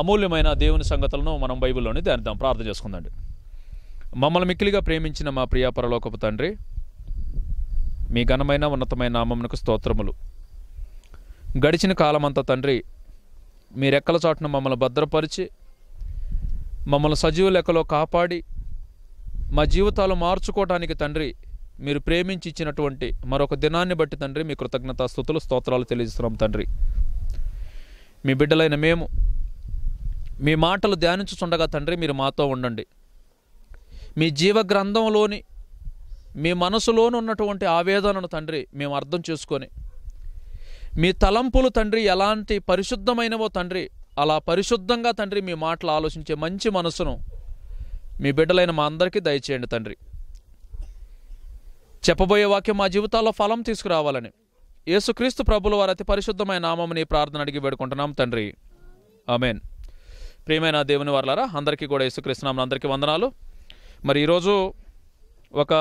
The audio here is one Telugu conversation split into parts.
అమూల్యమైన దేవుని సంగతులను మనం బైబిల్లోని ధ్యానిద్దాం ప్రార్థన చేసుకుందండి మమ్మల్ని మిక్కిలిగా ప్రేమించిన మా ప్రియ పరలోకపు తండ్రి మీ ఘనమైన ఉన్నతమైన నామమునకు స్తోత్రములు గడిచిన కాలమంతా తండ్రి మీ రెక్కల చాటున మమ్మల్ని భద్రపరిచి మమ్మల్ని సజీవ లెక్కలో కాపాడి మా జీవితాలు మార్చుకోవటానికి తండ్రి మీరు ప్రేమించి ఇచ్చినటువంటి మరొక దినాన్ని బట్టి తండ్రి మీ కృతజ్ఞత స్థుతులు స్తోత్రాలు తెలియజేస్తున్నాం తండ్రి మీ బిడ్డలైన మేము మీ మాటలు ధ్యానించుచుండగా తండ్రి మీరు మాతో ఉండండి మీ జీవ గ్రంథంలోని మీ మనసులోని ఉన్నటువంటి ఆవేదనను తండ్రి మేము అర్థం చేసుకొని మీ తలంపులు తండ్రి ఎలాంటి పరిశుద్ధమైనవో తండ్రి అలా పరిశుద్ధంగా తండ్రి మీ మాటలు ఆలోచించే మంచి మనసును మీ బిడ్డలైన మా అందరికీ దయచేయండి తండ్రి చెప్పబోయే వాక్యం మా జీవితాల్లో ఫలం తీసుకురావాలని యేసుక్రీస్తు ప్రభుల వారి అతి పరిశుద్ధమైన నామముని ప్రార్థన అడిగి వేడుకుంటున్నాం తండ్రి ఆమెన్ ప్రియమైన దేవుని వారలారా అందరికీ కూడా యేసుక్రీస్తు నామం అందరికీ వందనాలు మరి ఈరోజు ఒక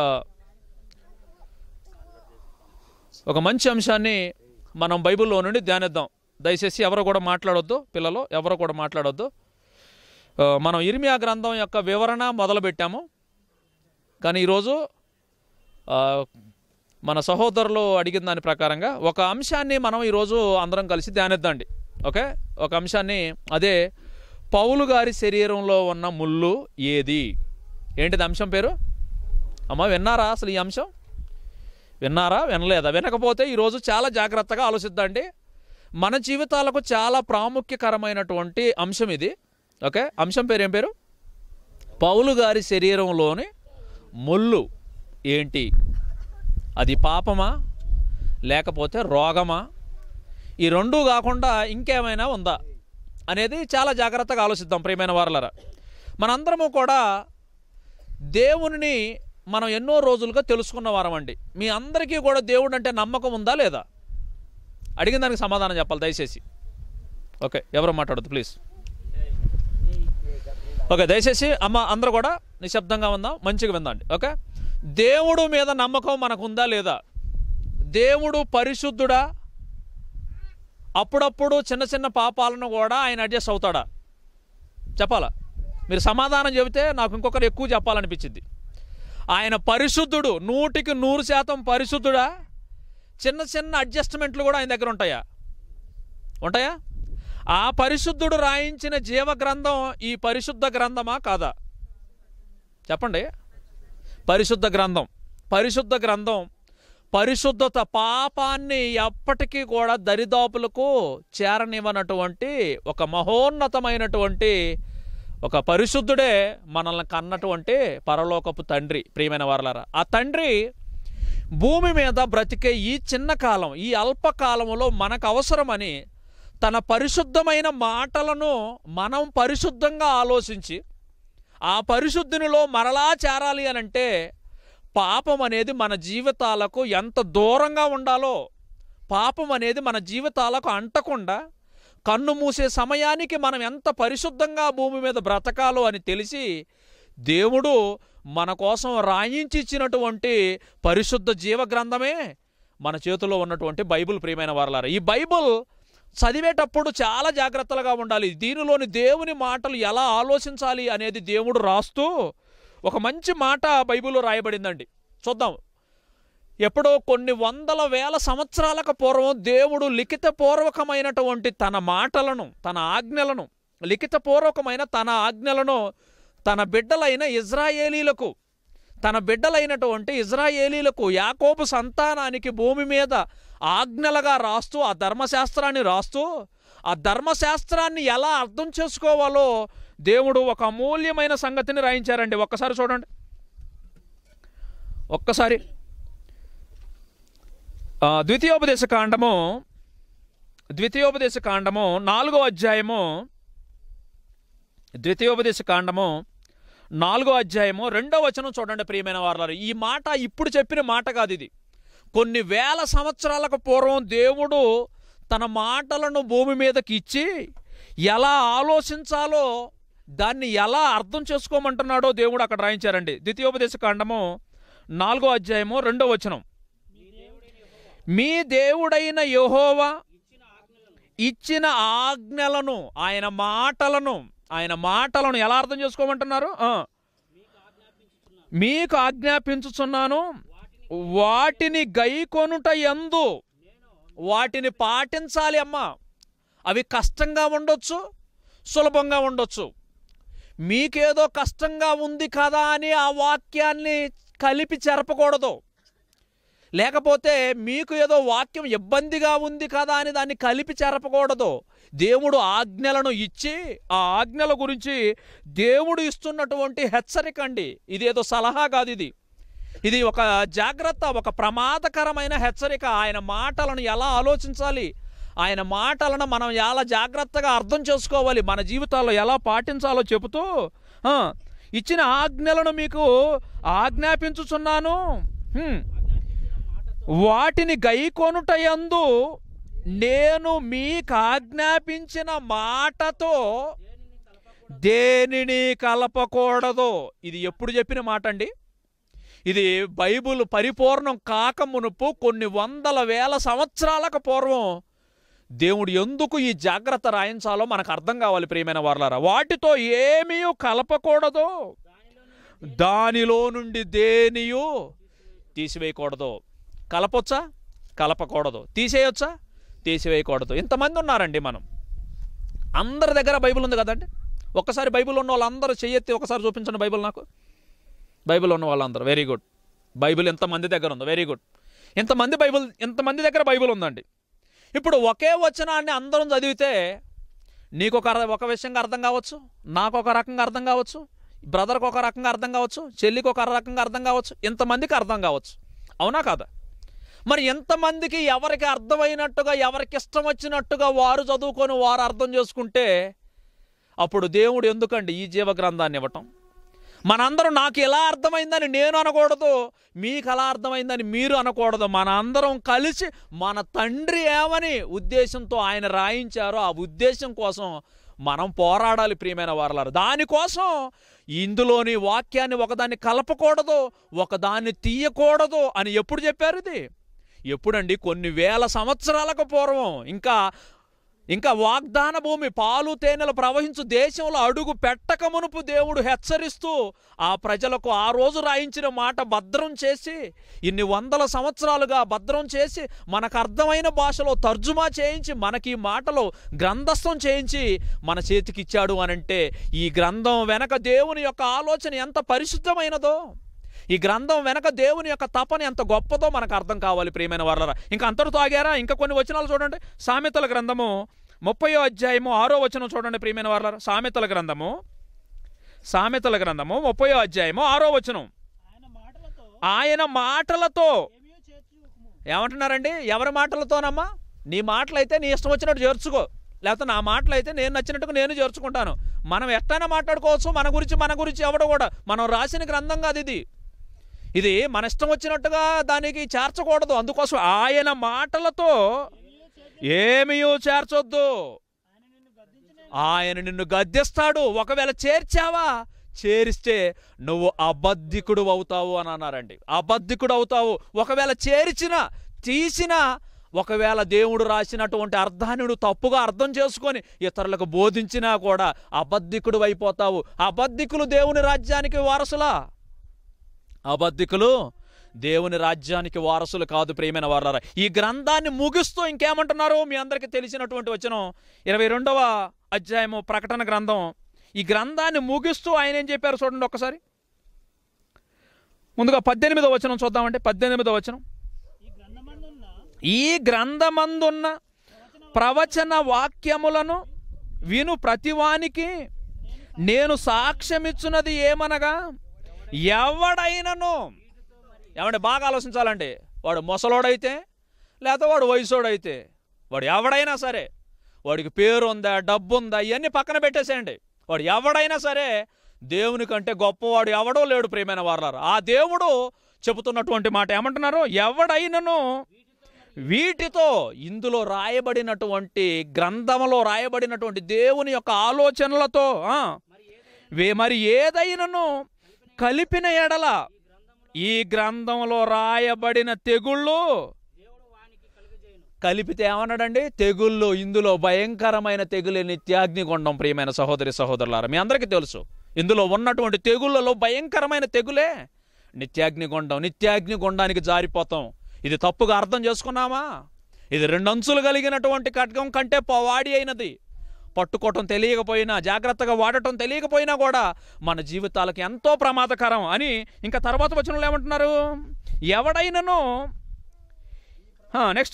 ఒక మంచి అంశాన్ని మనం బైబిల్లో నుండి ధ్యానిద్దాం దయచేసి ఎవరు కూడా మాట్లాడొద్దు పిల్లలు ఎవరు కూడా మాట్లాడొద్దు ఆ, మనం ఇర్మియా గ్రంథం యొక్క వివరణ మొదలుపెట్టాము కానీ ఈరోజు ఆ, మన సహోదరులు అడిగిన దాని ప్రకారంగా ఒక అంశాన్ని మనం ఈరోజు అందరం కలిసి ధ్యానిద్దాండి ఓకే ఒక అంశాన్ని అదే పౌలు గారి శరీరంలో ఉన్న ముళ్ళు ఏది ఏంటిది అంశం పేరు అమ్మ విన్నారా అసలు ఈ అంశం విన్నారా వినలేదా వినకపోతే ఈరోజు చాలా జాగ్రత్తగా ఆలోచిద్దండి మన జీవితాలకు చాలా ప్రాముఖ్యకరమైనటువంటి అంశం ఇది ఓకే అంశం పేరు ఏం పేరు పౌలు గారి శరీరంలోని ముళ్ళు ఏంటి అది పాపమా లేకపోతే రోగమా ఈ రెండూ కాకుండా ఇంకేమైనా ఉందా అనేది చాలా జాగ్రత్తగా ఆలోచిద్దాం ప్రియమైన వారలరా మనందరము కూడా దేవునిని మనం ఎన్నో రోజులుగా తెలుసుకున్న వారమండి మీ అందరికీ కూడా దేవుడు అంటే నమ్మకం ఉందా లేదా అడిగిన దానికి సమాధానం చెప్పాలి దయచేసి ఓకే ఎవరు మాట్లాడద్దు ప్లీజ్ ఓకే దయచేసి అమ్మ అందరూ కూడా నిశ్శబ్దంగా ఉందాం మంచిగా విందండి ఓకే దేవుడు మీద నమ్మకం మనకు ఉందా లేదా దేవుడు పరిశుద్ధుడా అప్పుడప్పుడు చిన్న చిన్న పాపాలను కూడా ఆయన అడ్జస్ట్ అవుతాడా చెప్పాలా మీరు సమాధానం చెబితే నాకు ఇంకొకరు ఎక్కువ చెప్పాలనిపించింది ఆయన పరిశుద్ధుడు నూటికి నూరు శాతం పరిశుద్ధుడా చిన్న చిన్న అడ్జస్ట్మెంట్లు కూడా ఆయన దగ్గర ఉంటాయా ఉంటాయా ఆ పరిశుద్ధుడు రాయించిన జీవ గ్రంథం ఈ పరిశుద్ధ గ్రంథమా కాదా చెప్పండి పరిశుద్ధ గ్రంథం పరిశుద్ధ గ్రంథం పరిశుద్ధత పాపాన్ని ఎప్పటికీ కూడా దరిదాపులకు చేరనివ్వనటువంటి ఒక మహోన్నతమైనటువంటి ఒక పరిశుద్ధుడే మనల్ని కన్నటువంటి పరలోకపు తండ్రి ప్రియమైన వారలారా ఆ తండ్రి భూమి మీద బ్రతికే ఈ చిన్న కాలం ఈ అల్పకాలంలో మనకు అవసరమని తన పరిశుద్ధమైన మాటలను మనం పరిశుద్ధంగా ఆలోచించి ఆ పరిశుద్ధినిలో మరలా చేరాలి అని అంటే పాపం అనేది మన జీవితాలకు ఎంత దూరంగా ఉండాలో పాపం అనేది మన జీవితాలకు అంటకుండా కన్ను మూసే సమయానికి మనం ఎంత పరిశుద్ధంగా భూమి మీద బ్రతకాలో అని తెలిసి దేవుడు మన కోసం రాయించి ఇచ్చినటువంటి పరిశుద్ధ జీవ గ్రంథమే మన చేతిలో ఉన్నటువంటి బైబిల్ ప్రియమైన వారలారా ఈ బైబిల్ చదివేటప్పుడు చాలా జాగ్రత్తలుగా ఉండాలి దీనిలోని దేవుని మాటలు ఎలా ఆలోచించాలి అనేది దేవుడు రాస్తూ ఒక మంచి మాట బైబిల్లో రాయబడిందండి చూద్దాం ఎప్పుడో కొన్ని వందల వేల సంవత్సరాలకు పూర్వం దేవుడు లిఖితపూర్వకమైనటువంటి తన మాటలను తన ఆజ్ఞలను లిఖితపూర్వకమైన తన ఆజ్ఞలను తన బిడ్డలైన ఇజ్రాయేలీలకు తన బిడ్డలైనటువంటి ఇజ్రాయేలీలకు యాకోబు సంతానానికి భూమి మీద ఆజ్ఞలుగా రాస్తూ ఆ ధర్మశాస్త్రాన్ని రాస్తూ ఆ ధర్మశాస్త్రాన్ని ఎలా అర్థం చేసుకోవాలో దేవుడు ఒక అమూల్యమైన సంగతిని రాయించారండి ఒక్కసారి చూడండి ఒక్కసారి ఆ, ద్వితీయోపదేశ కాండము ద్వితీయోపదేశ కాండము నాలుగో అధ్యాయము ద్వితీయోపదేశ కాండము నాలుగో అధ్యాయము రెండో వచనం చూడండి ప్రియమైన వారు ఈ మాట ఇప్పుడు చెప్పిన మాట కాదు ఇది కొన్ని వేల సంవత్సరాలకు పూర్వం దేవుడు తన మాటలను భూమి మీదకి ఇచ్చి ఎలా ఆలోచించాలో దాన్ని ఎలా అర్థం చేసుకోమంటున్నాడో దేవుడు అక్కడ రాయించారండి ద్వితీయోపదేశ కాండము నాలుగో అధ్యాయము రెండో వచనం మీ దేవుడైన యెహోవా ఇచ్చిన ఆజ్ఞలను ఆయన మాటలను ఆయన మాటలను ఎలా అర్థం చేసుకోమంటున్నారు ఆ. మీకు ఆజ్ఞాపించుచున్నాను వాటిని గైకొనుట ఎందు వాటిని పాటించాలి అమ్మా అవి కష్టంగా ఉండొచ్చు సులభంగా ఉండొచ్చు మీకేదో కష్టంగా ఉంది కదా అని ఆ వాక్యాన్ని కలిపి చెరపకూడదు లేకపోతే మీకు ఏదో వాక్యం ఇబ్బందిగా ఉంది కదా అని దాన్ని కలిపి చెరపకూడదు దేవుడు ఆజ్ఞలను ఇచ్చి ఆ ఆజ్ఞల గురించి దేవుడు ఇస్తున్నటువంటి హెచ్చరిక అండి ఇదేదో సలహా కాదు ఇది ఇది ఒక జాగ్రత్త ఒక ప్రమాదకరమైన హెచ్చరిక ఆయన మాటలను ఎలా ఆలోచించాలి ఆయన మాటలను మనం ఎలా జాగ్రత్తగా అర్థం చేసుకోవాలి మన జీవితాల్లో ఎలా పాటించాలో చెబుతూ ఆ, ఇచ్చిన ఆజ్ఞలను మీకు ఆజ్ఞాపించుచున్నాను హ్మ్. వాటిని గైకొనుట యందు నేను మీకు ఆజ్ఞాపించిన మాటతో దేనిని కలపకూడదు ఇది ఎప్పుడు చెప్పిన మాట అండి ఇది బైబుల్ పరిపూర్ణం కాక మునుపు కొన్ని వందల వేల సంవత్సరాలకు పూర్వం దేవుడు ఎందుకు ఈ జాగ్రత్త రాయించాలో మనకు అర్థం కావాలి ప్రియమైన వారలారా వాటితో ఏమీ కలపకూడదు దానిలో నుండి దేనియు తీసివేయకూడదు కలపొచ్చా కలపకూడదు తీసేయొచ్చా తీసివేయకూడదు ఇంతమంది ఉన్నారండి మనం అందరి దగ్గర బైబిల్ ఉంది కదండి ఒక్కసారి బైబిల్ ఉన్న వాళ్ళందరూ చెయ్యెత్తి ఒకసారి చూపించండి బైబిల్ నాకు బైబిల్ ఉన్న వాళ్ళందరూ వెరీ గుడ్ బైబిల్ ఎంతమంది దగ్గర ఉందో వెరీ గుడ్ ఇంతమంది బైబిల్ ఇంతమంది దగ్గర బైబిల్ ఉందండి ఇప్పుడు ఒకే వచనాన్ని అందరం చదివితే నీకు ఒక అర్థ- ఒక విషయంగా అర్థం కావచ్చు నాకు ఒక రకంగా అర్థం కావచ్చు బ్రదర్కి ఒక రకంగా అర్థం కావచ్చు చెల్లికి ఒక రకంగా అర్థం కావచ్చు ఇంతమందికి అర్థం కావచ్చు అవునా కాదా మరి ఎంతమందికి ఎవరికి అర్థమైనట్టుగా ఎవరికి ఇష్టం వచ్చినట్టుగా వారు చదువుకొని వారు అర్థం చేసుకుంటే అప్పుడు దేవుడు ఎందుకండి ఈ జీవ గ్రంథాన్ని ఇవ్వటం మనందరం నాకు ఎలా అర్థమైందని నేను అనకూడదు మీకు ఎలా అర్థమైందని మీరు అనకూడదు మన అందరం కలిసి మన తండ్రి ఏమని ఉద్దేశంతో ఆయన రాయించారో ఆ ఉద్దేశం కోసం మనం పోరాడాలి ప్రియమైన వారలారు దానికోసం ఇందులోని వాక్యాన్ని ఒకదాన్ని కలపకూడదు ఒకదాన్ని తీయకూడదు అని ఎప్పుడు చెప్పారు ఇది ఎప్పుడండి కొన్ని వేల సంవత్సరాలకు పూర్వం ఇంకా ఇంకా వాగ్దాన భూమి పాలు తేనెలు ప్రవహించు దేశంలో అడుగు పెట్టక మునుపు దేవుడు హెచ్చరిస్తూ ఆ ప్రజలకు ఆ రోజు రాయించిన మాట భద్రం చేసి ఇన్ని వందల సంవత్సరాలుగా భద్రం చేసి మనకు అర్థమైన భాషలో తర్జుమా చేయించి మనకి ఈ మాటలో గ్రంథస్థం చేయించి మన చేతికి ఇచ్చాడు అనంటే ఈ గ్రంథం వెనక దేవుని యొక్క ఆలోచన ఎంత పరిశుద్ధమైనదో ఈ గ్రంథం వెనక దేవుని యొక్క తపన ఎంత గొప్పదో మనకు అర్థం కావాలి ప్రియమైన వాళ్ళరా ఇంకా అంతటితో ఆగారా ఇంకా కొన్ని వచనాలు చూడండి సామెతల గ్రంథము ముప్పయో అధ్యాయము ఆరో వచనం చూడండి ప్రియమైన వాళ్ళరా సామెతల గ్రంథము సామెతల గ్రంథము ముప్పయో అధ్యాయము ఆరో వచనం ఆయన మాటలతో ఆయన మాటలతో ఏమీ చేర్చుకోకము ఏమంటున్నారండి ఎవరి మాటలతోనమ్మా నీ మాటలైతే నీ ఇష్టం వచ్చినట్టు చేర్చుకో లేకపోతే నా మాటలైతే నేను నచ్చినట్టుగా నేను చేర్చుకుంటాను మనం ఎట్టైనా మాట్లాడుకోవచ్చు మన గురించి మన గురించి ఎవడు కూడా మనం రాసిన గ్రంథం కాదు ఇది ఇది మన ఇష్టం వచ్చినట్టుగా దానికి చేర్చకూడదు అందుకోసం ఆయన మాటలతో ఏమీయూ చేర్చొద్దు ఆయన నిన్ను గద్దించిన ఆయన నిన్ను గద్దెస్తాడు ఒకవేళ చేర్చావా చేరిస్తే నువ్వు అబద్ధికుడు అవుతావు అని అన్నారండి అబద్ధికుడు అవుతావు ఒకవేళ చేర్చిన తీసిన ఒకవేళ దేవుడు రాసినటువంటి అర్థాన్ని నువ్వు తప్పుగా అర్థం చేసుకొని ఇతరులకు బోధించినా కూడా అబద్ధికుడు అయిపోతావు అబద్ధికులు దేవుని రాజ్యానికి వారసులా అబద్ధికులు దేవుని రాజ్యానికి వారసులు కాదు ప్రియమైన వారలారా ఈ గ్రంథాన్ని ముగిస్తూ ఇంకేమంటున్నారు మీ అందరికీ తెలిసినటువంటి వచనం ఇరవై రెండవ అధ్యాయము ప్రకటన గ్రంథం ఈ గ్రంథాన్ని ముగిస్తూ ఆయన ఏం చెప్పారు చూడండి ఒక్కసారి ముందుగా పద్దెనిమిదవ వచనం చూద్దామంటే పద్దెనిమిదవ వచనం ఈ గ్రంథమందున్న ఈ గ్రంథమందున్న ప్రవచన వాక్యములను విను ప్రతివానికి నేను సాక్ష్యమిచ్చున్నది ఏమనగా ఎవడైనను ఏమంటే బాగా ఆలోచించాలండి వాడు ముసలోడైతే లేకపోతే వాడు వయసోడైతే వాడు ఎవడైనా సరే వాడికి పేరు ఉందా డబ్బు ఉందా ఇవన్నీ పక్కన పెట్టేసేయండి వాడు ఎవడైనా సరే దేవుని కంటే గొప్పవాడు ఎవడో లేడు ప్రియమైన వారలారు ఆ దేవుడు చెబుతున్నటువంటి మాట ఏమంటున్నారు ఎవడైనను వీటితో ఇందులో రాయబడినటువంటి గ్రంథంలో రాయబడినటువంటి దేవుని యొక్క ఆలోచనలతో ఆ, వే- మరి ఏదైనను కలిపిన ఎడల ఈ గ్రంథంలో రాయబడిన తెగుళ్ళు కలిపితే ఏమన్నాడండి తెగుళ్ళు ఇందులో భయంకరమైన తెగులే నిత్యాగ్నిగుండం ప్రియమైన సహోదరి సహోదరులారా మీ అందరికీ తెలుసు ఇందులో ఉన్నటువంటి తెగుళ్ళలో భయంకరమైన తెగులే నిత్యాగ్నిగుండం నిత్యాగ్నిగుండానికి జారిపోతాం ఇది తప్పుగా అర్థం చేసుకున్నామా ఇది రెండంచులు కలిగినటువంటి ఖడ్గం కంటే పవాడి అయినది పట్టుకోవటం తెలియకపోయినా జాగ్రత్తగా వాడటం తెలియకపోయినా కూడా మన జీవితాలకు ఎంతో ప్రమాదకరం అని ఇంకా తర్వాత వచనంలో ఏమంటున్నారు ఎవడైనను నెక్స్ట్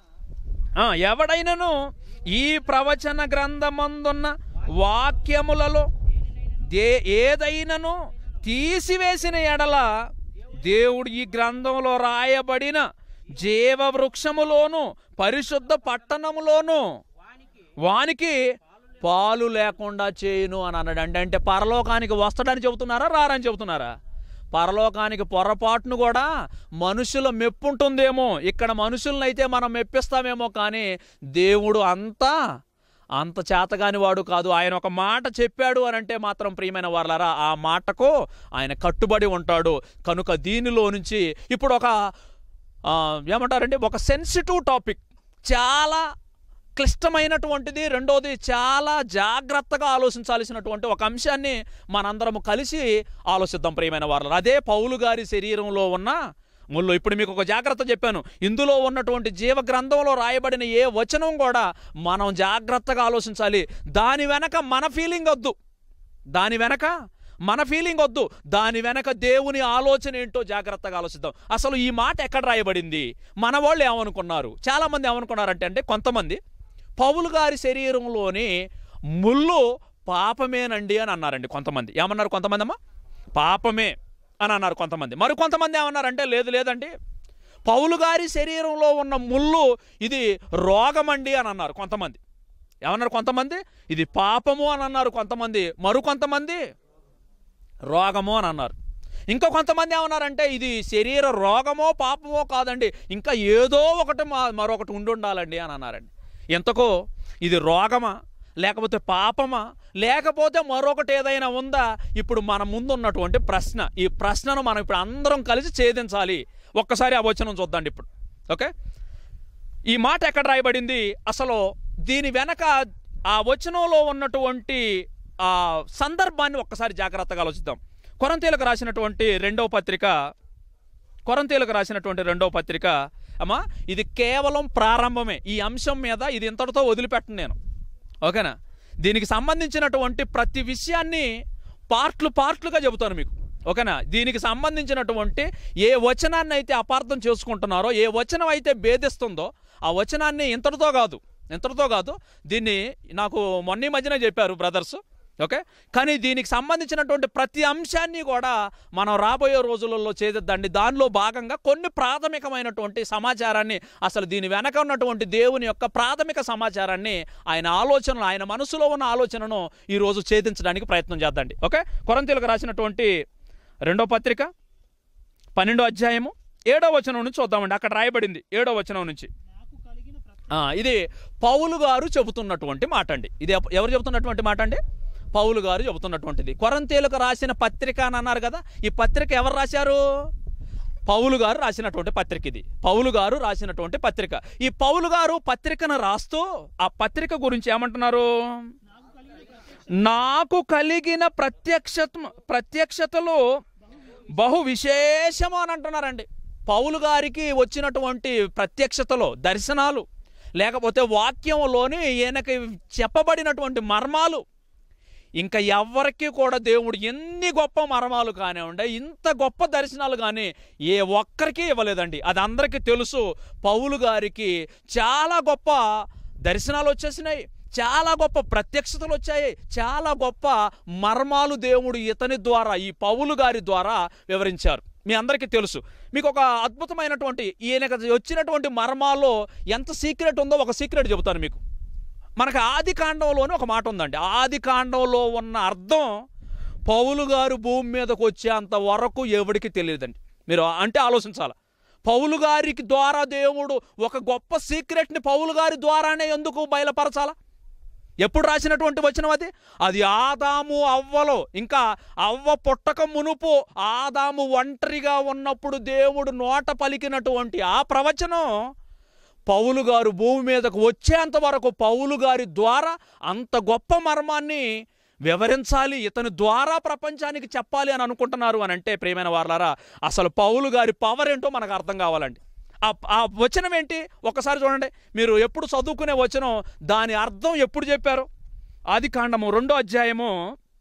ఎవడైనను ఈ ప్రవచన గ్రంథమందున్న వాక్యములలో దే ఏదైనను తీసివేసిన ఎడల దేవుడు ఈ గ్రంథంలో రాయబడిన జీవ వృక్షములోను పరిశుద్ధ పట్టణములోను వానికి పాలు లేకుండా చేయును అని అన్నాడు అంటే అంటే పరలోకానికి వస్తాడని చెబుతున్నారా రారని చెబుతున్నారా పరలోకానికి పొరపాటును కూడా మనుషుల మెప్పు ఉంటుందేమో ఇక్కడ మనుషులను అయితే మనం మెప్పిస్తామేమో కానీ దేవుడు అంతా అంత చేతగాని వాడు కాదు ఆయన ఒక మాట చెప్పాడు అని అంటే మాత్రం ప్రియమైన వాళ్ళారా ఆ మాటకు ఆయన కట్టుబడి ఉంటాడు కనుక దీనిలో నుంచి ఇప్పుడు ఒక ఆ, ఏమంటారంటే ఒక సెన్సిటివ్ టాపిక్ చాలా క్లిష్టమైనటువంటిది రెండోది చాలా జాగ్రత్తగా ఆలోచించాల్సినటువంటి ఒక అంశాన్ని మనందరము కలిసి ఆలోచిద్దాం ప్రియమైన వాళ్ళు అదే పౌలు గారి శరీరంలో ఉన్న ముళ్ళు ఇప్పుడు మీకు ఒక జాగ్రత్త చెప్పాను ఇందులో ఉన్నటువంటి జీవ గ్రంథంలో రాయబడిన ఏ వచనం కూడా మనం జాగ్రత్తగా ఆలోచించాలి దాని వెనక మన ఫీలింగ్ వద్దు దాని వెనక మన ఫీలింగ్ వద్దు దాని వెనక దేవుని ఆలోచన ఏంటో జాగ్రత్తగా ఆలోచిద్దాం అసలు ఈ మాట ఎక్కడ రాయబడింది మన వాళ్ళు ఏమనుకున్నారు చాలామంది ఏమనుకున్నారంటే అంటే కొంతమంది పౌలు గారి శరీరంలోని ముళ్ళు పాపమేనండి అని అన్నారండి కొంతమంది ఏమన్నారు కొంతమంది అమ్మా పాపమే అని అన్నారు కొంతమంది మరి కొంతమంది ఏమన్నారంటే లేదు లేదండి పౌలు గారి శరీరంలో ఉన్న ముళ్ళు ఇది రోగమండి అని అన్నారు కొంతమంది ఏమన్నారు కొంతమంది ఇది పాపము అని అన్నారు కొంతమంది మరు కొంతమంది రోగము అని అన్నారు ఇంకా కొంతమంది ఏమన్నారంటే ఇది శరీర రోగమో పాపమో కాదండి ఇంకా ఏదో ఒకటి మా- మరొకటి ఉండి ఉండాలండి అని అన్నారండి ఎంతకో ఇది రోగమా లేకపోతే పాపమా లేకపోతే మరొకటి ఏదైనా ఉందా ఇప్పుడు మన ముందు ఉన్నటువంటి ప్రశ్న ఈ ప్రశ్నను మనం ఇప్పుడు అందరం కలిసి ఛేదించాలి ఒక్కసారి ఆ వచనం చూద్దాండి ఇప్పుడు ఓకే ఈ మాట ఎక్కడ రాయబడింది అసలు దీని వెనక ఆ వచనంలో ఉన్నటువంటి ఆ సందర్భాన్ని ఒక్కసారి జాగ్రత్తగా ఆలోచిద్దాం కొరంతీలకు రాసినటువంటి రెండవ పత్రిక కొరంతీలకు రాసినటువంటి రెండవ పత్రిక అమ్మా ఇది కేవలం ప్రారంభమే ఈ అంశం మీద ఇది ఇంతటితో వదిలిపెట్టను నేను ఓకేనా దీనికి సంబంధించినటువంటి ప్రతి విషయాన్ని పార్ట్లు పార్ట్లుగా చెబుతాను మీకు ఓకేనా దీనికి సంబంధించినటువంటి ఏ వచనాన్ని అయితే అపార్థం చేసుకుంటున్నారో ఏ వచనం అయితే భేదిస్తుందో ఆ వచనాన్ని ఇంతటితో కాదు ఇంతటితో కాదు దీన్ని నాకు మొన్న ఈ మధ్యనే చెప్పారు బ్రదర్స్ ఓకే కానీ దీనికి సంబంధించినటువంటి ప్రతి అంశాన్ని కూడా మనం రాబోయే రోజులలో చేద్దండి దానిలో భాగంగా కొన్ని ప్రాథమికమైనటువంటి సమాచారాన్ని అసలు దీని వెనక ఉన్నటువంటి దేవుని యొక్క ప్రాథమిక సమాచారాన్ని ఆయన ఆలోచనలు ఆయన మనసులో ఉన్న ఆలోచనను ఈరోజు ఛేదించడానికి ప్రయత్నం చేద్దండి ఓకే కొరంతీలకు రాసినటువంటి రెండో పత్రిక పన్నెండో అధ్యాయము ఏడో వచనం నుంచి చూద్దామండి అక్కడ రాయబడింది ఏడో వచనం నుంచి నాకు కలిగిన ప్రతి ఆ, ఇది పౌలు గారు చెబుతున్నటువంటి మాట అండి ఇది ఎవ- ఎవరు చెబుతున్నటువంటి మాట అండి పౌలు గారు చెబుతున్నటువంటిది కొరంతీలకు రాసిన పత్రిక అని అన్నారు కదా ఈ పత్రిక ఎవరు రాశారు పౌలు గారు రాసినటువంటి పత్రిక ఇది పౌలు గారు రాసినటువంటి పత్రిక ఈ పౌలు గారు పత్రికను రాస్తూ ఆ పత్రిక గురించి ఏమంటున్నారు నాకు కలిగిన ప్రత్యక్ష నాకు కలిగిన ప్రత్యక్షత ప్రత్యక్షతలో బహు విశేషము అని అంటున్నారండి పౌలు గారికి వచ్చినటువంటి ప్రత్యక్షతలో దర్శనాలు లేకపోతే వాక్యంలోని ఈయనకి చెప్పబడినటువంటి మర్మాలు ఇంకా ఎవరికి కూడా దేవుడు ఎన్ని గొప్ప మర్మాలు కానివ్వండి ఇంత గొప్ప దర్శనాలు కానీ ఏ ఒక్కరికి ఇవ్వలేదండి అది అందరికీ తెలుసు పౌలు గారికి చాలా గొప్ప దర్శనాలు వచ్చేసినాయి చాలా గొప్ప ప్రత్యక్షతలు వచ్చాయి చాలా గొప్ప మర్మాలు దేవుడు ఇతని ద్వారా ఈ పౌలు గారి ద్వారా వివరించారు మీ అందరికీ తెలుసు మీకు ఒక అద్భుతమైనటువంటి ఈయనకు వచ్చినటువంటి మర్మాల్లో ఎంత సీక్రెట్ ఉందో ఒక సీక్రెట్ చెబుతాను మీకు మనకు ఆది కాండంలోనే ఒక మాట ఉందండి ఆది కాండంలో ఉన్న అర్థం పౌలు గారు భూమి మీదకు వచ్చేంత వరకు ఎవడికి తెలియదండి మీరు అంటే ఆలోచించాలి పౌలు గారికి ద్వారా దేవుడు ఒక గొప్ప సీక్రెట్ని పౌలు గారి ద్వారానే ఎందుకు బయలుపరచాలా ఎప్పుడు రాసినటువంటి వచనం అది అది ఆదాము అవ్వలో ఇంకా అవ్వ పుట్టక మునుపు ఆదాము ఒంటరిగా ఉన్నప్పుడు దేవుడు నోట పలికినటువంటి ఆ ప్రవచనం పౌలు గారు భూమి మీదకు వచ్చేంత వరకు పౌలు గారి ద్వారా అంత గొప్ప మర్మాన్ని వివరించాలి ఇతని ద్వారా ప్రపంచానికి చెప్పాలి అని అనుకుంటున్నారు అని అంటే ప్రియమైన వారలారా అసలు పౌలు గారి పవర్ ఏంటో మనకు అర్థం కావాలండి ఆ ఆ వచనం ఏంటి ఒక్కసారి చూడండి మీరు ఎప్పుడు చదువుకునే వచనం దాని అర్థం ఎప్పుడు చెప్పారు ఆది కాండము రెండో అధ్యాయము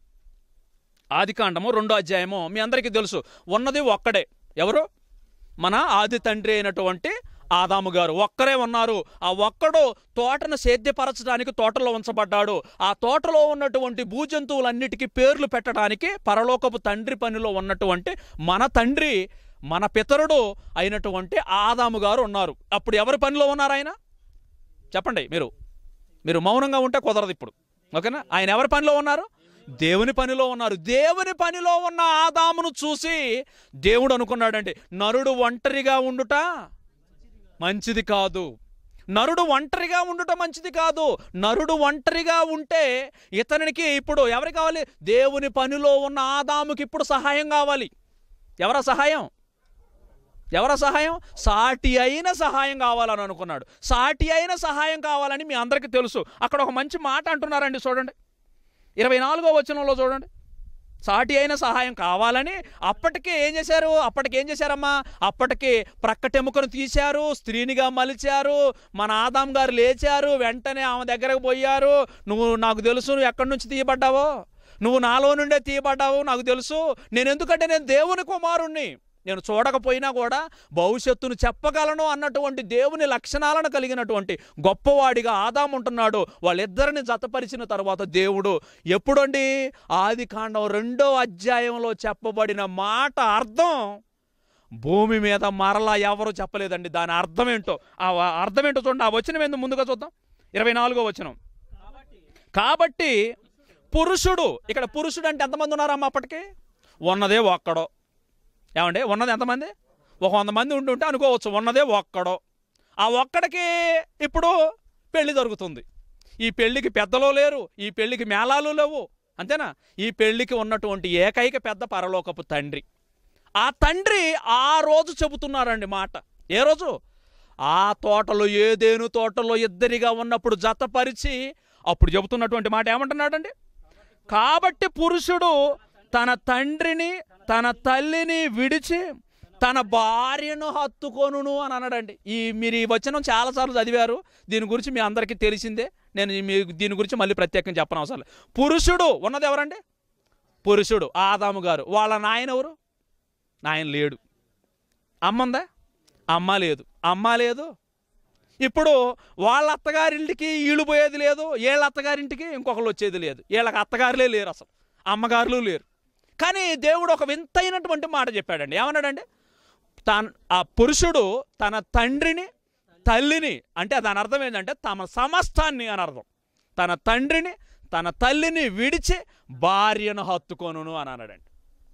ఆది కాండము రెండో అధ్యాయము మీ అందరికీ తెలుసు ఉన్నది ఒక్కడే ఎవరు మన ఆది తండ్రి అయినటువంటి ఆదాము గారు ఒక్కరే ఉన్నారు ఆ ఒక్కడు తోటను సేద్యపరచడానికి తోటలో ఉంచబడ్డాడు ఆ తోటలో ఉన్నటువంటి భూజంతువులన్నిటికీ పేర్లు పెట్టడానికి పరలోకపు తండ్రి పనిలో ఉన్నటువంటి మన తండ్రి మన పితరుడు అయినటువంటి ఆదాము గారు ఉన్నారు అప్పుడు ఎవరి పనిలో ఉన్నారు ఆయన చెప్పండి మీరు మీరు మౌనంగా ఉంటే కుదరదు ఇప్పుడు ఓకేనా ఆయన ఎవరి పనిలో ఉన్నారు దేవుని పనిలో ఉన్నారు దేవుని పనిలో ఉన్న ఆదామును చూసి దేవుడు అనుకున్నాడండి నరుడు ఒంటరిగా ఉండుట మంచిది కాదు నరుడు ఒంటరిగా ఉండుట మంచిది కాదు నరుడు ఒంటరిగా ఉంటే ఇతనికి ఇప్పుడు ఎవరు కావాలి దేవుని పనిలో ఉన్న ఆదాముకి ఇప్పుడు సహాయం కావాలి ఎవరా సహాయం ఎవర సహాయం సాటి అయిన సహాయం కావాలని అనుకున్నాడు సాటి అయిన సహాయం కావాలని మీ అందరికీ తెలుసు అక్కడ ఒక మంచి మాట అంటున్నారండి చూడండి ఇరవై నాలుగో వచనంలో చూడండి సాటి అయిన సహాయం కావాలని అప్పటికే ఏం చేశారు అప్పటికి ఏం చేశారమ్మా అప్పటికి ప్రక్కటెముకను తీశారు స్త్రీనిగా మలిచారు మన ఆదాం గారు లేచారు వెంటనే ఆమె దగ్గరకు పోయారు నువ్వు నాకు తెలుసు నువ్వు ఎక్కడి నుంచి తీయబడ్డావో నువ్వు నాలో నుండే తీయబడ్డావు నాకు తెలుసు నేను ఎందుకంటే నేను దేవుని కుమారుణ్ణి నేను చూడకపోయినా కూడా భవిష్యత్తును చెప్పగలను అన్నటువంటి దేవుని లక్షణాలను కలిగినటువంటి గొప్పవాడిగా ఆదాం ఉంటున్నాడు వాళ్ళిద్దరిని జతపరిచిన తర్వాత దేవుడు ఎప్పుడండి ఆది కాండం రెండో అధ్యాయంలో చెప్పబడిన మాట అర్థం భూమి మీద మరలా ఎవరు చెప్పలేదండి దాని అర్థం ఏంటో ఆ వ- అర్థం ఏంటో చూడండి ఆ వచనం ఏందో ముందుగా చూద్దాం ఇరవై నాలుగో వచనం కాబట్టి పురుషుడు ఇక్కడ పురుషుడు అంటే ఎంతమంది ఉన్నారమ్మా అప్పటికి ఉన్నదే ఒక్కడో ఏమండి ఉన్నది ఎంతమంది ఒక వంద మంది ఉండి ఉంటే అనుకోవచ్చు ఉన్నదే ఒక్కడో ఆ ఒక్కడికి ఇప్పుడు పెళ్లి జరుగుతుంది ఈ పెళ్లికి పెద్దలో లేరు ఈ పెళ్లికి మేళాలు లేవు అంతేనా ఈ పెళ్లికి ఉన్నటువంటి ఏకైక పెద్ద పరలోకపు తండ్రి ఆ తండ్రి ఆ రోజు చెబుతున్నారండి మాట ఏ రోజు ఆ తోటలో ఏదేను తోటలో ఇద్దరిగా ఉన్నప్పుడు జతపరిచి అప్పుడు చెబుతున్నటువంటి మాట ఏమంటున్నాడండి కాబట్టి పురుషుడు తన తండ్రిని తన తల్లిని విడిచి తన భార్యను హత్తుకొనును అని అన్నాడండి ఈ మీరు ఈ వచనం చాలాసార్లు చదివారు దీని గురించి మీ అందరికీ తెలిసిందే నేను మీ దీని గురించి మళ్ళీ ప్రత్యేకంగా చెప్పను అవసరం లేదు. పురుషుడు ఉన్నది ఎవరండి పురుషుడు ఆదాము గారు వాళ్ళ నాయన ఎవరు నాయన లేడు అమ్మ ఉందా అమ్మ లేదు అమ్మ లేదు ఇప్పుడు వాళ్ళ అత్తగారింటికి వీళ్ళు పోయేది లేదు వీళ్ళ అత్తగారింటికి ఇంకొకళ్ళు వచ్చేది లేదు వీళ్ళకి అత్తగారులే లేరు అసలు అమ్మగారులు లేరు కానీ దేవుడు ఒక వింతైనటువంటి మాట చెప్పాడండి ఏమన్నాడండి తన ఆ పురుషుడు తన తండ్రిని తల్లిని అంటే దాని అర్థం ఏంటంటే తమ సమస్తాన్ని అని అర్థం తన తండ్రిని తన తల్లిని విడిచి భార్యను హత్తుకొనును అని అన్నాడండి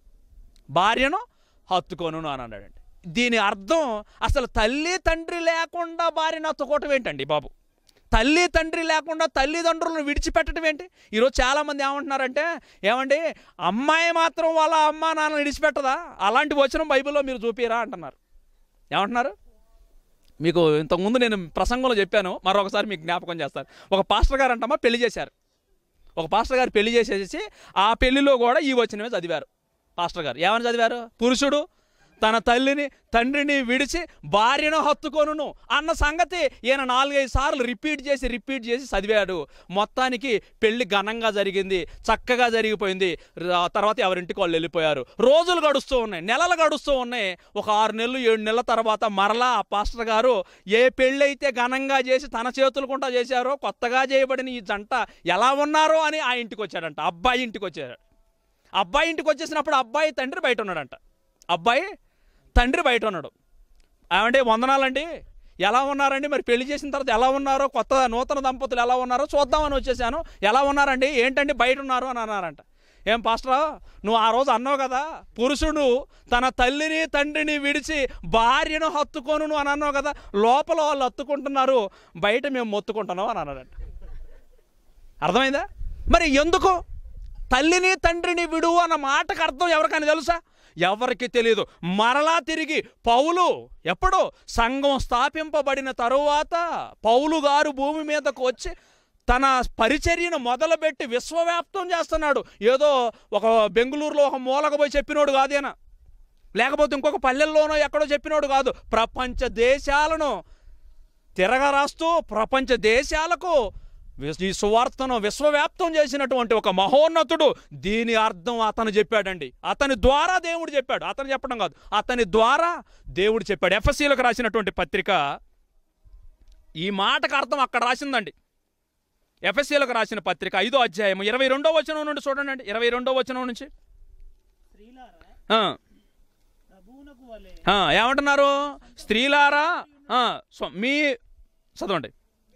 భార్యను హత్తుకొనును అని అన్నాడండి దీని అర్థం అసలు తల్లి తండ్రి లేకుండా భార్యను హత్తుకోవటం ఏంటండి బాబు తల్లి తండ్రి లేకుండా తల్లిదండ్రులను విడిచిపెట్టడం ఏంటి ఈరోజు చాలామంది ఏమంటున్నారంటే ఏమండి అమ్మాయి మాత్రం వాళ్ళ అమ్మ నాన్న విడిచిపెట్టదా అలాంటి వచనం బైబిల్లో మీరు చూపిరా అంటున్నారు ఏమంటున్నారు మీకు ఇంతకుముందు నేను ప్రసంగంలో చెప్పాను మరొకసారి మీకు జ్ఞాపకం చేస్తాను ఒక పాస్టర్ గారు అంటమ్మా పెళ్లి చేశారు ఒక పాస్టర్ గారు పెళ్లి చేసేసి ఆ పెళ్లిలో కూడా ఈ వచనమే చదివారు పాస్టర్ గారు ఏమని చదివారు పురుషుడు తన తల్లిని తండ్రిని విడిచి భార్యను హత్తుకొనును అన్న సంగతి ఈయన నాలుగైదు సార్లు రిపీట్ చేసి రిపీట్ చేసి చదివాడు మొత్తానికి పెళ్లి ఘనంగా జరిగింది చక్కగా జరిగిపోయింది ర- తర్వాత ఎవరింటికి వాళ్ళు వెళ్ళిపోయారు రోజులు గడుస్తూ ఉన్నాయి నెలలు గడుస్తూ ఉన్నాయి ఒక ఆరు నెలలు ఏడు నెలల తర్వాత మరలా ఆ పాస్టర్ గారు ఏ పెళ్ళి అయితే ఘనంగా చేసి తన చేతులు కుంటా చేశారో కొత్తగా చేయబడిన ఈ జంట ఎలా ఉన్నారో అని ఆ ఇంటికి వచ్చాడంట అబ్బాయి ఇంటికి వచ్చాడు అబ్బాయి ఇంటికి వచ్చేసినప్పుడు అబ్బాయి తండ్రి బయట ఉన్నాడంట అబ్బాయి తండ్రి బయట ఉన్నాడు ఏమంటే వందనాలండి ఎలా ఉన్నారండి మరి పెళ్లి చేసిన తర్వాత ఎలా ఉన్నారో కొత్త నూతన దంపతులు ఎలా ఉన్నారో చూద్దామని వచ్చేసాను ఎలా ఉన్నారండి ఏంటండి బయట ఉన్నారు అని అన్నారంట ఏం పాస్టరా నువ్వు ఆ రోజు అన్నావు కదా పురుషుడు తన తల్లిని తండ్రిని విడిచి భార్యను హత్తుకొను అని అన్నావు కదా లోపల వాళ్ళు హత్తుకుంటున్నారు బయట మేము మొత్తుకుంటున్నాం అని అన్నాడంట అర్థమైందా మరి ఎందుకు తల్లిని తండ్రిని విడు అన్న మాటకు అర్థం ఎవరికైనా తెలుసా ఎవరికి తెలియదు మరలా తిరిగి పౌలు ఎప్పుడు సంఘం స్థాపింపబడిన తరువాత పౌలు గారు భూమి మీదకు వచ్చి తన పరిచర్యను మొదలుపెట్టి విశ్వవ్యాప్తం చేస్తున్నాడు ఏదో ఒక బెంగళూరులో ఒక మూలకు పోయి చెప్పినోడు కాదేనా లేకపోతే ఇంకొక పల్లెల్లోనో ఎక్కడో చెప్పినోడు కాదు ప్రపంచ దేశాలను తిరగరాస్తూ ప్రపంచ దేశాలకు విస్- ఈ సువార్తను విశ్వవ్యాప్తం చేసినటువంటి ఒక మహోన్నతుడు దీని అర్థం అతను చెప్పాడండి అతని ద్వారా దేవుడు చెప్పాడు అతను చెప్పడం కాదు అతని ద్వారా దేవుడు చెప్పాడు ఎఫ్ఎస్సీలకు రాసినటువంటి పత్రిక ఈ మాటకు అర్థం అక్కడ రాసిందండి ఎఫ్ఎస్సీలకు రాసిన పత్రిక ఐదో అధ్యాయం ఇరవై రెండో వచనం నుండి చూడండి ఇరవై రెండో వచనం నుంచి స్త్రీలారా ఆ, ప్రభువునకు వలె ఆ, ఏమంటున్నారు స్త్రీలారా ఆ, స్వ- మీ చదవండి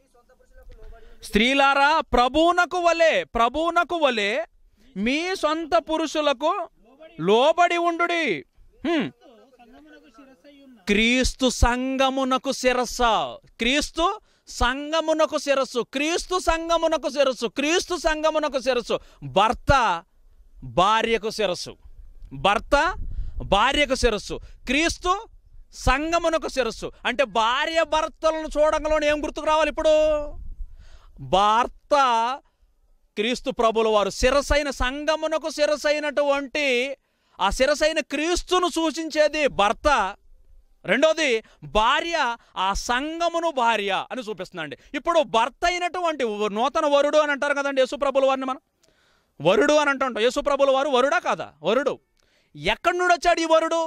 స్త్రీలారా ప్రభువునకు వలె ప్రభువునకు వలె మీ సొంత పురుషులకు లోబడి ఉండుడి హ్మ్. సంగమునకు శిరస్సై ఉన్న క్రీస్తు సంగమునకు శిరస్స క్రీస్తు సంగమునకు శిరస్సు క్రీస్తు సంగమునకు శిరస్సు క్రీస్తు సంగమునకు శిరస్సు భర్త భార్యకు శిరస్సు భర్త భార్యకు శిరస్సు క్రీస్తు సంగమునకు శిరస్సు అంటే భార్య భర్తలను చూడంలోనే ఏం గుర్తుకు రావాలి ఇప్పుడు భర్త క్రీస్తు ప్రభుల వారు శిరసైన సంగమునకు శిరసైనటువంటి ఆ శిరసైన క్రీస్తును సూచించేది భర్త రెండోది భార్య ఆ సంగమును భార్య అని చూపిస్తుందండి ఇప్పుడు భర్త అయినటువంటి నూతన వరుడు అని అంటారు కదండి యేసుప్రభుల వారిని మనం వరుడు అని అంటుంటాం యేసుప్రభుల వారు వరుడా కాదా వరుడు ఎక్కడి నుండి వచ్చాడు ఈ వరుడు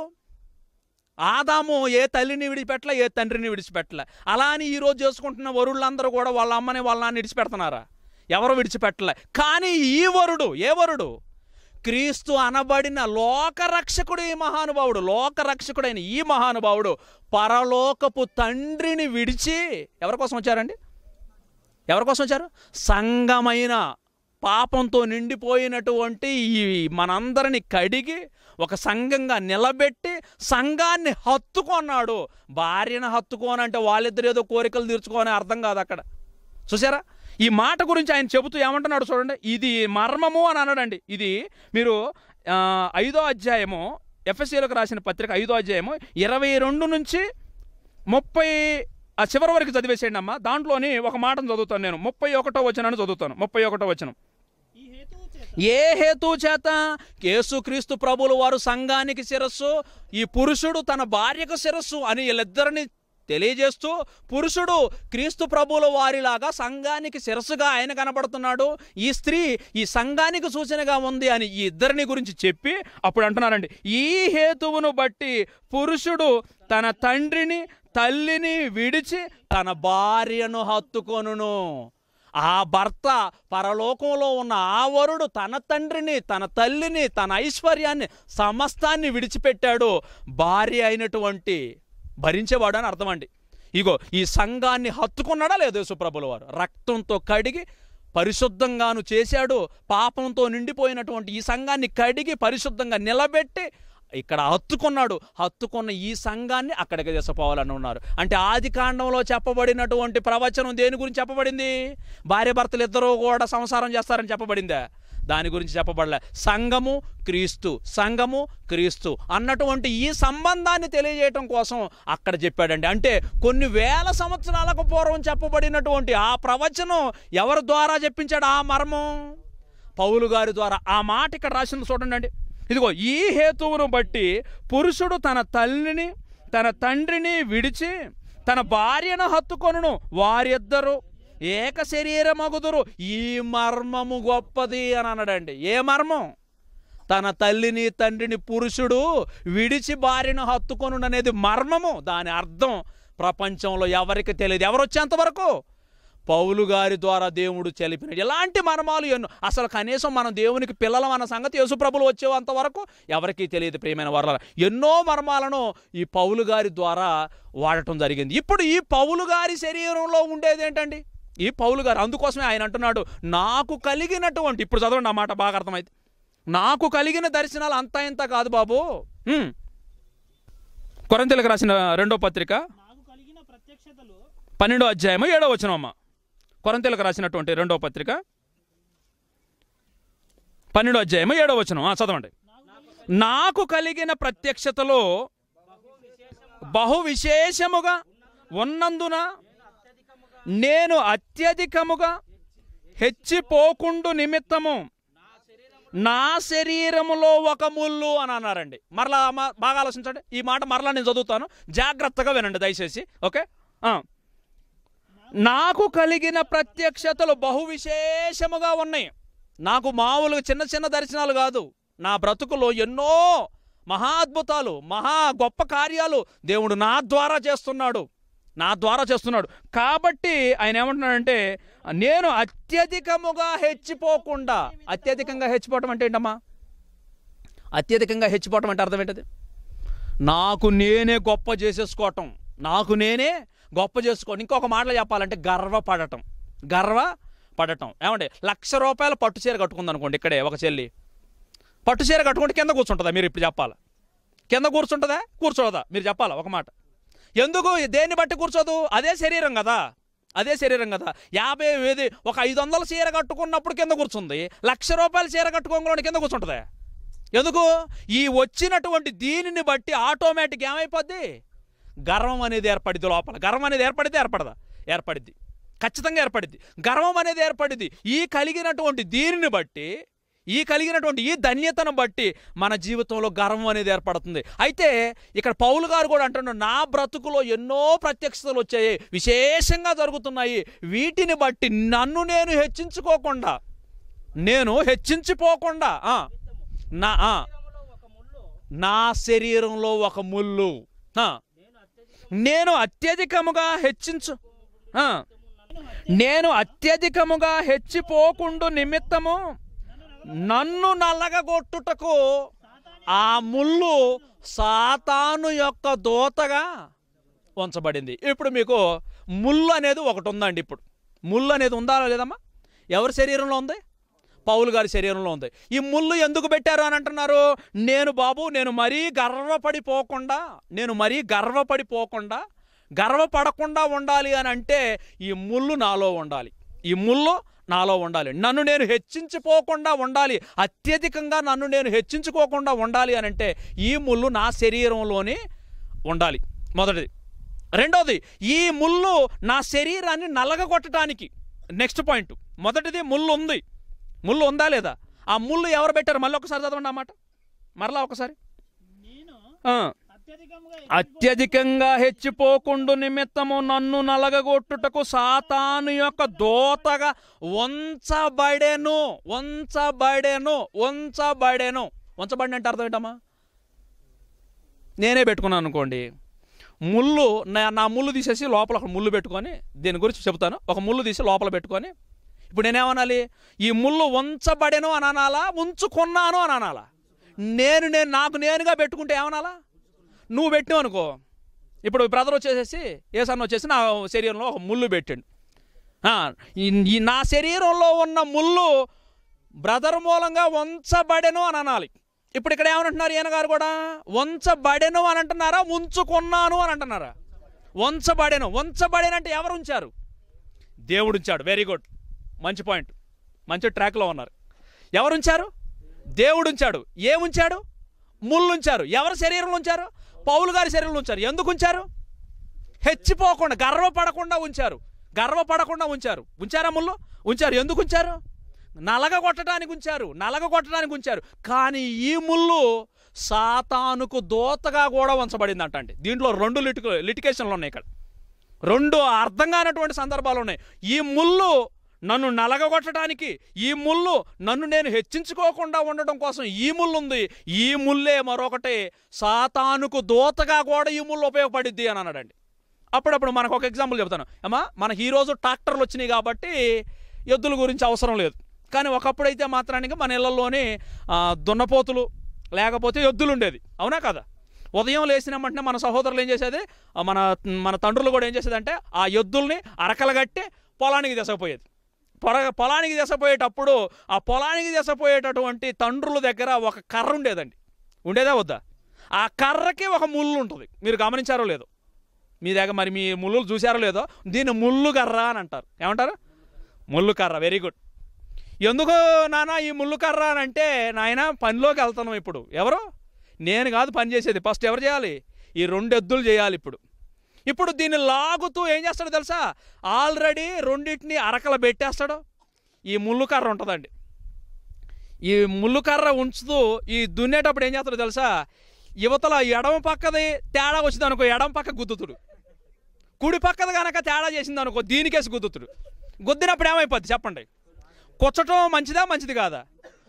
ఆదాము ఏ తల్లిని విడిచిపెట్టలే ఏ తండ్రిని విడిచిపెట్టలే అలా అని ఈరోజు చేసుకుంటున్న వరుళ్ళందరూ కూడా వాళ్ళ అమ్మని వాళ్ళ నాన్న విడిచిపెడుతున్నారా ఎవరు విడిచిపెట్టలే కానీ ఈ వరుడు ఏ వరుడు క్రీస్తు అనబడిన లోకరక్షకుడు ఈ మహానుభావుడు లోకరక్షకుడైన ఈ మహానుభావుడు పరలోకపు తండ్రిని విడిచి ఎవరి కోసం వచ్చారండి ఎవరి కోసం వచ్చారు సంఘమైన పాపంతో నిండిపోయినటువంటి ఈ మనందరిని కడిగి ఒక సంఘంగా నిలబెట్టి సంఘాన్ని హత్తుకొన్నాడు భార్యను హత్తుకోనంటే వాళ్ళిద్దరు ఏదో కోరికలు తీర్చుకోని అర్థం కాదు అక్కడ చూసారా ఈ మాట గురించి ఆయన చెబుతూ ఏమంటున్నాడు చూడండి ఇది మర్మము అని అన్నాడండి ఇది మీరు ఆ, ఐదో అధ్యాయము ఎఫ్ఎస్సీలకు రాసిన పత్రిక ఐదో అధ్యాయము ఇరవై రెండు నుంచి ముప్పై ఆ చివరి వరకు చదివేసేయండి అమ్మా దాంట్లోని ఒక మాటను చదువుతాను నేను ముప్పై ఒకటో వచనాన్ని చదువుతాను ముప్పై ఒకటో వచనం ఈ హేతువు చేత ఏ హేతు చేత యేసుక్రీస్తు ప్రభులు వారు సంఘానికి శిరస్సు ఈ పురుషుడు తన భార్యకు శిరస్సు అని వీళ్ళిద్దరిని తెలియజేస్తూ పురుషుడు క్రీస్తు ప్రభుల వారిలాగా సంఘానికి శిరస్సుగా ఆయన కనబడుతున్నాడు ఈ స్త్రీ ఈ సంఘానికి సూచనగా ఉంది అని ఈ ఇద్దరిని గురించి చెప్పి అప్పుడు అంటున్నారండి ఈ హేతువును బట్టి పురుషుడు తన తండ్రిని తల్లిని విడిచి తన భార్యను హత్తుకొనును ఆ భర్త పరలోకంలో ఉన్న ఆ వరుడు తన తండ్రిని తన తల్లిని తన ఐశ్వర్యాన్ని సమస్తాన్ని విడిచిపెట్టాడు భార్య అయినటువంటి భరించేవాడు అని అర్థమండి ఇగో ఈ సంఘాన్ని హత్తుకున్నాడా లేదు యేసుప్రభుల వారు రక్తంతో కడిగి పరిశుద్ధంగాను చేశాడు పాపంతో నిండిపోయినటువంటి ఈ సంఘాన్ని కడిగి పరిశుద్ధంగా నిలబెట్టి ఇక్కడ హత్తుకున్నాడు హత్తుకున్న ఈ సంఘాన్ని అక్కడికి తీసుకుపోవాలని ఉన్నారు అంటే ఆది కాండంలో చెప్పబడినటువంటి ప్రవచనం దేని గురించి చెప్పబడింది భార్య భర్తలు ఇద్దరూ కూడా సంసారం చేస్తారని చెప్పబడిందా దాని గురించి చెప్పబడలే సంఘము క్రీస్తు సంఘము క్రీస్తు అన్నటువంటి ఈ సంబంధాన్ని తెలియజేయటం కోసం అక్కడ చెప్పాడండి అంటే కొన్ని వేల సంవత్సరాలకు పూర్వం చెప్పబడినటువంటి ఆ ప్రవచనం ఎవరి ద్వారా చెప్పించాడు ఆ మర్మం పౌలు గారి ద్వారా ఆ మాట ఇక్కడ రాసింది చూడండి అండి ఇదిగో ఈ హేతువును బట్టి పురుషుడు తన తల్లిని తన తండ్రిని విడిచి తన భార్యను హత్తుకొనును వారిద్దరు ఏక శరీరమగుదురు ఈ మర్మము గొప్పది అని అన్నాడండి ఏ మర్మం తన తల్లిని తండ్రిని పురుషుడు విడిచి భార్యను హత్తుకొను అనేది మర్మము దాని అర్థం ప్రపంచంలో ఎవరికి తెలియదు ఎవరు వచ్చేంత వరకు పౌలు గారి ద్వారా దేవుడు చెలిపిన ఇలాంటి మర్మాలు ఎన్నో అసలు కనీసం మనం దేవునికి పిల్లలం అన్న సంగతి యేసుప్రభులు వచ్చేంత వరకు ఎవరికీ తెలియదు ప్రియమైన వర్ల ఎన్నో మర్మాలను ఈ పౌలు గారి ద్వారా వాడటం జరిగింది ఇప్పుడు ఈ పౌలు గారి శరీరంలో ఉండేది ఏంటండి ఈ పౌలు గారు అందుకోసమే ఆయన అంటున్నాడు నాకు కలిగినటువంటి ఇప్పుడు చదవండి ఆ మాట బాగా అర్థమైంది నాకు కలిగిన దర్శనాలు అంతా ఇంత కాదు బాబు హ్మ్. కొరంతెలకు రాసిన రెండో పత్రిక నాకు కలిగిన ప్రత్యక్షతలు పన్నెండో అధ్యాయము ఏడో వచనం అమ్మ కొరంతెలకు రాసినటువంటి రెండో పత్రిక పన్నెండు అధ్యాయము ఏడో వచనం ఆ, చదవండి నాకు కలిగిన ప్రత్యక్షతలో బహు విశేషముగా ఉన్నందున నేను అత్యధికముగా హెచ్చిపోకుండు నిమిత్తము నా శరీరములో ఒక ముళ్ళు అని అన్నారండి మరలా మా- బాగా ఆలోచించండి ఈ మాట మరలా నేను చదువుతాను జాగ్రత్తగా వినండి దయచేసి ఓకే ఆ. నాకు కలిగిన ప్రత్యక్షతలు బహు విశేషముగా ఉన్నాయి నాకు మామూలుగా చిన్న చిన్న దర్శనాలు కాదు నా బ్రతుకులో ఎన్నో మహా అద్భుతాలు మహా గొప్ప కార్యాలు దేవుడు నా ద్వారా చేస్తున్నాడు నా ద్వారా చేస్తున్నాడు కాబట్టి ఆయన ఏమంటున్నాడంటే నేను అత్యధికముగా హెచ్చిపోకుండా అత్యధికంగా హెచ్చిపోవటం అంటే ఏంటమ్మా అత్యధికంగా హెచ్చిపోవటం అంటే అర్థం ఏంటది నాకు నేనే గొప్ప చేసేసుకోవటం నాకు నేనే గొప్ప చేసుకోవడం ఇంకొక మాటలో చెప్పాలంటే గర్వపడటం గర్వ పడటం ఏమండి లక్ష రూపాయల పట్టు చీర కట్టుకుంది అనుకోండి ఇక్కడే ఒక చెల్లి పట్టు చీర కట్టుకుంటే కింద కూర్చుంటుందా మీరు ఇప్పుడు చెప్పాలా కింద కూర్చుంటుందా కూర్చోదా మీరు చెప్పాలా ఒక మాట ఎందుకు దేన్ని బట్టి కూర్చోదు అదే శరీరం కదా అదే శరీరం కదా యాభై ఏది ఒక ఐదు వందల చీర కట్టుకున్నప్పుడు కింద కూర్చుంది లక్ష రూపాయల చీర కట్టుకోకుండా కింద కూర్చుంటుందా ఎందుకు ఈ వచ్చినటువంటి దీనిని బట్టి ఆటోమేటిక్ ఏమైపోద్ది గర్వం అనేది ఏర్పడిద్ది లోపల గర్వం అనేది ఏర్పడిద్ది ఏర్పడదా ఏర్పడిద్ది ఖచ్చితంగా ఏర్పడిద్ది గర్వం అనేది ఏర్పడిద్ది ఈ కలిగినటువంటి దీనిని బట్టి ఈ కలిగినటువంటి ఈ ధన్యతను బట్టి మన జీవితంలో గర్వం అనేది ఏర్పడుతుంది అయితే ఇక్కడ పౌలు గారు కూడా అంటున్నాడు నా బ్రతుకులో ఎన్నో ప్రత్యక్షతలు వచ్చాయి విశేషంగా జరుగుతున్నాయి వీటిని బట్టి నన్ను నేను హెచ్చించుకోకుండా నేను హెచ్చించిపోకుండా ఆ, నా ఆ, నా శరీరంలో ఒక ముళ్ళు ఆ, నేను అత్యధికముగా హెచ్చించు ఆ, నేను అత్యధికముగా హెచ్చిపోకుండు నిమిత్తము నన్ను నల్లగగొట్టుటకు ఆ ముళ్ళు సాతాను యొక్క దోతగా ఉంచబడింది ఇప్పుడు మీకు ముళ్ళు అనేది ఒకటి ఉందండి ఇప్పుడు ముళ్ళు అనేది ఉందా లేదమ్మా ఎవరి శరీరంలో ఉంది పౌలు గారి శరీరంలో ఉంది ఈ ముళ్ళు ఎందుకు పెట్టారు అని అంటున్నారు నేను బాబు నేను మరీ గర్వపడిపోకుండా నేను మరీ గర్వపడిపోకుండా గర్వపడకుండా ఉండాలి అని అంటే ఈ ముళ్ళు నాలో ఉండాలి ఈ ముళ్ళు నాలో ఉండాలి నన్ను నేను హెచ్చించిపోకుండా ఉండాలి అత్యధికంగా నన్ను నేను హెచ్చించుకోకుండా ఉండాలి అని అంటే ఈ ముళ్ళు నా శరీరంలోనే ఉండాలి మొదటిది రెండోది ఈ ముళ్ళు నా శరీరాన్ని నలగగొట్టడానికి నెక్స్ట్ పాయింట్ మొదటిది ముళ్ళు ఉంది ముళ్ళు ఉందా లేదా ఆ ముళ్ళు ఎవరు పెట్టారు మళ్ళీ ఒకసారి చదవండి అన్నమాట మరలా ఒకసారి నేను ఆ. అత్యధికంగా అత్యధికంగా హెచ్చిపోకుండు నిమిత్తము నన్ను నలగగొట్టుటకు సాతాను యొక్క దోతగా వంచబడెను వంచబడెను వంచబడెను వంచబడిన అంటే అర్థం ఏంటమ్మా నేనే పెట్టుకున్నాను అనుకోండి ముళ్ళు నా నా ముళ్ళు తీసేసి లోపల ఒక ముళ్ళు పెట్టుకొని దీని గురించి చెప్తాను ఒక ముళ్ళు తీసి లోపల పెట్టుకొని ఇప్పుడు నేనేమనాలి ఈ ముళ్ళు ఉంచబడెను అని అనాలా ఉంచుకున్నాను అని అనాలా నేను నేను నాకు నేనుగా పెట్టుకుంటే ఏమనాలా నువ్వు పెట్టావు అనుకో ఇప్పుడు బ్రదర్ వచ్చేసేసి ఏ సన్న వచ్చేసి నా శరీరంలో ఒక ముళ్ళు పెట్టాడు ఆ, ఈ- ఈ నా శరీరంలో ఉన్న ముళ్ళు బ్రదర్ మూలంగా వంచబడెను అని అనాలి ఇప్పుడు ఇక్కడ ఏమంటున్నారు ఈయన గారు కూడా వంచబడెను అని అంటున్నారా ఉంచుకున్నాను అని అంటున్నారా వంచబడెను వంచబడెను అంటే ఎవరు ఉంచారు దేవుడు ఉంచాడు వెరీ గుడ్ మంచి పాయింట్ మంచి ట్రాక్లో ఉన్నారు ఎవరు ఉంచారు దేవుడు ఉంచాడు ఏముంచాడు ముళ్ళు ఉంచారు ఎవరి శరీరంలో ఉంచారు పౌలు గారి శరీరంలో ఉంచారు ఎందుకు ఉంచారు హెచ్చిపోకుండా గర్వపడకుండా ఉంచారు గర్వపడకుండా ఉంచారు ఉంచారా ముళ్ళు ఉంచారు ఎందుకు ఉంచారు నలగ కొట్టడానికి ఉంచారు నలగ కొట్టడానికి ఉంచారు కానీ ఈ ముళ్ళు సాతానుకు దోతగా కూడా ఉంచబడింది అంటండి దీంట్లో రెండు లిటిక లిటికేషన్లు ఉన్నాయి ఇక్కడ రెండు అర్థం కానటువంటి సందర్భాలు ఉన్నాయి ఈ ముళ్ళు నన్ను నలగగొట్టడానికి ఈ ముళ్ళు నన్ను నేను హెచ్చించుకోకుండా ఉండడం కోసం ఈ ముళ్ళు ఉంది ఈ ముల్లే మరొకటి సాతానుకు దోతగా కూడా ఈ ముళ్ళు ఉపయోగపడిద్ది అని అన్నాడండి అప్పుడప్పుడు మనకు ఒక ఎగ్జాంపుల్ చెప్తాను అమ్మా మనకి ఈరోజు ట్రాక్టర్లు వచ్చినాయి కాబట్టి ఎద్దుల గురించి అవసరం లేదు కానీ ఒకప్పుడైతే మాత్రానికి మన ఇళ్లలోనే ఆ, దున్నపోతులు లేకపోతే ఎద్దులు ఉండేది అవునా కదా ఉదయం లేచినామంటే మన సహోదరులు ఏం చేసేది ఆ, మన మన తండ్రులు కూడా ఏం చేసేదంటే ఆ ఎద్దుల్ని అరకలు కట్టి పొలానికి తీసుకుపోయేది పొల పొలానికి తీసుకుపోయేటప్పుడు ఆ పొలానికి తీసుకుపోయేటటువంటి తండ్రుల దగ్గర ఒక కర్ర ఉండేదండి ఉండేదా వద్దా ఆ కర్రకి ఒక ముళ్ళు ఉంటుంది మీరు గమనించారో లేదో మీ దగ్గర మరి మీ ముళ్ళు చూసారో లేదో దీన్ని ముళ్ళు కర్ర అని అంటారు ఏమంటారు ముళ్ళు కర్ర వెరీ గుడ్ ఎందుకు నాన్న ఈ ముళ్ళు కర్ర అని అంటే నాయన పనిలోకి వెళ్తున్నాం ఇప్పుడు ఎవరు నేను కాదు పని చేసేది ఫస్ట్ ఎవరు చేయాలి ఈ రెండు ఎద్దులు చేయాలి ఇప్పుడు ఇప్పుడు దీన్ని లాగుతూ ఏం చేస్తాడో తెలుసా ఆల్రెడీ రెండింటిని అరకల పెట్టేస్తాడు ఈ ముళ్ళు కర్ర ఉంటుందండి ఈ ముళ్ళు కర్ర ఉంచుతూ ఈ దున్నేటప్పుడు ఏం చేస్తాడో తెలుసా యువతల ఎడమ పక్కది తేడా వచ్చింది అనుకో ఎడమ పక్క గుద్దుతుడు కుడి పక్కది కనుక తేడా చేసింది అనుకో దీనికేసి గుద్దుతుడు గుద్దినప్పుడు ఏమైపోద్ది చెప్పండి కుచ్చటం మంచిదా మంచిది కాదా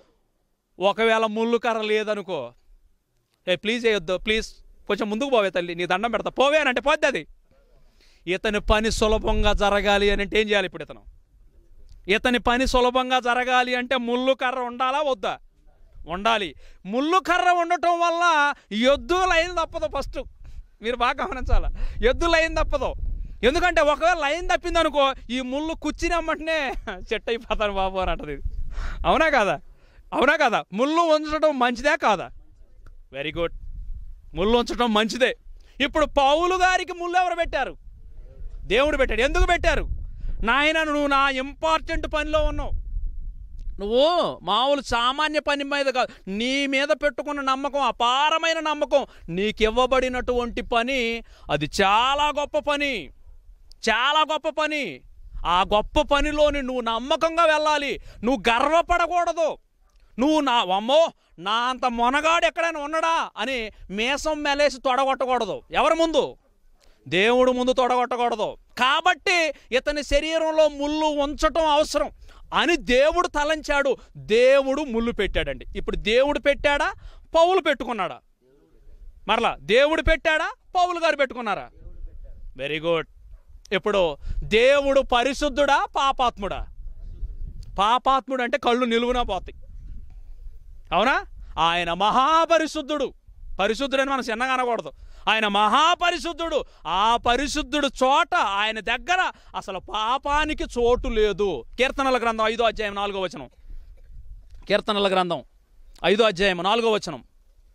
ఒకవేళ ముళ్ళు కర్ర లేదనుకో ఏ ప్లీజ్ వేయొద్దు ప్లీజ్ కొంచెం ముందుకు పోవే తల్లి నీ దండం పెడతా పోవే అని అంటే పోద్ది అది ఇతని పని సులభంగా జరగాలి అని అంటే ఏం చేయాలి ఇప్పుడు ఇతను ఇతని పని సులభంగా జరగాలి అంటే ముళ్ళు కర్ర ఉండాలా వద్దా ఉండాలి ముళ్ళు కర్ర ఉండటం వల్ల ఎద్దు లైన్ తప్పదు ఫస్ట్ మీరు బాగా గమనించాలి ఎద్దు లైన్ తప్పదు ఎందుకంటే ఒకవేళ లైన్ తప్పింది అనుకో ఈ ముళ్ళు కుచ్చినమ్మంటనే చెట్టు అయిపోతాను బాబు అని అంటది ఇది. అవునా కాదా అవునా కాదా ముళ్ళు ఉంచడం మంచిదే కాదా వెరీ గుడ్ ముళ్ళు ఉంచడం మంచిదే ఇప్పుడు పౌలు గారికి ముళ్ళు ఎవరు పెట్టారు దేవుడు పెట్టాడు ఎందుకు పెట్టారు నాయన నువ్వు నా ఇంపార్టెంట్ పనిలో ఉన్నావు నువ్వు మామూలు సామాన్య పని మీద కాదు నీ మీద పెట్టుకున్న నమ్మకం అపారమైన నమ్మకం నీకివ్వబడినటువంటి పని అది చాలా గొప్ప పని చాలా గొప్ప పని ఆ గొప్ప పనిలోని నువ్వు నమ్మకంగా వెళ్ళాలి నువ్వు గర్వపడకూడదు నువ్వు నా అమ్మో నా అంత మొనగాడు ఎక్కడైనా ఉన్నడా అని మేసం మెలేసి తొడగొట్టకూడదు ఎవరి ముందు దేవుడు ముందు తొడగొట్టకూడదు కాబట్టి ఇతని శరీరంలో ముళ్ళు ఉంచటం అవసరం అని దేవుడు తలంచాడు దేవుడు ముళ్ళు పెట్టాడండి ఇప్పుడు దేవుడు పెట్టాడా పౌలు పెట్టుకున్నాడా మరలా దేవుడు పెట్టాడా పౌలు గారు పెట్టుకున్నారా వెరీ గుడ్ ఇప్పుడు దేవుడు పరిశుద్ధుడా పాపాత్ముడా పాపాత్ముడు అంటే కళ్ళు నిలువునా పోతాయి అవునా ఆయన మహాపరిశుద్ధుడు పరిశుద్ధుడని మనం చిన్నగా అనకూడదు ఆయన మహాపరిశుద్ధుడు ఆ పరిశుద్ధుడు చోట ఆయన దగ్గర అసలు పాపానికి చోటు లేదు కీర్తనల గ్రంథం ఐదో అధ్యాయం నాలుగో వచనం కీర్తనల గ్రంథం ఐదో అధ్యాయం నాలుగో వచనం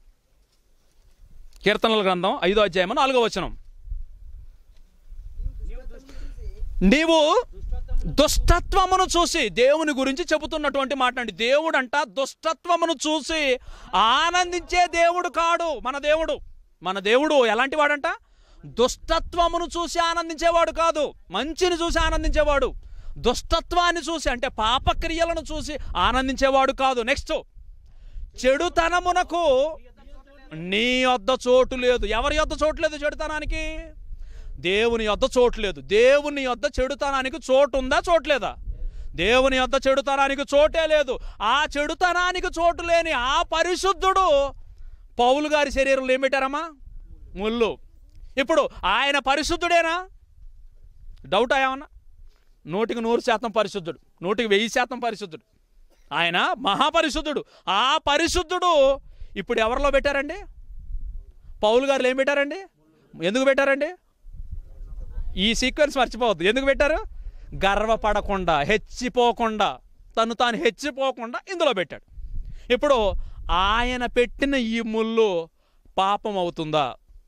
కీర్తనల గ్రంథం ఐదో అధ్యాయం నాలుగో వచనం నీవు దుష్టత్వమును చూసి దేవుని గురించి చెబుతున్నటువంటి మాట అండి దేవుడు అంట దుష్టత్వమును చూసి ఆనందించే దేవుడు కాడు మన దేవుడు మన దేవుడు ఎలాంటి వాడంట దుష్టత్వమును చూసి ఆనందించేవాడు కాదు మంచిని చూసి ఆనందించేవాడు దుష్టత్వాన్ని చూసి అంటే పాపక్రియలను చూసి ఆనందించేవాడు కాదు నెక్స్ట్ చెడుతనమునకు నీ వద్ద చోటు లేదు ఎవరి యొద్ద చోటు లేదు చెడుతనానికి దేవుని యొద్ద చోటు లేదు దేవుని యొద్ద చెడుతనానికి చోటు ఉందా చోట్లేదా దేవుని యొద్ద చెడుతనానికి చోటే లేదు ఆ చెడుతనానికి చోటు లేని ఆ పరిశుద్ధుడు పౌలు గారి శరీరంలో ఏం పెట్టారమ్మా ముళ్ళు ఇప్పుడు ఆయన పరిశుద్ధుడేనా డౌట్ ఏమన్నా నూటికి నూరు శాతం పరిశుద్ధుడు నూటికి వెయ్యి శాతం పరిశుద్ధుడు ఆయన మహాపరిశుద్ధుడు ఆ పరిశుద్ధుడు ఇప్పుడు ఎవరిలో పెట్టారండి పౌలు గారు ఏం పెట్టారండి ఎందుకు పెట్టారండి ఈ సీక్వెన్స్ మర్చిపోవద్దు ఎందుకు పెట్టారు గర్వపడకుండా హెచ్చిపోకుండా తను తాను హెచ్చిపోకుండా ఇందులో పెట్టాడు ఇప్పుడు ఆయన పెట్టిన ఈ ముళ్ళు పాపం అవుతుందా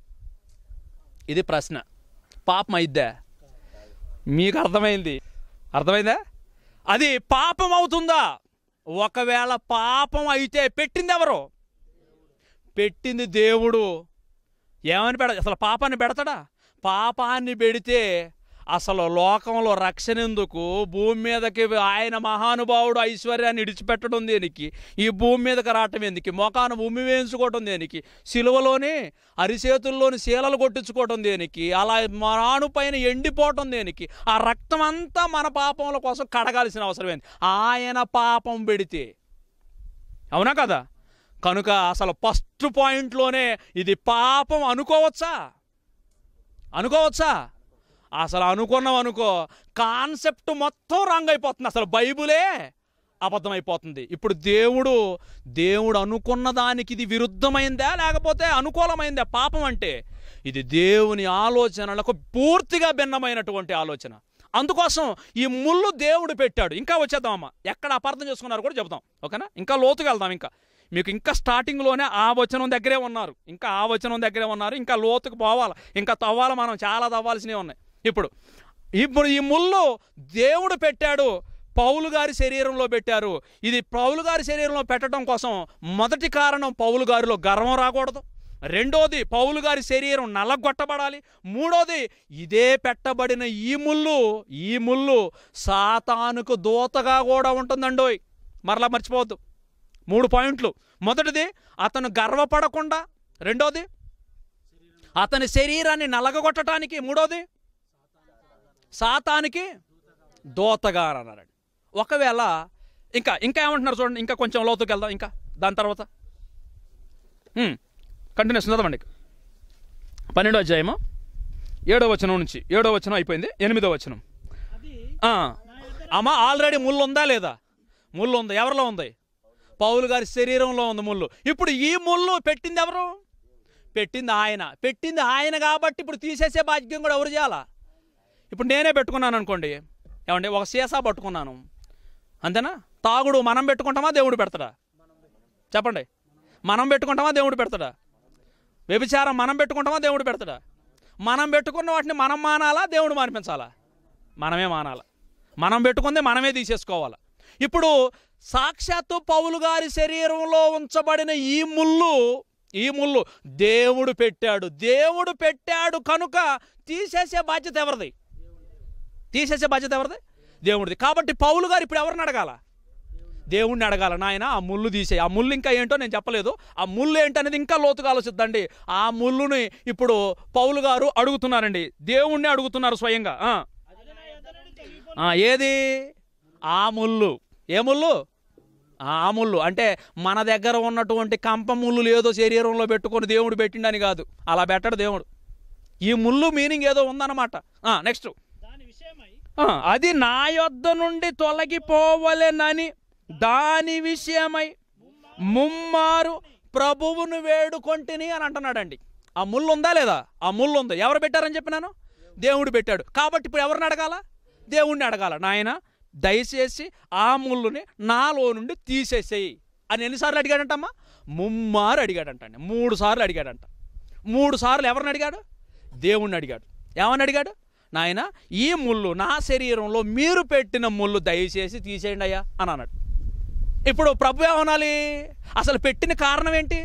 ఇది ప్రశ్న పాపం అయిద్దా మీకు అర్థమైంది అర్థమైందా అది పాపం అవుతుందా ఒకవేళ పాపం అయితే పెట్టింది ఎవరు పెట్టింది దేవుడు ఏమని పెడ అసలు పాపాన్ని పెడతాడా పాపాన్ని పెడితే అసలు లోకంలో రక్షణ ఎందుకు భూమి మీదకి ఆయన మహానుభావుడు ఐశ్వర్యాన్ని ఇడిచిపెట్టడం దేనికి ఈ భూమి మీదకి రావటం ఎందుకు మొఖాన భూమి వేయించుకోవటం దేనికి సిలువలోని అరిచేతుల్లోని శీలలు కొట్టించుకోవటం దేనికి అలా మాను పైన ఎండిపోవటం దేనికి ఆ రక్తం అంతా మన పాపముల కోసం కడగాల్సిన అవసరం ఏంది ఆయన పాపం పెడితే అవునా కదా కనుక అసలు ఫస్ట్ పాయింట్లోనే ఇది పాపం అనుకోవచ్చా అనుకోవచ్చా అసలు అనుకున్నాం అనుకో కాన్సెప్ట్ మొత్తం రాంగ్ అయిపోతుంది అసలు బైబులే అబద్ధమైపోతుంది ఇప్పుడు దేవుడు దేవుడు అనుకున్న దానికి ఇది విరుద్ధమైందా లేకపోతే అనుకూలమైందా పాపం అంటే ఇది దేవుని ఆలోచనలకు పూర్తిగా భిన్నమైనటువంటి ఆలోచన అందుకోసం ఈ ముళ్ళు దేవుడు పెట్టాడు ఇంకా వచ్చేద్దామమ్మా ఎక్కడ అపార్థం చేసుకున్నారు కూడా చెబుతాం ఓకేనా ఇంకా లోతుగా వెళ్దాం ఇంకా మీకు ఇంకా స్టార్టింగ్లోనే ఆ వచనం దగ్గరే ఉన్నారు ఇంకా ఆ వచనం దగ్గరే ఉన్నారు ఇంకా లోతుకు పోవాలి ఇంకా తవ్వాలి మనం చాలా తవ్వాల్సినవి ఉన్నాయి ఇప్పుడు ఇప్పుడు ఈ ముళ్ళు దేవుడు పెట్టాడు పౌలు గారి శరీరంలో పెట్టారు ఇది పౌలు గారి శరీరంలో పెట్టడం కోసం మొదటి కారణం పౌలు గారిలో గర్వం రాకూడదు రెండోది పౌలు గారి శరీరం నల్లగొట్టబడాలి మూడోది ఇదే పెట్టబడిన ఈ ముళ్ళు ఈ ముళ్ళు సాతానుకు దూతగా కూడా ఉంటుందండోయ్ మరలా మర్చిపోవద్దు మూడు పాయింట్లు మొదటిది అతను గర్వపడకుండా రెండోది అతని శరీరాన్ని నలగగొట్టడానికి మూడోది సాతానికి దోతగా అని అన్నాడు ఒకవేళ ఇంకా ఇంకా ఏమంటున్నారు చూడండి ఇంకా కొంచెం లోతుకి వెళ్దాం ఇంకా దాని తర్వాత కంటిన్యూస్ చదవండి పన్నెండో అధ్యాయము ఏడో వచనం నుంచి ఏడో వచనం అయిపోయింది ఎనిమిదో వచనం అది ఆ, నా యొద్ద అమ్మ ఆల్రెడీ ముళ్ళు ఉందా లేదా ముళ్ళు ఉంది ఎవరిలో ఉంది పౌలు గారి శరీరంలో ఉంది ముళ్ళు ఇప్పుడు ఈ ముళ్ళు పెట్టింది ఎవరు పెట్టింది ఆయన పెట్టింది ఆయన కాబట్టి ఇప్పుడు తీసేసే బాధ్యం కూడా ఎవరు చేయాలా ఇప్పుడు నేనే పెట్టుకున్నాను అనుకోండి ఏమండి ఒక సీసా పట్టుకున్నాను అంతేనా తాగుడు మనం పెట్టుకుంటామా దేవుడు పెడతాడా చెప్పండి మనం పెట్టుకుంటామా దేవుడు పెడతాడా వ్యభిచారం మనం పెట్టుకుంటామా దేవుడు పెడతాడా మనం పెట్టుకున్న వాటిని మనం మానాలా దేవుడు మానిపించాలా మనమే మానాల మనం పెట్టుకుంది మనమే తీసేసుకోవాలి ఇప్పుడు సాక్షాత్తు పౌలు గారి శరీరంలో ఉంచబడిన ఈ ముళ్ళు ఈ ముళ్ళు దేవుడు పెట్టాడు దేవుడు పెట్టాడు కనుక తీసేసే బాధ్యత ఎవరిది తీసేసే బాధ్యత ఎవరిది దేవుడిది కాబట్టి పౌలు గారు ఇప్పుడు ఎవరిని అడగాల దేవుణ్ణి అడగాల నాయన ఆ ముళ్ళు తీసే ఆ ముళ్ళు ఇంకా ఏంటో నేను చెప్పలేదు ఆ ముళ్ళు ఏంటనేది ఇంకా లోతుగా ఆలోచిద్దండి ఆ ముళ్ళుని ఇప్పుడు పౌలు గారు అడుగుతున్నారండి దేవుణ్ణి అడుగుతున్నారు స్వయంగా ఆ. అది నా యొద్ద నుండి తొలగిపో ఆ, ఏది ఆ ముళ్ళు ఏ ముళ్ళు ఆ ముళ్ళు అంటే మన దగ్గర ఉన్నటువంటి కంప ముళ్ళు ఏదో శరీరంలో పెట్టుకొని దేవుడు పెట్టిండని కాదు అలా పెట్టడు దేవుడు ఈ ముళ్ళు మీనింగ్ ఏదో ఉందన్నమాట నెక్స్ట్ దాని విషయమై అది నా యొద్ద నుండి తొలగిపోవలెనని దాని విషయమై ముమ్మారు ప్రభువును వేడుకొంటిని అని అంటున్నాడండి ఆ ముళ్ళు ఉందా లేదా ఆ ముళ్ళు ఉంది ఎవరు పెట్టారని చెప్పినాను దేవుడు పెట్టాడు కాబట్టి ఇప్పుడు ఎవరిని అడగాల దేవుణ్ణి అడగాల నాయన దయచేసి ఆ ముళ్ళుని నాలో నుండి తీసేసేయి అని ఎన్నిసార్లు అడిగాడంటమ్మా ముమ్మారు అడిగాడంట అండి మూడు సార్లు అడిగాడంట మూడు సార్లు ఎవరిని అడిగాడు దేవుణ్ణి అడిగాడు ఏమని అడిగాడు నాయన ఈ ముళ్ళు నా శరీరంలో మీరు పెట్టిన ముళ్ళు దయచేసి తీసేయండి అయ్యా అని అన్నాడు ఇప్పుడు ప్రభు ఏమనాలి అసలు పెట్టిన కారణం ఏంటి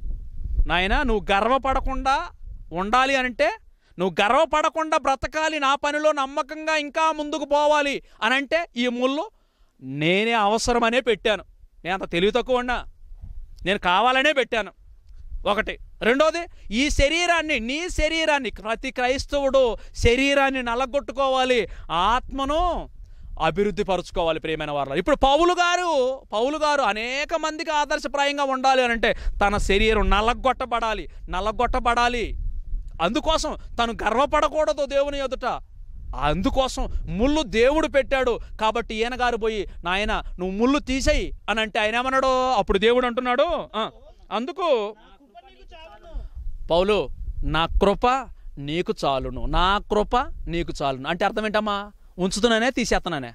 నాయన నువ్వు గర్వపడకుండా ఉండాలి అంటే నువ్వు గర్వపడకుండా బ్రతకాలి నా పనిలో నమ్మకంగా ఇంకా ముందుకు పోవాలి అని అంటే ఈ ముళ్ళు నేనే అవసరమనే పెట్టాను నేను అంత తెలివి తక్కువ ఉన్నా నేను కావాలనే పెట్టాను ఒకటి రెండోది ఈ శరీరాన్ని నీ శరీరాన్ని ప్రతి క్రైస్తవుడు శరీరాన్ని నలగొట్టుకోవాలి ఆత్మను అభివృద్ధి పరుచుకోవాలి ప్రియమైన వారు ఇప్పుడు పౌలు గారు పౌలు గారు అనేక మందికి ఆదర్శప్రాయంగా ఉండాలి అని అంటే తన శరీరం నలగొట్టబడాలి నలగొట్టబడాలి అందుకోసం తను గర్వపడకూడదు దేవుని ఎదుట అందుకోసం ముళ్ళు దేవుడు పెట్టాడు కాబట్టి ఈయన గారు పోయి నాయన నువ్వు ముళ్ళు తీసేయి అని అంటే ఆయన ఏమన్నాడు అప్పుడు దేవుడు అంటున్నాడు "ఆ, అందుకు నా కుప్ప నీకు చాలును పౌలు నా కృప నీకు చాలును నా కృప నీకు చాలును అంటే అర్థం ఏంటమ్మా ఉంచుతున్నానే తీసేస్తున్నానే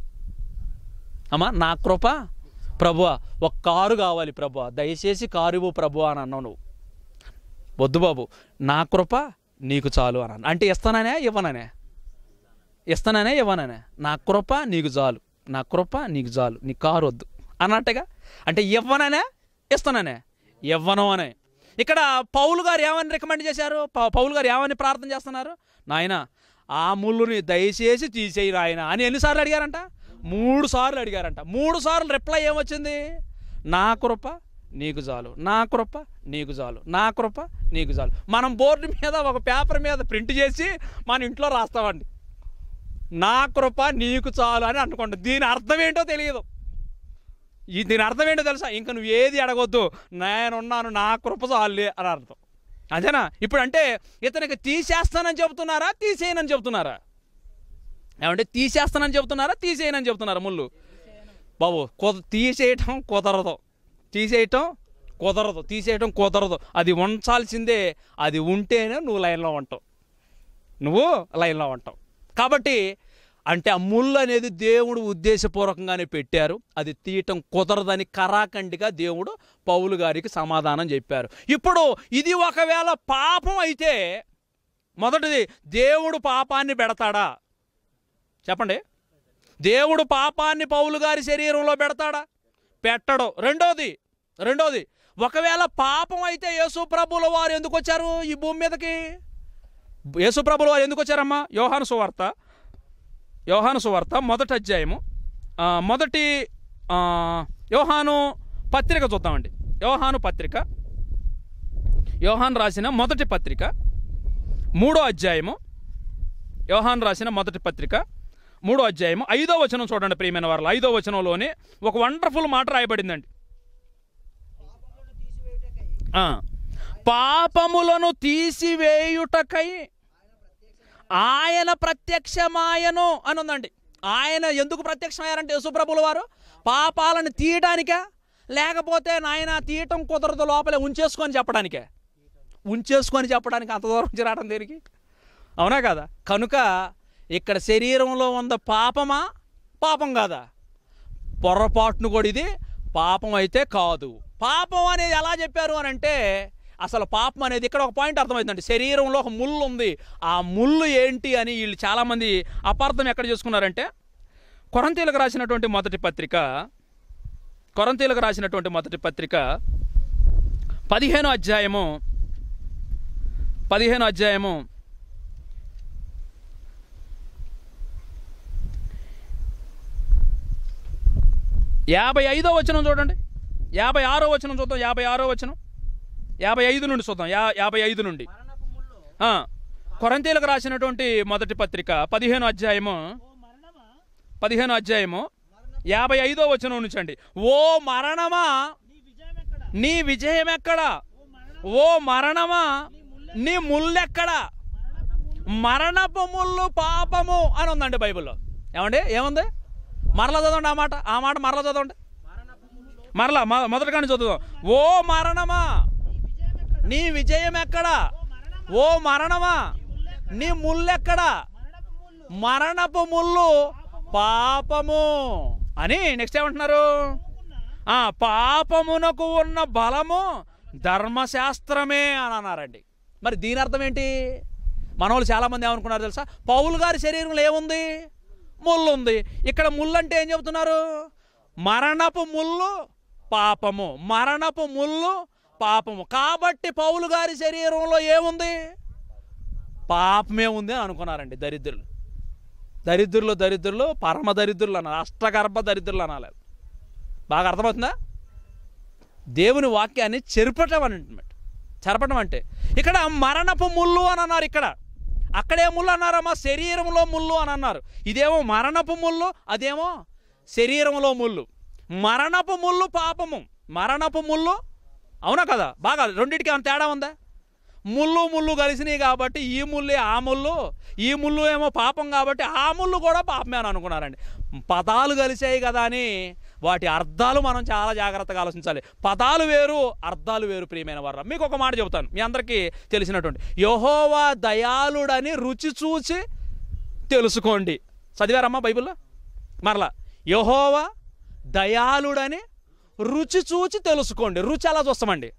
అమ్మా నా కృప ప్రభువా ఒక కారు కావాలి ప్రభువా దయచేసి కారు ఇవ్వు ప్రభువా అని అన్నావు నువ్వు వద్దు బాబు నా కృప నీకు చాలు అని అన్నా అంటే ఇస్తాననే ఇవ్వననే ఇస్తాననే ఇవ్వననే నా కృప నీకు చాలు నా కృప నీకు చాలు నీ కారు వద్దు అన్నట్టుగా అంటే ఇవ్వననే ఇస్తాననే ఇవ్వను అనే ఇక్కడ పౌలు గారు ఏమని రికమెండ్ చేశారు పౌ- పౌలు గారు ఏమని ప్రార్థన చేస్తున్నారు నాయన ఆ ముళ్ళుని దయచేసి తీసేయి నాయన అని ఎన్నిసార్లు అడిగారంట మూడు సార్లు అడిగారంట మూడు సార్లు రిప్లై ఏమొచ్చింది నా కృప నీకు చాలు నా కృప నీకు చాలు నా కృప నీకు చాలు మనం బోర్డు మీద ఒక పేపర్ మీద ప్రింట్ చేసి మన ఇంట్లో రాస్తామండి నా కృప నీకు చాలు అని అనుకోండి దీని అర్థం ఏంటో తెలియదు ఈ దీని అర్థం ఏంటో తెలుసా ఇంకా నువ్వు ఏది అడగొద్దు నేనున్నాను నా కృప చాలులే అని అర్థం అంతేనా ఇప్పుడు అంటే ఇతనికి తీసేస్తానని చెబుతున్నారా తీసేయనని చెబుతున్నారా ఏమంటే తీసేస్తానని చెబుతున్నారా తీసేయనని చెబుతున్నారా ముళ్ళు బాబు కుద తీసేయటం కుదరదు తీసేయటం కుదరదు తీసేయటం కుదరదు అది ఉంచాల్సిందే అది ఉంటేనే నువ్వు లైన్లో ఉంటావు నువ్వు లైన్లో ఉంటావు కాబట్టి అంటే ఆ ముళ్ళు అనేది దేవుడు ఉద్దేశపూర్వకంగానే పెట్టారు అది తీయటం కుదరదని కరాఖండిగా దేవుడు పౌలు గారికి సమాధానం చెప్పారు ఇప్పుడు ఇది ఒకవేళ పాపం అయితే మొదటిది దేవుడు పాపాన్ని పెడతాడా చెప్పండి దేవుడు పాపాన్ని పౌలు గారి శరీరంలో పెడతాడా పెట్టడు రెండోది రెండోది ఒకవేళ పాపం అయితే యేసు ప్రభుల వారు ఎందుకు వచ్చారు ఈ భూమి మీదకి యేసు ప్రభుల వారు ఎందుకు వచ్చారమ్మా యోహాను సువార్త యోహాను సువార్త మొదటి అధ్యాయము ఆ, మొదటి ఆ, యోహాను పత్రిక చూద్దామండి యోహాను పత్రిక యోహాన్ రాసిన మొదటి పత్రిక మూడో అధ్యాయము యోహాన్ రాసిన మొదటి పత్రిక మూడో అధ్యాయము ఐదో వచనం చూడండి ప్రియమైన వారు ఐదో వచనంలోనే ఒక వండర్ఫుల్ మాట రాయబడిందండి ఆ, పాపములను తీసివేయుటకై ఆయన ప్రత్యక్షమాయను అని ఉందండి ఆయన ఎందుకు ప్రత్యక్షమయ్యారంటే యేసుప్రభుల వారు పాపాలను తీయటానికా లేకపోతే నాయన తీయటం కుదరదు లోపలే ఉంచేసుకొని చెప్పడానికే ఉంచేసుకొని చెప్పడానికి అంత దూరం నుంచి రావడం దేనికి అవునా కదా కనుక ఇక్కడ శరీరంలో ఉన్న పాపమా పాపం కాదా పొరపాటును కూడా ఇది పాపం అయితే కాదు పాపం అనేది ఎలా చెప్పారు అని అంటే అసలు పాపం అనేది ఇక్కడ ఒక పాయింట్ అర్థమవుతుందండి శరీరంలో ఒక ముళ్ళు ఉంది ఆ ముళ్ళు ఏంటి అని వీళ్ళు చాలామంది అపార్థం ఎక్కడ చేసుకున్నారంటే కొరంతీలకు రాసినటువంటి మొదటి పత్రిక కొరంతీలకు రాసినటువంటి మొదటి పత్రిక పదిహేను అధ్యాయము పదిహేను అధ్యాయము యాభై ఐదో వచనం చూడండి యాభై ఆరో వచనం చూద్దాం యాభై ఆరో వచనం యాభై ఐదు నుండి చూద్దాం యా యాభై ఐదు నుండి ఆ, కొరంతీలకు రాసినటువంటి మొదటి పత్రిక పదిహేను అధ్యాయము ఓ మరణమా పదిహేను అధ్యాయము యాభై ఐదో వచనం నుంచండి ఓ మరణమా నీ విజయం ఎక్కడ నీ విజయం ఎక్కడా ఓ మరణం ఓ మరణమా నీ ముల్లెక్కడా మరణపు ముళ్ళు పాపము అని ఉందండి బైబిల్లో ఏమండి ఏముంది మరలా చదవండి ఆ మాట ఆ మాట మరలా చదవండి మరలా మొ- మొదటి కానీ చదువుదాం ఓ మరణమా నీ విజయం ఎక్కడ నీ విజయం ఎక్కడా ఓ మరణమా ఓ మరణమా నీ ముల్లెక్కడా మరణపు ముళ్ళు మరణపు ముళ్ళు పాపము అని నెక్స్ట్ ఏమంటున్నారు ఉన్న ఆ పాపమునకు ఉన్న బలము ధర్మశాస్త్రమే అని అన్నారండి మరి దీని అర్థం ఏంటి మనోళ్ళు చాలామంది ఏమనుకున్నారు తెలుసా పౌలు గారి శరీరంలో ఏముంది ముళ్ళు ఉంది ఇక్కడ ముళ్ళు అంటే ఏం చెబుతున్నారు మరణపు ముళ్ళు పాపము మరణపు ముళ్ళు పాపము కాబట్టి పౌలు గారి శరీరంలో ఏముంది పాపమే ఉంది అని అనుకున్నారండి దరిద్రులు దరిద్రులు దరిద్రులు పరమ దరిద్రులు అన్నారు అష్టగర్భ దరిద్రులు అనాలి బాగా అర్థమవుతుందా దేవుని వాక్యాన్ని చెరపటం అని అంటున్నమాట చెరపటం అంటే ఇక్కడ మరణపు ముళ్ళు అని అన్నారు ఇక్కడ అక్కడే ముళ్ళు అన్నారమ్మా శరీరంలో ముళ్ళు అని అన్నారు ఇదేమో మరణపు ముళ్ళు అదేమో శరీరంలో ముళ్ళు మరణపు ముళ్ళు పాపము మరణపు ముళ్ళు అవునా కదా బాగా రెండింటికి ఏమైనా తేడా ఉందా ముళ్ళు ముళ్ళు కలిసినాయి కాబట్టి ఈ ముళ్ళే ఆ ముళ్ళు ఈ ముళ్ళు ఏమో పాపం కాబట్టి ఆ ముళ్ళు కూడా పాపమే అని అనుకున్నారండి పదాలు కలిసాయి కదా అని వాటి అర్థాలు మనం చాలా జాగ్రత్తగా ఆలోచించాలి పదాలు వేరు అర్థాలు వేరు ప్రియమైన వారు మీకు ఒక మాట చెబుతాను మీ అందరికీ తెలిసినటువంటి యహోవా దయాళుడని రుచి చూసి తెలుసుకోండి చదివారమ్మా బైబిల్లో మరలా యహోవా దయాళుడని రుచి చూచి తెలుసుకోండి రుచి ఎలా చూస్తామండి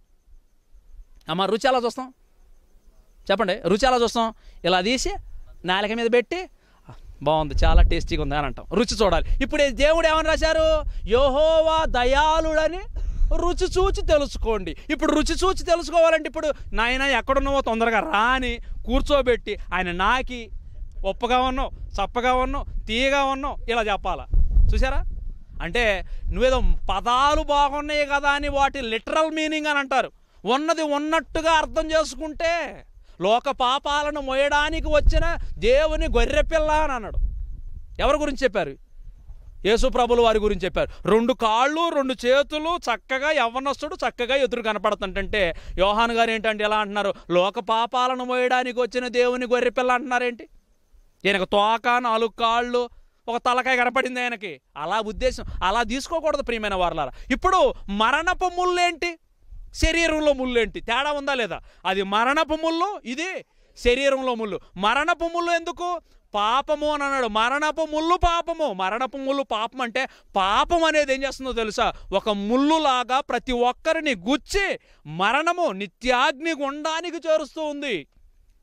అమ్మ రుచి ఎలా చూస్తాం చెప్పండి రుచి ఎలా చూస్తాం ఇలా తీసి నాలుక మీద పెట్టి "ఆ, బాగుంది చాలా టేస్టీగా ఉంది అని అంటాం రుచి చూడాలి ఇప్పుడు ఈ దేవుడు ఏమని రాశారు యోహోవా దయాళుడని రుచి చూచి తెలుసుకోండి ఇప్పుడు రుచి చూచి తెలుసుకోవాలంటే ఇప్పుడు నాయన ఎక్కడున్నావో తొందరగా రాని కూర్చోబెట్టి ఆయన నాకి ఉప్పగా ఉన్నావు చప్పగా ఉన్నావు తీయగా ఉన్నావు ఇలా చెప్పాలా చూసారా అంటే నువ్వేదో పదాలు బాగున్నాయి కదా అని వాటి లిటరల్ మీనింగ్ అని అంటారు ఉన్నది ఉన్నట్టుగా అర్థం చేసుకుంటే లోక పాపాలను మోయడానికి వచ్చిన దేవుని గొర్రెపిల్ల అని అన్నాడు ఎవరి గురించి చెప్పారు యేసు ప్రభుల వారి గురించి చెప్పారు రెండు కాళ్ళు రెండు చేతులు చక్కగా యవ్వనస్తుడు చక్కగా ఎదురు కనపడుతుంటే యోహాన్ గారు ఏంటంటే ఎలా అంటున్నారు లోక పాపాలను మోయడానికి వచ్చిన దేవుని గొర్రెపిల్ల అంటున్నారేంటి ఈయనకు తోక నాలుగు కాళ్ళు ఒక తలకాయ కనపడింది ఆయనకి అలా ఉద్దేశం అలా తీసుకోకూడదు ప్రియమైన వారలారా ఇప్పుడు మరణపు ముళ్ళేంటి శరీరంలో ముళ్ళేంటి తేడా ఉందా లేదా అది మరణపు ముళ్ళు ఇది శరీరంలో ముళ్ళు మరణపు ముళ్ళు ఎందుకు పాపము అని అన్నాడు మరణపు ముళ్ళు పాపము మరణపు ముళ్ళు పాపం అంటే పాపం అనేది ఏం చేస్తుందో తెలుసా ఒక ముళ్ళులాగా ప్రతి ఒక్కరిని గుచ్చి మరణము నిత్యాగ్ని గుండానికి చేరుస్తూ ఉంది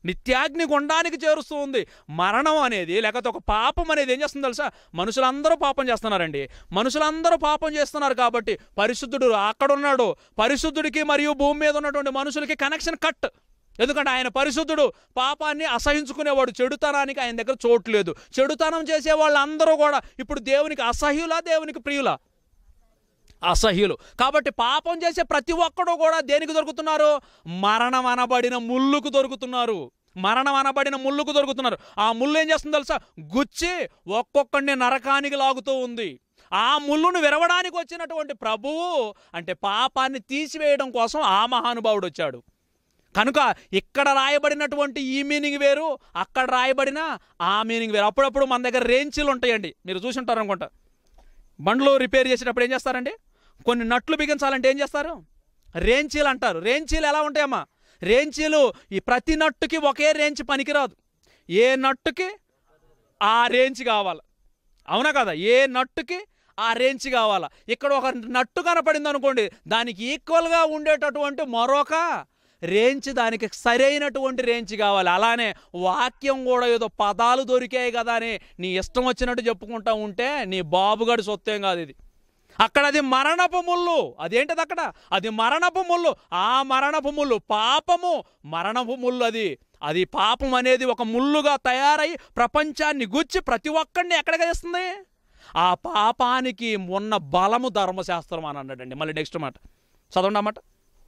నిత్యాగ్ని గుండానికి చేరుస్తూ ఉంది మరణం అనేది లేకపోతే ఒక పాపం అనేది ఏం చేస్తుంది తెలుసా మనుషులందరూ పాపం చేస్తున్నారండి మనుషులందరూ పాపం చేస్తున్నారు కాబట్టి పరిశుద్ధుడు అక్కడ ఉన్నాడు పరిశుద్ధుడికి మరియు భూమి మీద ఉన్నటువంటి మనుషులకి కనెక్షన్ కట్ ఎందుకంటే ఆయన పరిశుద్ధుడు పాపాన్ని అసహించుకునేవాడు చెడుతనానికి ఆయన దగ్గర చోటు లేదు చెడుతనం చేసే వాళ్ళందరూ కూడా ఇప్పుడు దేవునికి అసహ్యులా దేవునికి ప్రియులా అసహ్యులు కాబట్టి పాపం చేసే ప్రతి ఒక్కడు కూడా దేనికి దొరుకుతున్నారు మరణం అనబడిన ముళ్ళుకు దొరుకుతున్నారు మరణం అనబడిన ముళ్ళుకు దొరుకుతున్నారు ఆ ముళ్ళు ఏం చేస్తుంది తెలుసా గుచ్చి ఒక్కొక్కడిని నరకానికి లాగుతూ ఉంది ఆ ముళ్ళును విరవడానికి వచ్చినటువంటి ప్రభువు అంటే పాపాన్ని తీసివేయడం కోసం ఆ మహానుభావుడు వచ్చాడు కనుక ఇక్కడ రాయబడినటువంటి ఈ మీనింగ్ వేరు అక్కడ రాయబడిన ఆ మీనింగ్ వేరు అప్పుడప్పుడు మన దగ్గర రేంచీలు ఉంటాయండి మీరు చూసి ఉంటారు అనుకుంటా బండ్లు రిపేర్ చేసేటప్పుడు ఏం చేస్తారండి కొన్ని నట్లు బిగించాలంటే ఏం చేస్తారు రేంచీలు అంటారు రేంచీలు ఎలా ఉంటాయమ్మా రేంచీలు ఈ ప్రతి నట్టుకి ఒకే రేంజ్ పనికిరాదు ఏ నట్టుకి ఆ రేంజ్ కావాలి అవునా కదా ఏ నట్టుకి ఆ రేంజ్ కావాలా ఇక్కడ ఒక నట్టు కనపడింది అనుకోండి దానికి ఈక్వల్గా ఉండేటటువంటి మరొక రేంజ్ దానికి సరైనటువంటి రేంజ్ కావాలి అలానే వాక్యం కూడా ఏదో పదాలు దొరికాయి కదా అని నీ ఇష్టం వచ్చినట్టు చెప్పుకుంటా ఉంటే నీ బాబుగాడి సొత్తేం కాదు ఇది అక్కడ అది మరణపు ముళ్ళు అదేంటిది అక్కడ అది మరణపు ముళ్ళు ఆ మరణపు ముళ్ళు పాపము మరణపు ముళ్ళు అది అది పాపం అనేది ఒక ముళ్ళుగా తయారై ప్రపంచాన్ని గుచ్చి ప్రతి ఒక్కడిని ఎక్కడికి చేస్తుంది ఆ పాపానికి ఉన్న బలము ధర్మశాస్త్రం అని అన్నాడండి మళ్ళీ నెక్స్ట్ మాట చదవండి అన్నమాట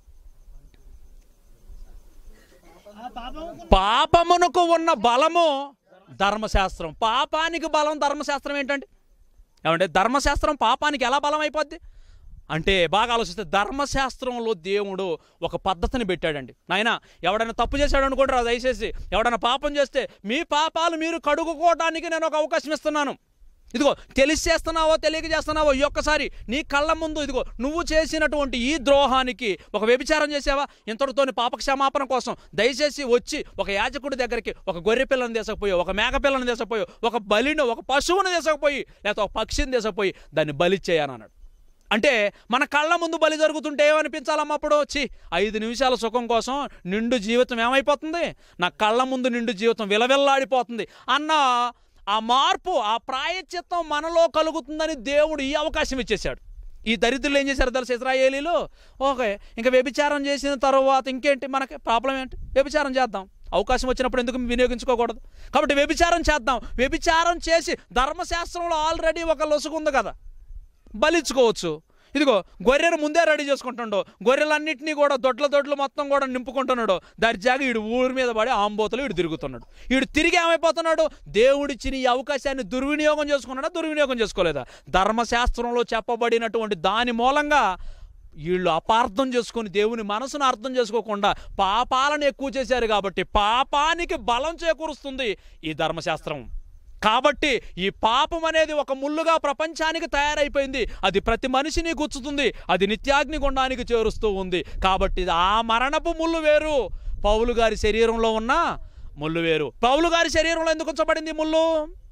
ఆ పాపముకు పాపమునకు ఉన్న బలము ధర్మశాస్త్రం పాపానికి బలం ధర్మశాస్త్రం ఏంటండి ఏమంటే ధర్మశాస్త్రం పాపానికి ఎలా బలం అయిపోద్ది అంటే బాగా ఆలోచిస్తే ధర్మశాస్త్రంలో దేవుడు ఒక పద్ధతిని పెట్టాడండి నాయన ఎవడైనా తప్పు చేశాడు అనుకోండి రా దయచేసి ఎవడైనా పాపం చేస్తే మీ పాపాలు మీరు కడుగుకోవడానికి నేను ఒక అవకాశం ఇస్తున్నాను ఇదిగో తెలిసి చేస్తున్నావో తెలియక చేస్తున్నావో ఈ ఒక్కసారి నీ కళ్ళ ముందు ఇదిగో నువ్వు చేసినటువంటి ఈ ద్రోహానికి ఒక వ్యభిచారం చేసావా ఇంతటితోని పాప క్షమాపణ కోసం దయచేసి వచ్చి ఒక యాజకుడి దగ్గరికి ఒక గొర్రె పిల్లని తీసుకుపోయి ఒక మేక పిల్లని తీసుకుపోయి ఒక బలిని ఒక పశువుని తీసుకుపోయి లేకపోతే ఒక పక్షిని తీసుకుపోయి దాన్ని బలి చేయనన్నాడు అంటే మన కళ్ళ ముందు బలి జరుగుతుంటే ఏమనిపించాలమ్మ అప్పుడు చి ఐదు నిమిషాల సుఖం కోసం నిండు జీవితం ఏమైపోతుంది నా కళ్ళ ముందు నిండు జీవితం విలవిల్లాడిపోతుంది అన్న ఆ మార్పు ఆ ప్రాయశ్చిత్తం మనలో కలుగుతుందని దేవుడు ఈ అవకాశం ఇచ్చేశాడు ఈ దరిద్రులు ఏం చేశారు తెలుసు ఇస్రాయేలీలు ఓకే ఇంకా వ్యభిచారం చేసిన తర్వాత ఇంకేంటి మనకి ప్రాబ్లం ఏంటి వ్యభిచారం చేద్దాం అవకాశం వచ్చినప్పుడు ఎందుకు వినియోగించుకోకూడదు కాబట్టి వ్యభిచారం చేద్దాం వ్యభిచారం చేసి ధర్మశాస్త్రంలో ఆల్రెడీ ఒక లొసుగు ఉంది కదా బలించుకోవచ్చు ఇదిగో గొర్రెను ముందే రెడీ చేసుకుంటుండో గొర్రెలన్నింటినీ కూడా దొడ్ల దొడ్లు మొత్తం కూడా నింపుకుంటున్నాడు దర్జాగా ఈడు ఊరి మీద పడి ఆంబోతలు ఈడు తిరుగుతున్నాడు ఈడు తిరిగి ఏమైపోతున్నాడు దేవుడిచ్చిన ఈ అవకాశాన్ని దుర్వినియోగం చేసుకున్నాడా దుర్వినియోగం చేసుకోలేదా ధర్మశాస్త్రంలో చెప్పబడినటువంటి దాని మూలంగా వీళ్ళు అపార్థం చేసుకొని దేవుని మనసును అర్థం చేసుకోకుండా పాపాలను ఎక్కువ చేశారు కాబట్టి పాపానికి బలం చేకూరుస్తుంది ఈ ధర్మశాస్త్రం కాబట్టి ఈ పాపం అనేది ఒక ముళ్ళుగా ప్రపంచానికి తయారైపోయింది అది ప్రతి మనిషిని గుచ్చుతుంది అది నిత్యాగ్ని గుండానికి చేరుస్తూ ఉంది కాబట్టి ఆ మరణపు ముళ్ళు వేరు పౌలు గారి శరీరంలో ఉన్న ముళ్ళు వేరు పౌలు గారి శరీరంలో ఎందుకు ఉంచబడింది ఈ ముళ్ళు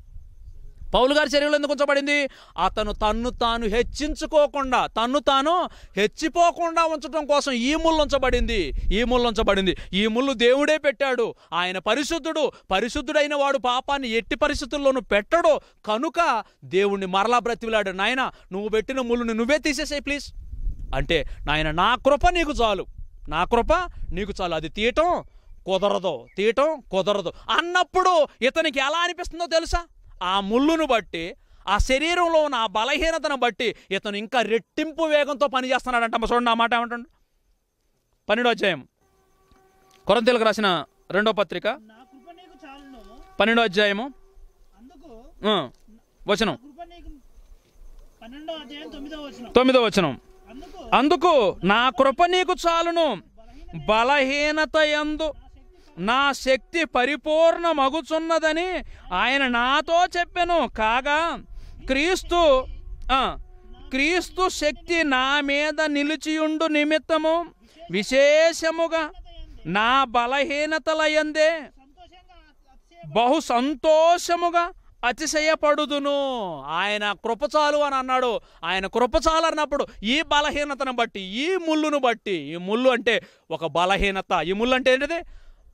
పౌలు గారి శరీరంలో ఎందుకు ఉంచబడింది అతను తన్ను తాను హెచ్చించుకోకుండా తన్ను తాను హెచ్చిపోకుండా ఉంచడం కోసం ఈ ముళ్ళు ఉంచబడింది ఈ ముళ్ళు ఉంచబడింది ఈ ముళ్ళు దేవుడే పెట్టాడు ఆయన పరిశుద్ధుడు పరిశుద్ధుడైన వాడు పాపాన్ని ఎట్టి పరిస్థితుల్లోనూ పెట్టడు కనుక దేవుణ్ణి మరలా బ్రతిలాడు నాయన నువ్వు పెట్టిన ముళ్ళుని నువ్వే తీసేసాయి ప్లీజ్ అంటే నాయన నా కృప నీకు చాలు నా కృప నీకు చాలు అది తీయటం కుదరదు తీయటం కుదరదు అన్నప్పుడు ఇతనికి ఎలా అనిపిస్తుందో తెలుసా ఆ ముళ్ళును బట్టి ఆ శరీరంలో ఉన్న ఆ బలహీనతను బట్టి ఇతను ఇంకా రెట్టింపు వేగంతో పనిచేస్తున్నాడంట అమ్మ చూడండి ఆ మాట ఏమంటాడు పన్నెండో అధ్యాయం కొరంతీలకు రాసిన రెండో పత్రిక నా కృప నీకు చాలును పన్నెండో అధ్యాయము అందుకు ఆ, వచనం కృప నీకు పన్నెండో అధ్యాయం తొమ్మిదో వచనం తొమ్మిదో వచనం అందుకు అందుకు నా కృప నీకు చాలును బలహీనత యందు నా శక్తి పరిపూర్ణ మగుచున్నదని ఆయన నాతో చెప్పెను కాగా క్రీస్తు ఆ, క్రీస్తు శక్తి నా మీద నిలిచియుండు నిమిత్తము విశేషముగా నా బలహీనతలయందే సంతోషంగా అతిశయ బహు సంతోషముగా అతిశయపడుదును ఆయన కృపచాలు అని అన్నాడు ఆయన కృపచాలు అన్నప్పుడు ఈ బలహీనతను బట్టి ఈ ముళ్ళును బట్టి ఈ ముళ్ళు అంటే ఒక బలహీనత ఈ ముళ్ళు అంటే ఏంటిది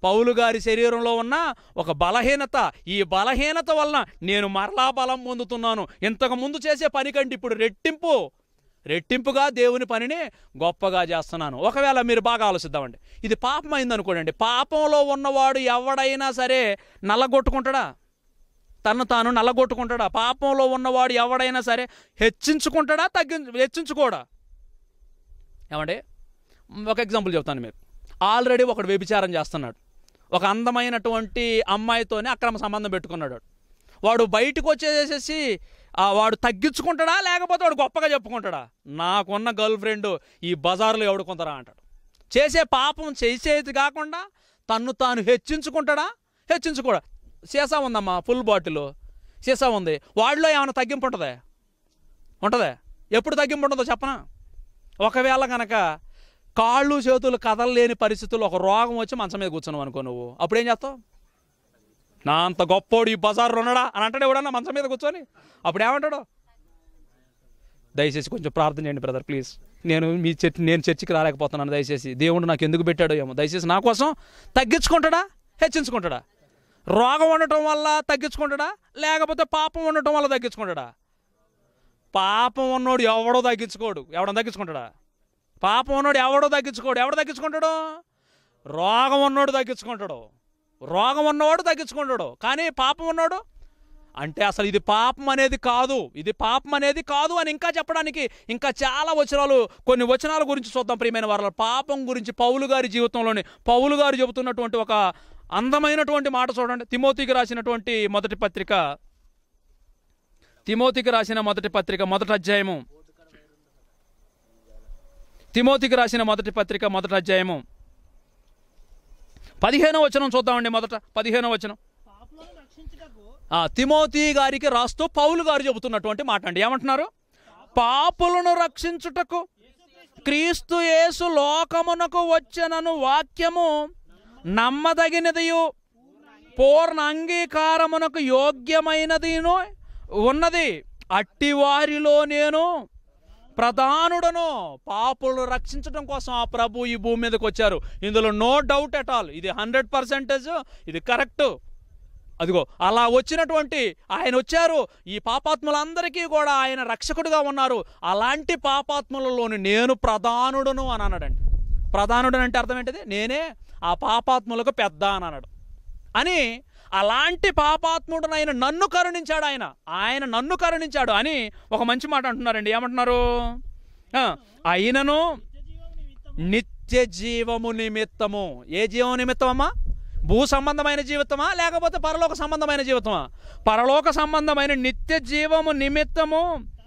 పౌలు గారి శరీరంలో ఉన్న ఒక బలహీనత ఈ బలహీనత వలన నేను మరలా బలం పొందుతున్నాను ఇంతకు ముందు చేసే పని కంటే ఇప్పుడు రెట్టింపు రెట్టింపుగా దేవుని పనిని గొప్పగా చేస్తున్నాను ఒకవేళ మీరు బాగా ఆలోచిద్దామండి ఇది పాపం అయిందనుకోండి పాపంలో ఉన్నవాడు ఎవడైనా సరే నల్లగొట్టుకుంటాడా తను తాను నల్లగొట్టుకుంటాడా పాపంలో ఉన్నవాడు ఎవడైనా సరే హెచ్చించుకుంటాడా తగ్గి హెచ్చించుకోడా ఏమండి ఒక ఎగ్జాంపుల్ చెప్తాను మీకు ఆల్రెడీ ఒకడు వ్యభిచారం చేస్తున్నాడు ఒక అందమైనటువంటి అమ్మాయితోనే అక్రమ సంబంధం పెట్టుకున్నాడు వాడు. వాడు బయటకు వచ్చేసేసి ఆ వాడు తగ్గించుకుంటాడా లేకపోతే వాడు గొప్పగా చెప్పుకుంటాడా నాకున్న గర్ల్ ఫ్రెండ్ ఈ బజార్లో ఎవడు కొంతరా అంటాడు చేసే పాపం చేసేది కాకుండా తన్ను తాను హెచ్చించుకుంటాడా హెచ్చించుకోడా సీసా ఉందమ్మా ఫుల్ బాటిల్ సీసా ఉంది వాడిలో ఏమైనా తగ్గింపు ఉంటుందా ఉంటుందా ఎప్పుడు తగ్గింపు ఉంటుందో చెప్పనా ఒకవేళ కనుక కాళ్ళు చేతులు కదలలేని పరిస్థితుల్లో ఒక రోగం వచ్చి మంచం మీద కూర్చున్నావు అనుకో నువ్వు అప్పుడు ఏం చేస్తావు నా అంత గొప్పోడు ఈ బజార్లో ఉన్నాడా అని అంటాడు ఎవడన్నా మంచం మీద కూర్చొని అప్పుడు ఏమంటాడు దయచేసి కొంచెం ప్రార్థన చేయండి బ్రదర్ ప్లీజ్ నేను మీ చర్చ్ నేను చర్చికి రాలేకపోతున్నాను దయచేసి దేవుడు నాకు ఎందుకు పెట్టాడో ఏమో దయచేసి నా కోసం తగ్గించుకుంటాడా హెచ్చించుకుంటాడా రోగం ఉండటం వల్ల తగ్గించుకుంటాడా లేకపోతే పాపం ఉండటం వల్ల తగ్గించుకుంటాడా పాపం ఉన్నోడు ఎవడో తగ్గించుకోడు ఎవడో తగ్గించుకుంటాడా పాపం ఉన్నోడు ఎవడో తగ్గించుకోడు ఎవడు తగ్గించుకుంటాడు రోగం ఉన్నోడు తగ్గించుకుంటాడు రోగం ఉన్నవాడు తగ్గించుకుంటాడు కానీ పాపం ఉన్నోడు అంటే అసలు ఇది పాపం అనేది కాదు ఇది పాపం అనేది కాదు అని ఇంకా చెప్పడానికి ఇంకా చాలా వచనాలు కొన్ని వచనాల గురించి చూద్దాం ప్రియమైన వారు పాపం గురించి పౌలు గారి జీవితంలోని పౌలు గారు చెబుతున్నటువంటి ఒక అందమైనటువంటి మాట చూడండి తిమోతికి రాసినటువంటి మొదటి పత్రిక తిమోతికి రాసిన మొదటి పత్రిక మొదటి అధ్యాయము తిమోతికి రాసిన మొదటి పత్రిక మొదటి అధ్యాయము పదిహేనో వచనం చూద్దామండి మొదట పదిహేనో వచనం పాపులను రక్షించుటకు ఆ, తిమోతి గారికి రాస్తూ పౌలు గారు చెబుతున్నటువంటి మాట అండి ఏమంటున్నారు పాపులను రక్షించుటకు క్రీస్తు యేసు లోకమునకు వచ్చనను వాక్యము నమ్మదగినదియు పూర్ణ అంగీకారమునకు యోగ్యమైనదిను ఉన్నది అట్టి వారిలో నేను ప్రధానుడను పాపులను రక్షించడం కోసం ఆ ప్రభు ఈ భూమి మీదకి వచ్చారు ఇందులో నో డౌట్ ఎట్ ఆల్ ఇది హండ్రెడ్ పర్సెంటేజ్ ఇది కరెక్ట్ అదిగో అలా వచ్చినటువంటి ఆయన వచ్చారు ఈ పాపాత్ములందరికీ కూడా ఆయన రక్షకుడిగా ఉన్నారు అలాంటి పాపాత్ములలోని నేను ప్రధానుడును అని అన్నాడండి ప్రధానుడు అంటే అర్థం ఏంటిది నేనే ఆ పాపాత్ములకు పెద్ద అని అన్నాడు అని అలాంటి పాపాత్ముడునైన నన్ను కరుణించాడు ఆయన ఆయన నన్ను కరుణించాడు అని ఒక మంచి మాట అంటున్నారండి ఏమంటున్నారు ఆ, అయినను నిత్య జీవం నిత్య జీవము నిమిత్తం నిమిత్తము ఏ జీవం నిమిత్తమమ్మా భూ సంబంధమైన జీవితమా లేకపోతే పరలోక సంబంధమైన జీవితమా పరలోక సంబంధమైన నిత్య జీవము నిమిత్తము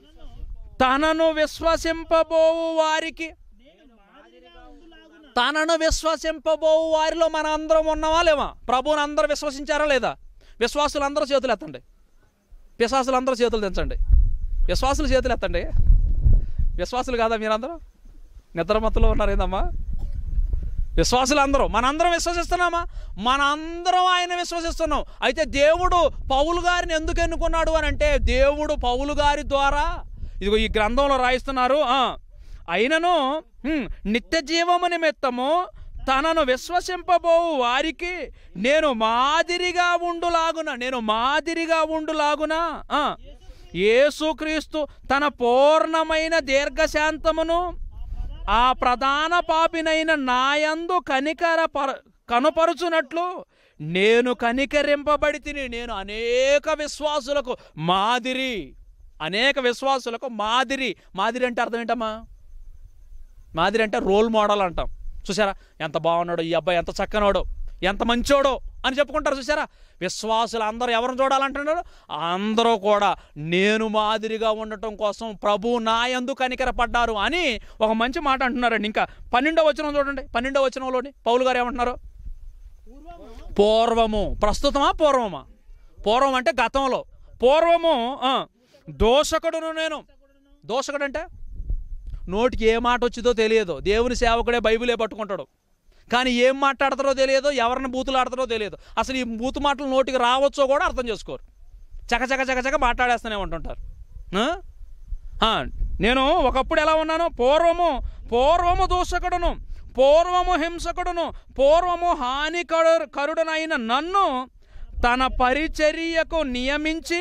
తనను విశ్వసింపబోవు వారికి నేను మాదిరిగా ఉండులాగున తనను విశ్వసింపబోవు వారిలో మన అందరం ఉన్నావా లేవా ప్రభువుని అందరూ విశ్వసించారా లేదా విశ్వాసులు అందరూ చేతులు ఎత్తండి పిశాసులు అందరూ చేతులు తెంచండి విశ్వాసులు చేతులు ఎత్తండి విశ్వాసులు కాదా మీరందరూ నిద్రమత్తులో ఉన్నారు ఏందమ్మా విశ్వాసులు అందరూ మనందరం విశ్వసిస్తున్నామా మనందరం ఆయన విశ్వసిస్తున్నాం అయితే దేవుడు పౌలు గారిని ఎందుకు ఎన్నుకున్నాడు అని అంటే దేవుడు పౌలు గారి ద్వారా ఇదిగో ఈ గ్రంథంలో రాయిస్తున్నారు ఆ, అయినను హ్మ్, నిత్య జీవము నిమిత్తము తనను విశ్వసింపబోవు వారికి నేను మాదిరిగా ఉండులాగున నేను మాదిరిగా ఉండులాగున ఆ, యేసుక్రీస్తు తన పూర్ణమైన దీర్ఘశాంతమును ఆ ప్రధాన పాపినైన నాయందు కనికర పర కనుపరుచునట్లు నేను కనికరింపబడి తిని నేను అనేక విశ్వాసులకు మాదిరి అనేక విశ్వాసులకు మాదిరి మాదిరి అంటే అర్థం ఏంటమ్మా మాదిరి అంటే రోల్ మోడల్ అంటాం చూసారా ఎంత బాగున్నాడో ఈ అబ్బాయి ఎంత చక్కనోడో ఎంత మంచోడో అని చెప్పుకుంటారు చూసారా విశ్వాసులు అందరూ ఎవరిని చూడాలంటున్నారు అందరూ కూడా నేను మాదిరిగా ఉండటం కోసం ప్రభు నా యందు కనికరపడ్డారు అని ఒక మంచి మాట అంటున్నారండి ఇంకా పన్నెండో వచనం చూడండి పన్నెండో వచనంలోని పౌలు గారు ఏమంటున్నారు పూర్వము పూర్వము ప్రస్తుతమా పూర్వమా పూర్వం అంటే గతంలో పూర్వము ఆ, దోషకుడును నేను దోషకుడు అంటే నోటికి ఏ మాట వచ్చిందో తెలియదు దేవుని సేవకుడే బైబిలే పట్టుకుంటాడు కానీ ఏం మాట్లాడతారో తెలియదు ఎవరిని బూతులు ఆడతారో తెలియదు అసలు ఈ బూతు మాటలు నోటికి రావచ్చో కూడా అర్థం చేసుకోరు చక చక చక చక మాట్లాడేస్తూనే ఉంటుంటారు ఆ? ఆ, నేను ఒకప్పుడు ఎలా ఉన్నాను పూర్వము పూర్వము దూషకుడును పూర్వము హింసకుడును పూర్వము హానికరు కరుడనైన నన్ను తన పరిచర్యకు నియమించి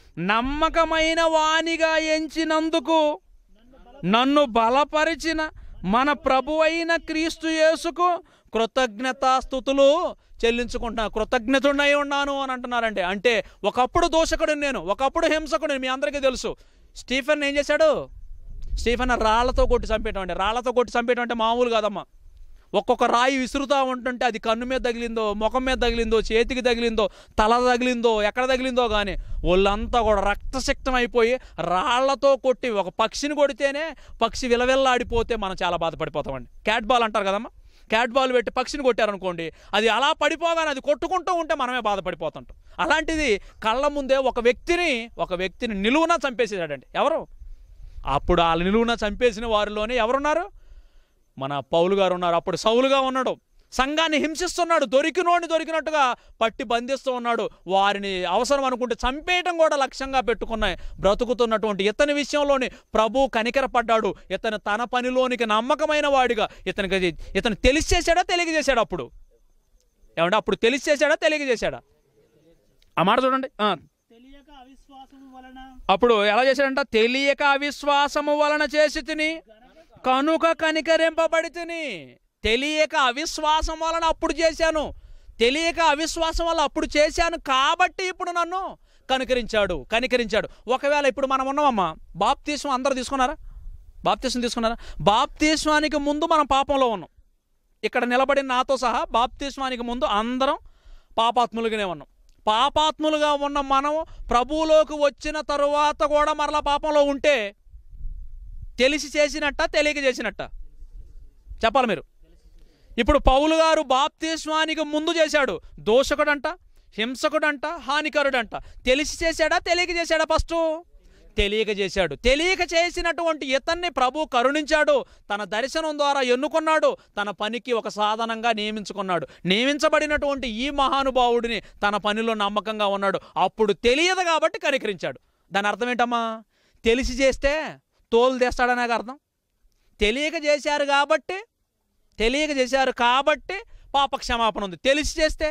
నమ్మకమైన వానిగా ఎంచినందుకు నన్ను బలపరిచిన మన ప్రభు అయిన క్రీస్తు యేసుకు కృతజ్ఞతాస్థుతులు చెల్లించుకుంటున్నా కృతజ్ఞతుడై ఉన్నాను అని అంటున్నారంటే అంటే ఒకప్పుడు దోషకుడు నేను ఒకప్పుడు హింసకుడు మీ అందరికీ తెలుసు స్టీఫెన్ ఏం చేశాడు స్టీఫెన్ రాళ్లతో కొట్టి చంపేయటం అంటే రాళ్లతో కొట్టి చంపేయటం అంటే మామూలు కాదమ్మా ఒక్కొక్క రాయి విసురుతూ ఉంటుంటే అది కన్ను మీద తగిలిందో ముఖం మీద తగిలిందో చేతికి తగిలిందో తల తగిలిందో ఎక్కడ తగిలిందో కానీ ఒళ్ళంతా కూడా రక్తశక్తం అయిపోయి రాళ్లతో కొట్టి ఒక పక్షిని కొడితేనే పక్షి విలవిల్లాడిపోతే మనం చాలా బాధపడిపోతామండి క్యాట్ బాల్ అంటారు కదమ్మా క్యాట్ బాల్ పెట్టి పక్షిని కొట్టారనుకోండి అది అలా పడిపోగానే అది కొట్టుకుంటూ ఉంటే మనమే బాధపడిపోతుంటాం అలాంటిది కళ్ళ ముందే ఒక వ్యక్తిని ఒక వ్యక్తిని నిలువున చంపేసేసాడండి ఎవరు అప్పుడు ఆ నిలువున చంపేసిన వారిలోనే ఎవరున్నారు మన పౌలు గారు ఉన్నారు అప్పుడు సౌలుగా ఉన్నాడు సంఘాన్ని హింసిస్తున్నాడు దొరికినోడిని దొరికినట్టుగా పట్టి బంధిస్తూ ఉన్నాడు వారిని అవసరం అనుకుంటే చంపేయటం కూడా లక్ష్యంగా పెట్టుకున్నాయి బ్రతుకుతున్నటువంటి ఇతని విషయంలోని ప్రభు కనికరపడ్డాడు ఇతను తన పనిలోనికి నమ్మకమైన వాడిగా ఇతనికి ఇతను తెలిసేసాడా తెలియజేశాడు అప్పుడు ఏమంటే అప్పుడు తెలిసేసాడా తెలియజేశాడా ఆ మాట చూడండి ఆ. తెలియక అవిశ్వాసము వలన అప్పుడు ఎలా చేశాడంట తెలియక అవిశ్వాసము వలన చేసి తిని కనుక కనికరింపబడి తిని తెలియక అవిశ్వాసం వలన అప్పుడు చేశాను తెలియక అవిశ్వాసం వల్ల అప్పుడు చేశాను కాబట్టి ఇప్పుడు నన్ను కనికరించాడు కనికరించాడు ఒకవేళ ఇప్పుడు మనం ఉన్నామమ్మా బాప్తీసం అందరూ తీసుకున్నారా బాప్తీసం తీసుకున్నారా బాప్తీస్వానికి ముందు మనం పాపంలో ఉన్నాం ఇక్కడ నిలబడిన నాతో సహా బాప్తీస్వానికి ముందు అందరం పాపాత్ములుగానే ఉన్నాం పాపాత్ములుగా ఉన్న మనం ప్రభువులోకి వచ్చిన తరువాత కూడా మరలా పాపంలో ఉంటే తెలిసి చేసినట్ట తెలియక చేసినట్ట చెప్పాలి మీరు ఇప్పుడు పౌలు గారు బాప్తిస్వానికి ముందు చేశాడు దోషకుడంట హింసకుడంట హానికరుడంట తెలిసి చేశాడా తెలియక చేశాడా ఫస్ట్ తెలియక చేశాడు తెలియక చేసినటువంటి ఇతన్ని ప్రభు కరుణించాడు తన దర్శనం ద్వారా ఎన్నుకున్నాడు తన పనికి ఒక సాధనంగా నియమించుకున్నాడు నియమించబడినటువంటి ఈ మహానుభావుడిని తన పనిలో నమ్మకంగా ఉన్నాడు అప్పుడు తెలియదు కాబట్టి కనికరించాడు దాని అర్థం ఏంటమ్మా తెలిసి చేస్తే తోలు తెస్తాడనే అర్థం తెలియక చేశారు కాబట్టి తెలియక చేశారు కాబట్టి పాప క్షమాపణ ఉంది తెలిసి చేస్తే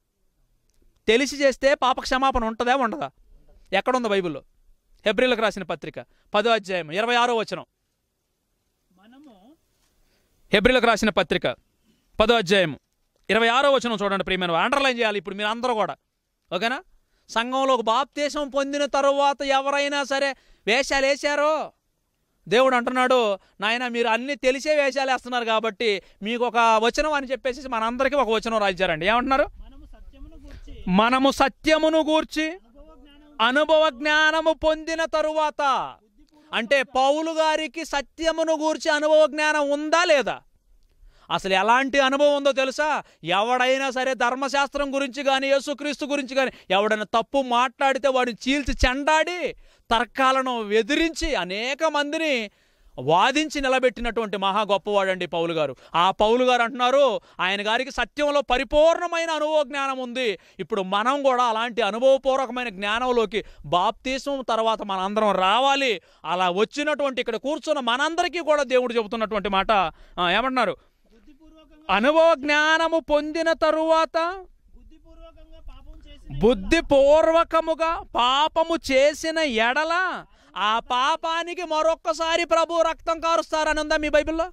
తెలిసి చేస్తే పాప క్షమాపణ ఉంటుందా ఉండదా ఎక్కడుంది బైబిల్లో హెబ్రిలకు రాసిన పత్రిక పదో అధ్యాయం ఇరవై ఆరో వచనం మనము హెబ్రిలకు రాసిన పత్రిక పదో అధ్యాయం ఇరవై ఆరో వచనం చూడండి ప్రియమైన అండర్లైన్ చేయాలి ఇప్పుడు మీరు అందరూ కూడా ఓకేనా సంఘంలో ఒక బాప్తీసం పొందిన తరువాత ఎవరైనా సరే వేషాలు వేశారో దేవుడు అంటున్నాడు నాయన మీరు అన్ని తెలిసే వేషాలు వేస్తున్నారు కాబట్టి మీకు ఒక వచనం అని చెప్పేసి మనందరికీ ఒక వచనం రాయించారండి ఏమంటున్నారు మనము సత్యమును గురించి మనము సత్యమును గూర్చి అనుభవ జ్ఞానం అనుభవ జ్ఞానము పొందిన తరువాత అంటే పౌలు గారికి సత్యమును గూర్చి అనుభవ జ్ఞానం ఉందా లేదా అసలు ఎలాంటి అనుభవం ఉందో తెలుసా ఎవడైనా సరే ధర్మశాస్త్రం గురించి కానీ యేసుక్రీస్తు గురించి కానీ ఎవడైనా తప్పు మాట్లాడితే వాడిని చీల్చి చెండాడి తర్కాలను ఎదిరించి అనేక మందిని వాదించి నిలబెట్టినటువంటి మహా గొప్పవాడండి పౌలు గారు ఆ పౌలు గారు అంటున్నారు ఆయన గారికి సత్యంలో పరిపూర్ణమైన అనుభవ జ్ఞానం ఉంది ఇప్పుడు మనం కూడా అలాంటి అనుభవపూర్వకమైన జ్ఞానంలోకి బాప్తీసం తర్వాత మనందరం రావాలి అలా వచ్చినటువంటి ఇక్కడ కూర్చున్న మనందరికీ కూడా దేవుడు చెబుతున్నటువంటి మాట ఆ, ఏమంటున్నారు బుద్ధిపూర్వకంగా అనుభవ జ్ఞానము పొందిన తరువాత బుద్ధిపూర్వకంగా పాపం చేసిన బుద్ధిపూర్వకముగా పాపము చేసిన ఎడల ఆ పాపానికి మరొక్కసారి ప్రభు రక్తం కారుస్తారని ఉందా మీ బైబిల్లో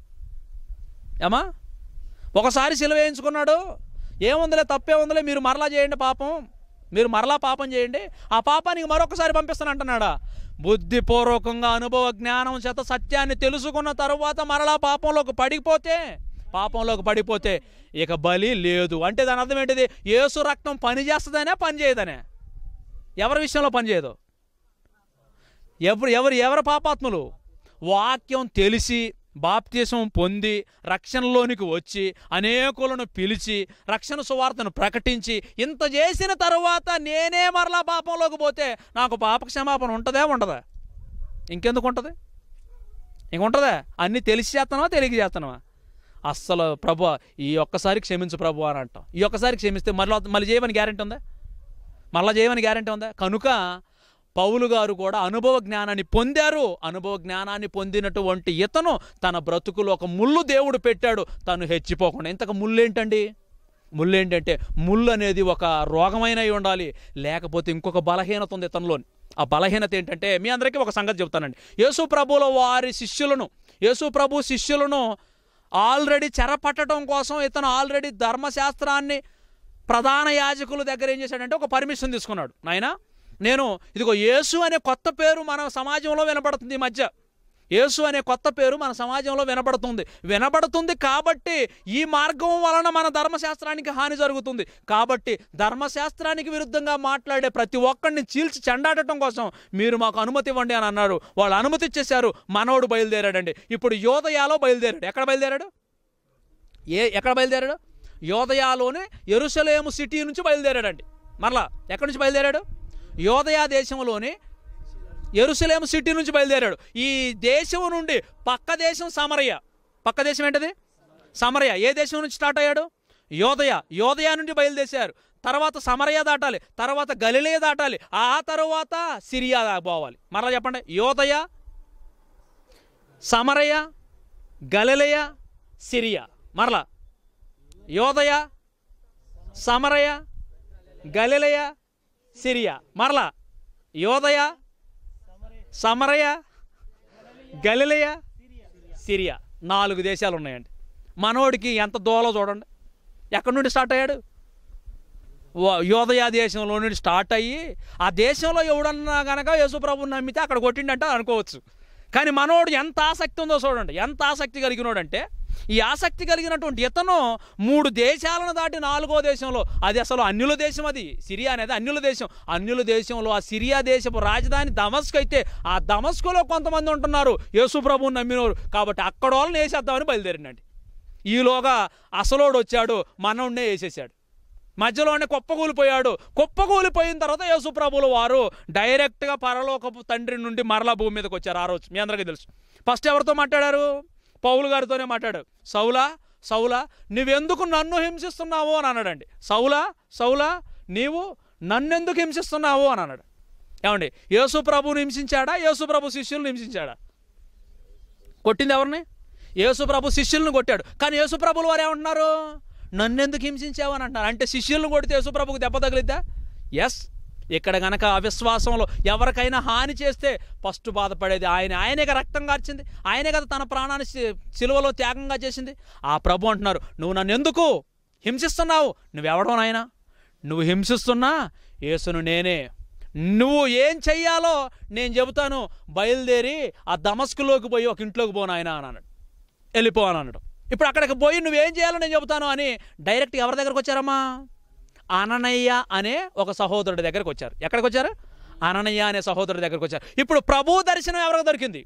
ఏమా ఒకసారి సిలువ వేయించుకున్నాడు ఏముందిలే తప్పే ఉందిలే మీరు మరలా చేయండి పాపం మీరు మరలా పాపం చేయండి ఆ పాపానికి మరొకసారి పంపిస్తాను అంటున్నాడా బుద్ధిపూర్వకంగా అనుభవ జ్ఞానం చేత సత్యాన్ని తెలుసుకున్న తరువాత మరలా పాపంలోకి పడిపోతే పాపంలోకి పడిపోతే ఇక బలి లేదు అంటే దాని అర్థం ఏంటిది యేసు రక్తం పని చేస్తుందనే పని చేయదనే ఎవరి విషయంలో పని చేయదు ఎవరు ఎవరు ఎవరు పాపాత్ములు వాక్యం తెలిసి బాప్తీసం పొంది రక్షణలోనికి వచ్చి అనేకులను పిలిచి రక్షణ సువార్తను ప్రకటించి ఇంత చేసిన తరువాత నేనే మరలా పాపంలోకి పోతే నాకు పాప క్షమాపణ ఉంటుందా ఉండదా ఇంకెందుకు ఉంటుంది ఇంకుంటుందా అన్నీ తెలిసి చేస్తున్నావా తెలియక చేస్తున్నావా అస్సలు ప్రభు ఈ ఒక్కసారి క్షమించు ప్రభు అని అంటాం ఈ ఒక్కసారి క్షమిస్తే మళ్ళీ మళ్ళీ చేయమని గ్యారెంటీ ఉందా మళ్ళీ చేయమని గ్యారెంటీ ఉందా కనుక పౌలు గారు కూడా అనుభవ జ్ఞానాన్ని పొందారు అనుభవ జ్ఞానాన్ని పొందినటువంటి ఇతను తన బ్రతుకులో ఒక ముళ్ళు దేవుడు పెట్టాడు తను హెచ్చిపోకుండా ఇంతకు ముళ్ళు ఏంటండి ముళ్ళు ఏంటంటే ముళ్ళు అనేది ఒక రోగమైన అయి ఉండాలి లేకపోతే ఇంకొక బలహీనత ఉంది ఇతనిలోని ఆ బలహీనత ఏంటంటే మీ అందరికీ ఒక సంగతి చెప్తానండి యేసు ప్రభుల వారి శిష్యులను యేసు ప్రభు శిష్యులను ఆల్రెడీ చెరపట్టడం కోసం ఇతను ఆల్రెడీ ధర్మశాస్త్రాన్ని ప్రధాన యాజకుల దగ్గర ఏం చేశాడంటే ఒక పర్మిషన్ తీసుకున్నాడు నాయనా నేను ఇదిగో యేసు అనే కొత్త పేరు మన సమాజంలో వినపడుతుంది ఈ మధ్య యేసు అనే కొత్త పేరు మన సమాజంలో వినబడుతుంది వినబడుతుంది కాబట్టి ఈ మార్గం వలన మన ధర్మశాస్త్రానికి హాని జరుగుతుంది కాబట్టి ధర్మశాస్త్రానికి విరుద్ధంగా మాట్లాడే ప్రతి ఒక్కరిని చీల్చి చెండాడటం కోసం మీరు మాకు అనుమతి ఇవ్వండి అని అన్నారు వాళ్ళు అనుమతి ఇచ్చేశారు మనోడు బయలుదేరాడండి ఇప్పుడు యోదయాలో బయలుదేరాడు ఎక్కడ బయలుదేరాడు ఏ ఎక్కడ బయలుదేరాడు యోదయాలోనే ఎరుసలేము సిటీ నుంచి బయలుదేరాడండి మరలా ఎక్కడి నుంచి బయలుదేరాడు యోదయా దేశంలోని ఎరుసలేము సిటీ నుంచి బయలుదేరాడు ఈ దేశం నుండి పక్క దేశం సమరయ పక్క దేశం ఏంటది సమరయ ఏ దేశం నుంచి స్టార్ట్ అయ్యాడు యోదయ యోదయ నుండి బయలుదేశారు తర్వాత సమరయ దాటాలి తర్వాత గలిలే దాటాలి ఆ తర్వాత సిరియా దా- పోవాలి మరలా చెప్పండి యోదయ సమరయ గలిలయ సిరియా మరలా యోదయ సమరయ గలిలయ సిరియా మరలా యోదయ సమరయ గలిలయ సిరియా నాలుగు దేశాలు ఉన్నాయండి మనోడికి ఎంత దూలో చూడండి ఎక్కడి నుండి స్టార్ట్ అయ్యాడు వ- యోదయ దేశంలో నుండి స్టార్ట్ అయ్యి ఆ దేశంలో ఎవడన్నా గనక యేసుప్రభుని నమ్మితే అక్కడ కొట్టిండంటే అనుకోవచ్చు కానీ మనోడు ఎంత ఆసక్తి ఉందో చూడండి ఎంత ఆసక్తి కలిగినోడంటే ఈ ఆసక్తి కలిగినటువంటి ఇతను మూడు దేశాలను దాటి నాలుగో దేశంలో అది అసలు అన్యుల దేశం అది సిరియా అనేది అన్యుల దేశం అన్యుల దేశంలో ఆ సిరియా దేశపు రాజధాని దమస్క్ అయితే ఆ దమస్కులో కొంతమంది ఉంటున్నారు యేసుప్రభుని నమ్మినవారు కాబట్టి అక్కడ వాళ్ళని వేసేద్దామని బయలుదేరిండండి ఈలోగా అసలోడు వచ్చాడు మనోడినే వేసేసాడు మధ్యలోనే కుప్పకూలిపోయాడు కుప్పకూలిపోయిన తర్వాత యేసుప్రభులు వారు డైరెక్ట్గా పరలోకపు తండ్రి నుండి మరలా భూమి మీదకి వచ్చారు ఆ రోజు మీ అందరికీ తెలుసు ఫస్ట్ ఎవరితో మాట్లాడారు పౌలు గారితోనే మాట్లాడారు సౌలా సౌలా నువ్వెందుకు నన్ను హింసిస్తున్నావు అని అన్నాడండి సౌలా సౌలా నీవు నన్నెందుకు హింసిస్తున్నావు అని అన్నాడు ఏమండి యేసు ప్రభుని హింసించాడా యేసు ప్రభు శిష్యులను హింసించాడా కొట్టింది ఎవరిని యేసుప్రభు శిష్యులను కొట్టాడు కానీ యేసుప్రభులు వారు ఏమంటున్నారు నన్నెందుకు హింసించావు అని అంటున్నారు అంటే శిష్యులను కొడితే యేసుప్రభుకు దెబ్బ తగిలిద్దా ఎస్ ఇక్కడ గనక అవిశ్వాసంలో ఎవరికైనా హాని చేస్తే ఫస్ట్ బాధపడేది ఆయన ఆయనే కదా రక్తం కార్చింది ఆయనే కదా తన ప్రాణాన్ని సి- సిలువలో త్యాగంగా చేసింది ఆ ప్రభు అంటున్నారు నువ్వు నన్ను ఎందుకు హింసిస్తున్నావు నువ్వెవడో నాయనా నువ్వు హింసిస్తున్నా యేసును నేనే నువ్వు ఏం చెయ్యాలో నేను చెబుతాను బయలుదేరి ఆ దమస్కులోకి పోయి ఒక ఇంట్లోకి పోను ఆయన అని అన్నాడు వెళ్ళిపో అని అన్నాడు ఇప్పుడు అక్కడికి పోయి నువ్వేం చేయాలో నేను చెబుతాను అని డైరెక్ట్ ఎవరి దగ్గరకు వచ్చారమ్మా అననయ్య అనే ఒక సహోదరుడి దగ్గరకు వచ్చారు ఎక్కడికి వచ్చారు అననయ్య అనే సహోదరుడి దగ్గరకు వచ్చారు ఇప్పుడు ప్రభు దర్శనం ఎవరికి దొరికింది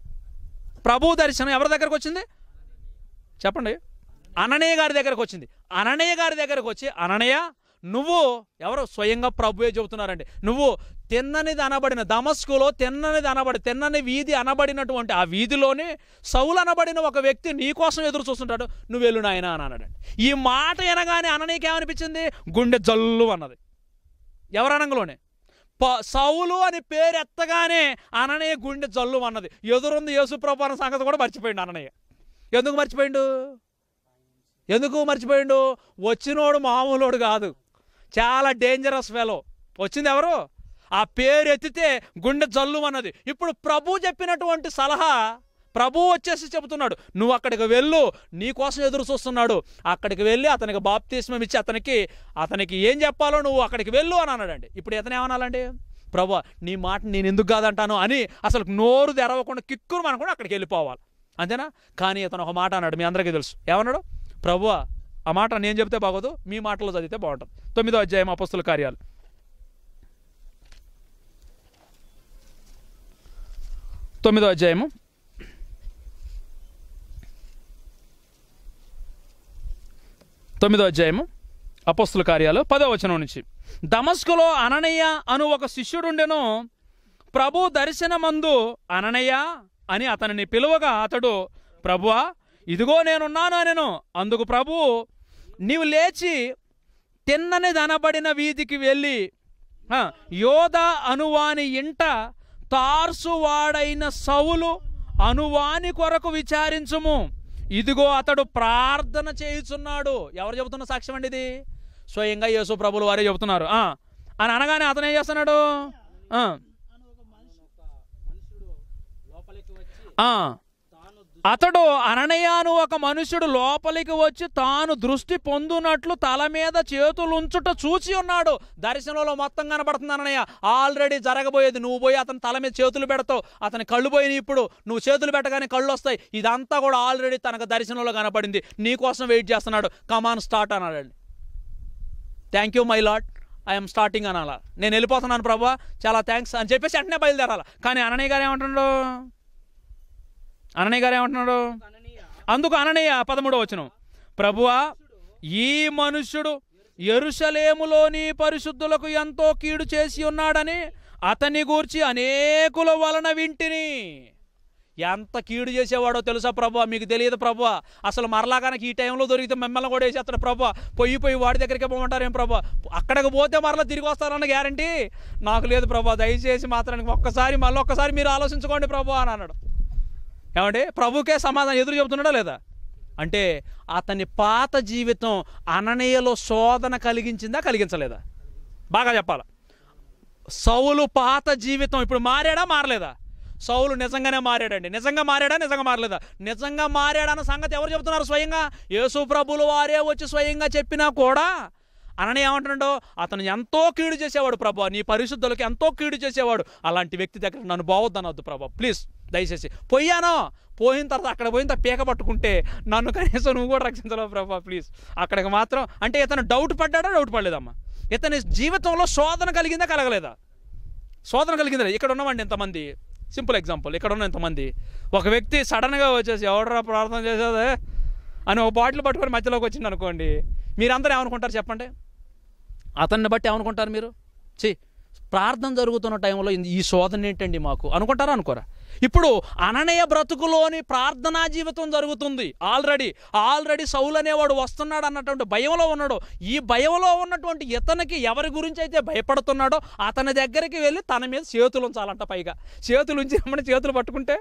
ప్రభు దర్శనం ఎవరి దగ్గరకు వచ్చింది చెప్పండి అననయ్య గారి దగ్గరకు వచ్చింది అననయ్య గారి దగ్గరకు వచ్చి అననయ్య నువ్వు ఎవరు స్వయంగా ప్రభువే చెబుతున్నారండి నువ్వు తిన్ననిది అనబడిన దమస్కులో తిన్ననిది అనబడి తిన్నని వీధి అనబడినటువంటి ఆ వీధిలోనే సౌలు అనబడిన ఒక వ్యక్తి నీ కోసం ఎదురు చూస్తుంటాడు నువ్వు వెళ్ళు నాయనా అని అన్నాడు ఈ మాట వినగానే అననీకి ఏమనిపించింది గుండె జల్లు అన్నది ఎవరు అనంగలోనే ప సౌలు అని పేరు ఎత్తగానే అననయ్య గుండె జల్లు అన్నది ఎదురుంది యేసుప్రభు అన్న సంగతి కూడా మర్చిపోయిండు అననయ్య ఎందుకు మర్చిపోయిండు ఎందుకు మర్చిపోయిండు వచ్చినోడు మామూలోడు కాదు చాలా డేంజరస్ ఫెలో వచ్చింది ఎవరు ఆ పేరు ఎత్తితే గుండె జల్లు అన్నది ఇప్పుడు ప్రభు చెప్పినటువంటి సలహా ప్రభు వచ్చేసి చెబుతున్నాడు నువ్వు అక్కడికి వెళ్ళు నీ కోసం ఎదురు చూస్తున్నాడు అక్కడికి వెళ్ళి అతనికి బాప్తిస్మం ఇచ్చి అతనికి అతనికి ఏం చెప్పాలో నువ్వు అక్కడికి వెళ్ళు అని అన్నాడండి ఇప్పుడు ఇతను ఏమనాలండి ప్రభు నీ మాట నేను ఎందుకు కాదంటాను అని అసలు నోరు తెరవకుండా కిక్కురు మనకుండా అక్కడికి వెళ్ళిపోవాలి అంతేనా కానీ ఇతను ఒక మాట అన్నాడు మీ అందరికీ తెలుసు ఏమన్నాడు ప్రభు ఆ మాట నేను చెప్తే బాగోదు మీ మాటలో చదివితే బాగుంటుంది తొమ్మిదో అధ్యాయం అపస్తుల కార్యాలు తొమ్మిదో అధ్యాయము తొమ్మిదో అధ్యాయము అపస్తుల కార్యాలు పదో వచనం నుంచి దమస్కులో అననయ్య అను ఒక శిష్యుడుండెను ప్రభు దర్శనమందు అననయ్య అని అతనిని పిలువగా అతడు ప్రభువా ఇదిగో నేనున్నాను అనెను అందుకు ప్రభు నీవు లేచి తిన్నని దనబడిన వీధికి వెళ్ళి ఆ, యోధ అనువాని ఇంట తార్సువాడైన సౌలు అనువాని కొరకు విచారించుము ఇదిగో అతడు ప్రార్థన చేయుచున్నాడు ఎవరు చెబుతున్న సాక్ష్యం అండి ఇది స్వయంగా యేసు ప్రభులు వారే చెబుతున్నారు ఆ, అని అనగానే అతను ఏం చేస్తున్నాడు ఆ, అని ఒక మనిషి మనుషుడు లోపలికి వచ్చి ఆ, తాను అతడు అననయాను ఒక మనుష్యుడు లోపలికి వచ్చి తాను దృష్టి పొందునట్లు తల మీద చేతులుంచుట చూచి ఉన్నాడు దర్శనంలో మొత్తం కనబడుతుంది అననయ్య ఆల్రెడీ జరగబోయేది నువ్వు పోయి అతని తల మీద చేతులు పెడతావు అతని కళ్ళు పోయినాయి ఇప్పుడు నువ్వు చేతులు పెట్టగానే కళ్ళు వస్తాయి ఇదంతా కూడా ఆల్రెడీ తనకు దర్శనంలో కనపడింది నీకోసం వెయిట్ చేస్తున్నాడు కమాన్ స్టార్ట్ అన్నాడండి thank you my lot I'm starting అనాలా నేను వెళ్ళిపోతున్నాను ప్రభా చాలా థ్యాంక్స్ అని చెప్పేసి వెంటనే బయలుదేరాల కానీ అననయ్య గారు ఏమంటున్నాడు అననయ్య గారు ఏమంటున్నాడు అననీయ అందుకు అననయ్య పదమూడవ వచనం ప్రభువా ఈ మనుష్యుడు ఎరుషలేములోని పరిశుద్ధులకు ఎంతో కీడు చేసి ఉన్నాడని అతని గూర్చి అనేకుల వలన వింటిని ఎంత కీడు చేసేవాడో తెలుసా ప్రభు మీకు తెలియదు ప్రభు అసలు మరలా కనుక ఈ టైంలో దొరికితే మిమ్మల్ని కూడా వేసేస్తాడు ప్రభు పొయ్యి పోయి వాడి దగ్గరికి పోమంటారేం ప్రభు అక్కడికి పోతే మరలా తిరిగి వస్తారన్న గ్యారంటీ నాకు లేదు ప్రభు దయచేసి మాత్రానికి ఒక్కసారి మళ్ళీ ఒక్కసారి మీరు ఆలోచించుకోండి ప్రభు అని అన్నాడు ఏమండి ప్రభుకే సమాధానం ఎదురు చెబుతున్నాడా లేదా అంటే అతని పాత జీవితం అననీయలో శోధన కలిగించిందా కలిగించలేదా బాగా చెప్పాలి సౌలు పాత జీవితం ఇప్పుడు మారాడా మారలేదా సౌలు నిజంగానే మారాడండి నిజంగా మారాడా నిజంగా మారలేదా నిజంగా మారాడన్న సంగతి ఎవరు చెబుతున్నారు స్వయంగా యేసు ప్రభులు వారే వచ్చి స్వయంగా చెప్పినా కూడా అనని ఏమంటున్నాడు అతను ఎంతో కీడు చేసేవాడు ప్రభా నీ పరిశుద్ధులకి ఎంతో కీడు చేసేవాడు అలాంటి వ్యక్తి దగ్గర నన్ను బావద్దనవద్దు ప్రభా ప్లీజ్ దయచేసి పోయాను పోయిన తర్వాత అక్కడ పోయిన తర్వాత పీక పట్టుకుంటే నన్ను కనీసం నువ్వు కూడా రక్షించలేవు ప్రభా ప్లీజ్ అక్కడికి మాత్రం అంటే ఇతను డౌట్ పడ్డాడా డౌట్ పడలేదమ్మా ఇతని జీవితంలో శోధన కలిగిందా కలగలేదా శోధన కలిగిందా ఇక్కడ ఉన్నవండి ఎంతమంది సింపుల్ ఎగ్జాంపుల్ ఇక్కడ ఉన్న ఎంతమంది ఒక వ్యక్తి సడన్గా వచ్చేసి ఎవడరా ప్రార్థన చేసేదే అని ఒక బాటిల్ పట్టుకొని మధ్యలోకి వచ్చింది అనుకోండి మీరందరూ ఏమనుకుంటారు చెప్పండి అతన్ని బట్టి ఏమనుకుంటారు మీరు చి ప్రార్థన జరుగుతున్న టైంలో ఈ- ఈ శోధన ఏంటండి మాకు అనుకుంటారా అనుకోరా ఇప్పుడు అననయ బ్రతుకులోని ప్రార్థనా జీవితం జరుగుతుంది ఆల్రెడీ ఆల్రెడీ సౌలు అనేవాడు వస్తున్నాడు అన్నటువంటి భయంలో ఉన్నాడు ఈ భయంలో ఉన్నటువంటి ఇతనికి ఎవరి గురించి అయితే భయపడుతున్నాడో అతని దగ్గరికి వెళ్ళి తన మీద చేతులు ఉంచాలంట పైగా చేతులు ఉంచినప్పుడు చేతులు పట్టుకుంటే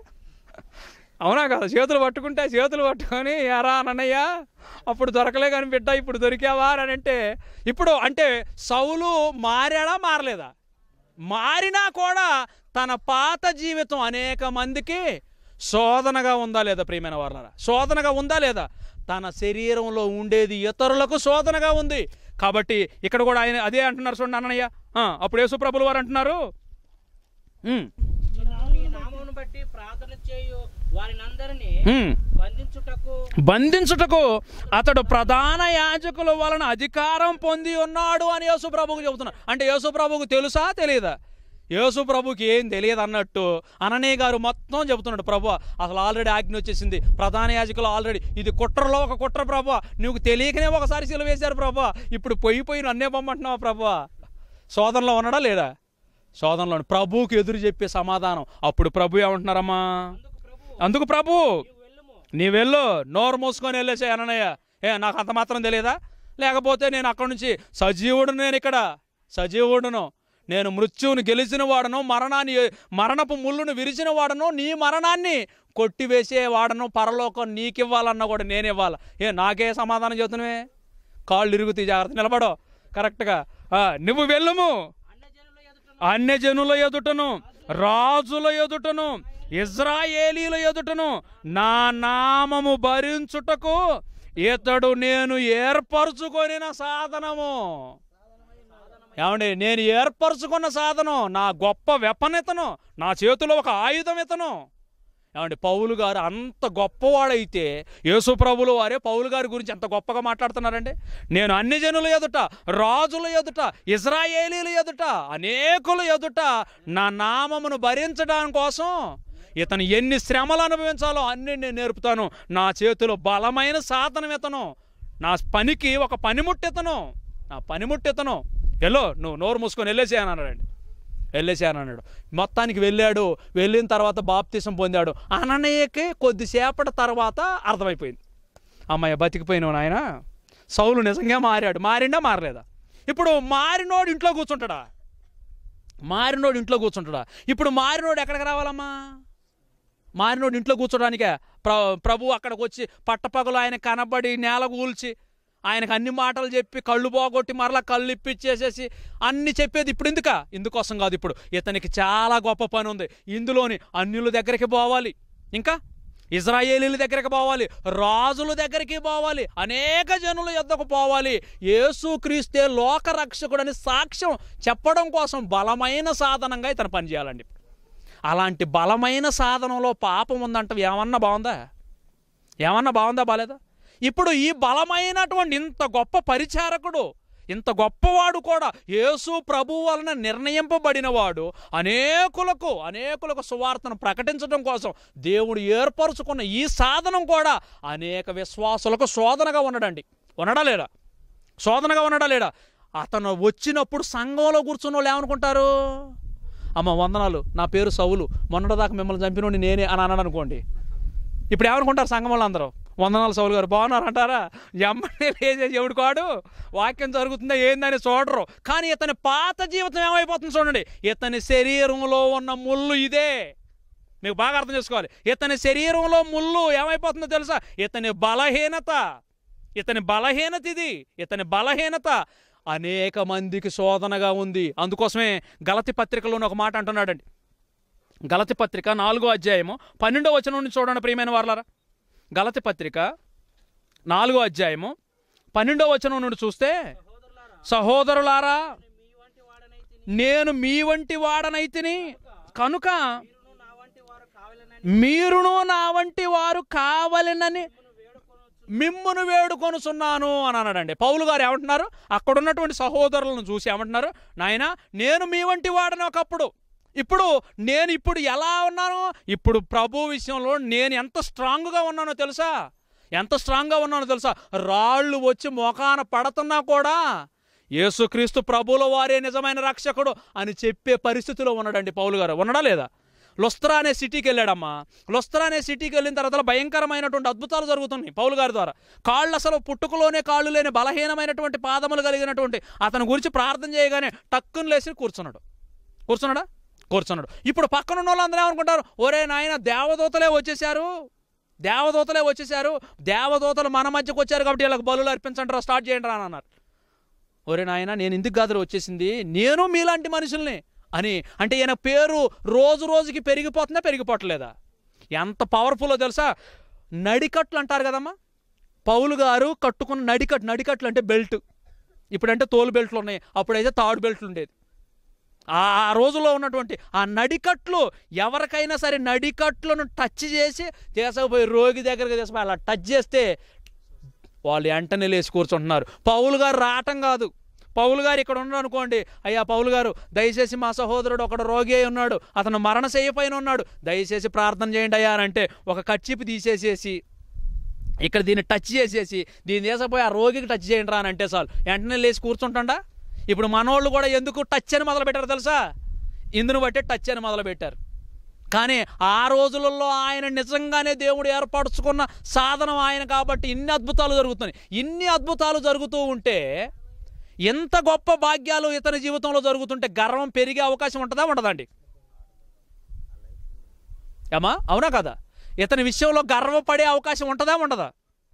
అవునా కదా చేతులు పట్టుకుంటే చేతులు పట్టుకొని ఎరా అనన్నయ్య అప్పుడు దొరకలే కానీ బిడ్డ ఇప్పుడు దొరికావా అని అంటే ఇప్పుడు అంటే సౌలు మారాడా మారలేదా మారినా కూడా తన పాత జీవితం అనేక మందికి శోధనగా ఉందా లేదా ప్రియమైన వాళ్ళ శోధనగా ఉందా లేదా తన శరీరంలో ఉండేది ఇతరులకు శోధనగా ఉంది కాబట్టి ఇక్కడ కూడా ఆయన అదే అంటున్నారు చూడండి అన్నయ్య ఆ, అప్పుడు యేసుప్రభులు వారు అంటున్నారు ఉమ్, నీ నామమును బట్టి ప్రార్థన చేయు వారినందరినీ ఉమ్. బంధించుటకు బంధించుటకు అతడు ప్రధాన యాజకుల వలన అధికారం పొంది ఉన్నాడు అని యేసుప్రభుకు చెబుతున్నాడు అంటే యేసుప్రభుకు తెలుసా తెలియదా యేసుప్రభుకి ఏం తెలియదు అన్నట్టు అననీయ గారు మొత్తం చెబుతున్నాడు ప్రభు అసలు ఆల్రెడీ ఆజ్ఞ వచ్చేసింది ప్రధాన యాజకులు ఆల్రెడీ ఇది కుట్రలో ఒక కుట్ర ప్రభు నువ్వు తెలియకనే ఒకసారి సిలువ వేశారు ప్రభు ఇప్పుడు పొయ్యి పోయి నన్నే పొమ్మంటున్నావా ప్రభు శోధనలో ఉన్నాడా లేడా శోధనలో ప్రభువుకి ఎదురు చెప్పే సమాధానం అప్పుడు ప్రభు ఏమంటున్నారమ్మా అందుకు ప్రభు వెళ్ళుము నీ వెళ్ళు నోరు మూసుకొని వెళ్ళేసే అననయ్య ఏ నాకు అంత మాత్రం తెలియదా లేకపోతే నేను అక్కడి నుంచి సజీవుడు నేను ఇక్కడ సజీవుడును నేను మృత్యువుని గెలిచిన వాడను మరణాన్ని మరణపు ముళ్ళును విరిచిన వాడను నీ మరణాన్ని కొట్టివేసే వాడను పరలోకం నీకివ్వాలన్నా కూడా నేను ఇవ్వాలి ఏ నాకే సమాధానం చెబుతున్నావే కాళ్ళు ఇరుగుతాయి జాగ్రత్త నిలబడో కరెక్ట్గా ఆ, నువ్వు వెళ్ళుము అన్యజనుల ఎదుట అన్యజనుల ఎదుటను రాజుల ఎదుటను ఇజ్రాయేలీల ఎదుటను నా నామము భరించుటకు ఇతడు నేను ఏర్పరచుకొనిన సాధనము ఏమండి నేను ఏర్పరచుకున్న సాధనం నా గొప్ప వెపన్ ఇతను నా చేతిలో ఒక ఆయుధం ఇతను ఏమండి పౌలు గారు అంత గొప్పవాడైతే యేసు ప్రభులు వారే పౌలు గారి గురించి ఎంత గొప్పగా మాట్లాడుతున్నారండి నేను అన్ని జనుల ఎదుట రాజుల ఎదుట ఇజ్రాయేలీల ఎదుట అనేకుల ఎదుట నా నామమును భరించడానికి కోసం ఇతను ఎన్ని శ్రమలు అనుభవించాలో అన్ని నేను నేర్పుతాను నా చేతిలో బలమైన సాధనం ఇతను నా పనికి ఒక పనిముట్టితను నా పనిముట్టితను ఎల్లో నువ్వు నోరు మూసుకొని వెళ్ళేసేయని అన్నాడండి వెళ్ళేసాను అన్నాడు మొత్తానికి వెళ్ళాడు వెళ్ళిన తర్వాత బాప్తీసం పొందాడు అననయ్యకి కొద్దిసేపటి తర్వాత అర్థమైపోయింది అమ్మాయి బతికిపోయినావు నాయన సౌలు నిజంగా మారాడు మారిండా మారలేదా ఇప్పుడు మారినోడు ఇంట్లో కూర్చుంటాడా మారినోడు ఇంట్లో కూర్చుంటాడా ఇప్పుడు మారినోడు ఎక్కడికి రావాలమ్మా మారినోడు ఇంట్లో కూర్చోడానికే ప్ర ప్రభు అక్కడికి వచ్చి పట్టపగలు ఆయన కనబడి నేల కూల్చి ఆయనకు అన్ని మాటలు చెప్పి కళ్ళు పోగొట్టి మరలా కళ్ళు ఇప్పిచ్చేసేసి అన్ని చెప్పేది ఇప్పుడు ఎందుక ఇందుకోసం కాదు ఇప్పుడు ఇతనికి చాలా గొప్ప పని ఉంది ఇందులోని అన్యుల దగ్గరికి పోవాలి ఇంకా ఇజ్రాయేలీల దగ్గరికి పోవాలి రాజుల దగ్గరికి పోవాలి అనేక జనుల యొద్దకు పోవాలి యేసుక్రీస్తే లోక రక్షకుడని సాక్ష్యం చెప్పడం కోసం బలమైన సాధనంగా ఇతను పనిచేయాలండి అలాంటి బలమైన సాధనంలో పాపం ఉందంట ఏమన్నా బాగుందా ఏమన్నా బాగుందా బాలేదా ఇప్పుడు ఈ బలమైనటువంటి ఇంత గొప్ప పరిచారకుడు ఇంత గొప్పవాడు కూడా యేసు ప్రభు వలన నిర్ణయింపబడినవాడు అనేకులకు అనేకులకు సువార్తను ప్రకటించడం కోసం దేవుడు ఏర్పరచుకున్న ఈ సాధనం కూడా అనేక విశ్వాసులకు శోధనగా ఉండడండి ఉండడా లేడా శోధనగా ఉండడా లేడా అతను వచ్చినప్పుడు సంఘంలో కూర్చున్న వాళ్ళు ఏమనుకుంటారు అమ్మ వందనాలు నా పేరు సౌలు మొన్నటిదాకా మిమ్మల్ని చంపినోడి నేనే అని అన్నాడు అనుకోండి ఇప్పుడు ఏమనుకుంటారు సంఘం వాళ్ళందరూ వందనాలు సౌలు గారు బాగున్నారు అంటారా ఎమ్మడే లేచే ఎవడు కాడు వాక్యం జరుగుతుందా ఏందని చూడరు కానీ ఇతని పాత జీవితం ఏమైపోతుంది చూడండి ఇతని శరీరంలో ఉన్న ముళ్ళు ఇదే మీకు బాగా అర్థం చేసుకోవాలి ఇతని శరీరంలో ముళ్ళు ఏమైపోతుందో తెలుసా ఇతని బలహీనత ఇతని బలహీనత ఇది ఇతని బలహీనత అనేక మందికి శోధనగా ఉంది అందుకోసమే గలతి పత్రికలోని ఒక మాట అంటున్నాడండి గలతి పత్రిక నాలుగో అధ్యాయము పన్నెండో వచనం నుండి చూడండి ప్రియమైన వార్లారా గలతి పత్రిక నాలుగో అధ్యాయము పన్నెండో వచనం నుండి చూస్తే సహోదరులారా మీ వంటి వాడనైతే నేను మీ వంటి వాడనైతిని కనుక మీరును నా వంటి వారు కావాలని మీరును నా వంటి వారు కావలెనని మిమ్మును వేడుకొనుచున్నాను అని అన్నాడండి పౌలు గారు ఏమంటున్నారు అక్కడ ఉన్నటువంటి సహోదరులను చూసి ఏమంటున్నారు నాయన నేను మీ వంటి వాడని ఒకప్పుడు ఇప్పుడు నేను ఇప్పుడు ఎలా ఉన్నాను ఇప్పుడు ప్రభు విషయంలో నేను ఎంత స్ట్రాంగ్గా ఉన్నానో తెలుసా ఎంత స్ట్రాంగ్గా ఉన్నానో తెలుసా రాళ్ళు వచ్చి మోకాన పడుతున్నా కూడా యేసుక్రీస్తు ప్రభుల వారే నిజమైన రక్షకుడు అని చెప్పే పరిస్థితిలో ఉన్నాడండి పౌలు గారు ఉన్నాడా లేదా లొస్త్రా అనే సిటీకి వెళ్ళాడమ్మా లొస్త్రా అనే సిటీకి వెళ్ళిన తర్వాత భయంకరమైనటువంటి అద్భుతాలు జరుగుతున్నాయి పౌలు గారి ద్వారా కాళ్ళు అసలు పుట్టుకలోనే కాళ్ళు లేని బలహీనమైనటువంటి పాదములు కలిగినటువంటి అతని గురించి ప్రార్థన చేయగానే టక్కున లేచి కూర్చున్నాడు కూర్చున్నాడా కూర్చున్నాడు ఇప్పుడు పక్కన ఉన్న వాళ్ళందరూ ఏమనుకుంటారు ఒరే నాయన దేవదూతలే వచ్చేసారు దేవదూతలే వచ్చేసారు దేవదూతలు మన మధ్యకు వచ్చారు కాబట్టి వీళ్ళకి బలులు అర్పించండి స్టార్ట్ చేయండి రా అని అన్నారు ఒరే నాయన నేను ఇందుకు కాదు వచ్చేసింది నేను మీలాంటి మనుషుల్ని అని అంటే ఈయన పేరు రోజు రోజుకి పెరిగిపోతుందా పెరిగిపోవట్లేదా ఎంత పవర్ఫుల్లో తెలుసా నడికట్లు అంటారు కదమ్మా పౌలు గారు కట్టుకున్న నడికట్లు నడికట్లు అంటే బెల్ట్ ఇప్పుడంటే తోలు బెల్ట్లు ఉన్నాయి అప్పుడైతే తాడు బెల్ట్లు ఉండేది ఆ ఆ రోజుల్లో ఉన్నటువంటి ఆ నడికట్లు ఎవరికైనా సరే నడికట్లను టచ్ చేసి తీసుకుపోయి రోగి దగ్గరికి తీసుకుపోయి అలా టచ్ చేస్తే వాళ్ళు వెంటనే లేచి కూర్చుంటున్నారు పౌలు గారు రావటం కాదు పౌలు గారు ఇక్కడ ఉన్నాడు అనుకోండి అయ్యా పౌలు గారు దయచేసి మా సహోదరుడు ఒకడు రోగి అయి ఉన్నాడు అతను మరణ పైన ఉన్నాడు దయచేసి ప్రార్థన చేయండి అయ్యా అని అంటే ఒక కచ్చిపు తీసేసేసి ఇక్కడ దీన్ని టచ్ చేసేసి దీన్ని తీసుకుపోయి ఆ రోగికి టచ్ చేయండి రా అని అంటే చాలు వెంటనే లేచి కూర్చుంటాడా ఇప్పుడు మనోళ్ళు కూడా ఎందుకు టచ్ అని మొదలు పెట్టారు తెలుసా ఇందును బట్టే టచ్ అని మొదలు పెట్టారు కానీ ఆ రోజులలో ఆయన నిజంగానే దేవుడు ఏర్పరచుకున్న సాధనం ఆయన కాబట్టి ఇన్ని అద్భుతాలు జరుగుతున్నాయి ఇన్ని అద్భుతాలు జరుగుతూ ఉంటే ఎంత గొప్ప భాగ్యాలు ఇతని జీవితంలో జరుగుతుంటే గర్వం పెరిగే అవకాశం ఉంటుందా ఉండదండి ఏమా అవునా కదా ఇతని విషయంలో గర్వపడే అవకాశం ఉంటుందా ఉండదా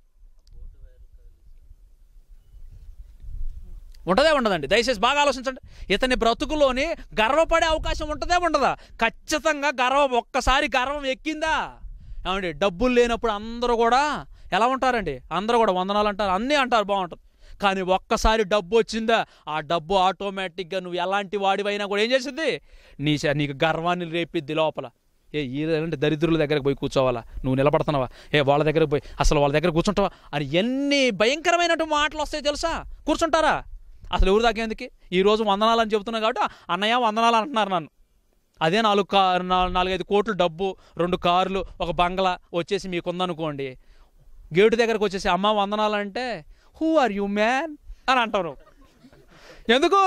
ఉంటదే ఉండదండి దయచేసి బాగా ఆలోచించండి ఇతని బ్రతుకులోని గర్వపడే అవకాశం ఉంటుందే ఉండదా ఖచ్చితంగా గర్వం ఒక్కసారి గర్వం ఎక్కిందా ఏమండి డబ్బులు లేనప్పుడు అందరూ కూడా ఎలా ఉంటారండి అందరూ కూడా వందనాలు అంటారు అన్నీ అంటారు బాగుంటుంది కానీ ఒక్కసారి డబ్బు వచ్చిందా ఆ డబ్బు ఆటోమేటిక్గా నువ్వు ఎలాంటి వాడివైనా కూడా ఏం చేసింది నీ శ- నీకు గర్వాన్ని రేపిద్ది లోపల ఏ ఈ అంటే దరిద్రుల దగ్గరకు పోయి కూర్చోవాలా నువ్వు నిలబడుతున్నావా ఏ వాళ్ళ దగ్గరకు పోయి అసలు వాళ్ళ దగ్గర కూర్చుంటావా అని ఎన్ని భయంకరమైనటువంటి మాటలు వస్తాయి తెలుసా కూర్చుంటారా అసలు ఎవరు దాకేందుకు ఈరోజు వందనాలు అని చెబుతున్నా కాబట్టి అన్నయ్య వందనాలు అంటున్నారు నన్ను అదే నాలుగు కా నా- నాలుగైదు కోట్లు డబ్బు రెండు కార్లు ఒక బంగ్లా వచ్చేసి మీకు ఉందనుకోండి గేటు దగ్గరకు వచ్చేసి అమ్మ వందనాలు అంటే హూ ఆర్ యు మ్యాన్ అని అంటారు ఎందుకు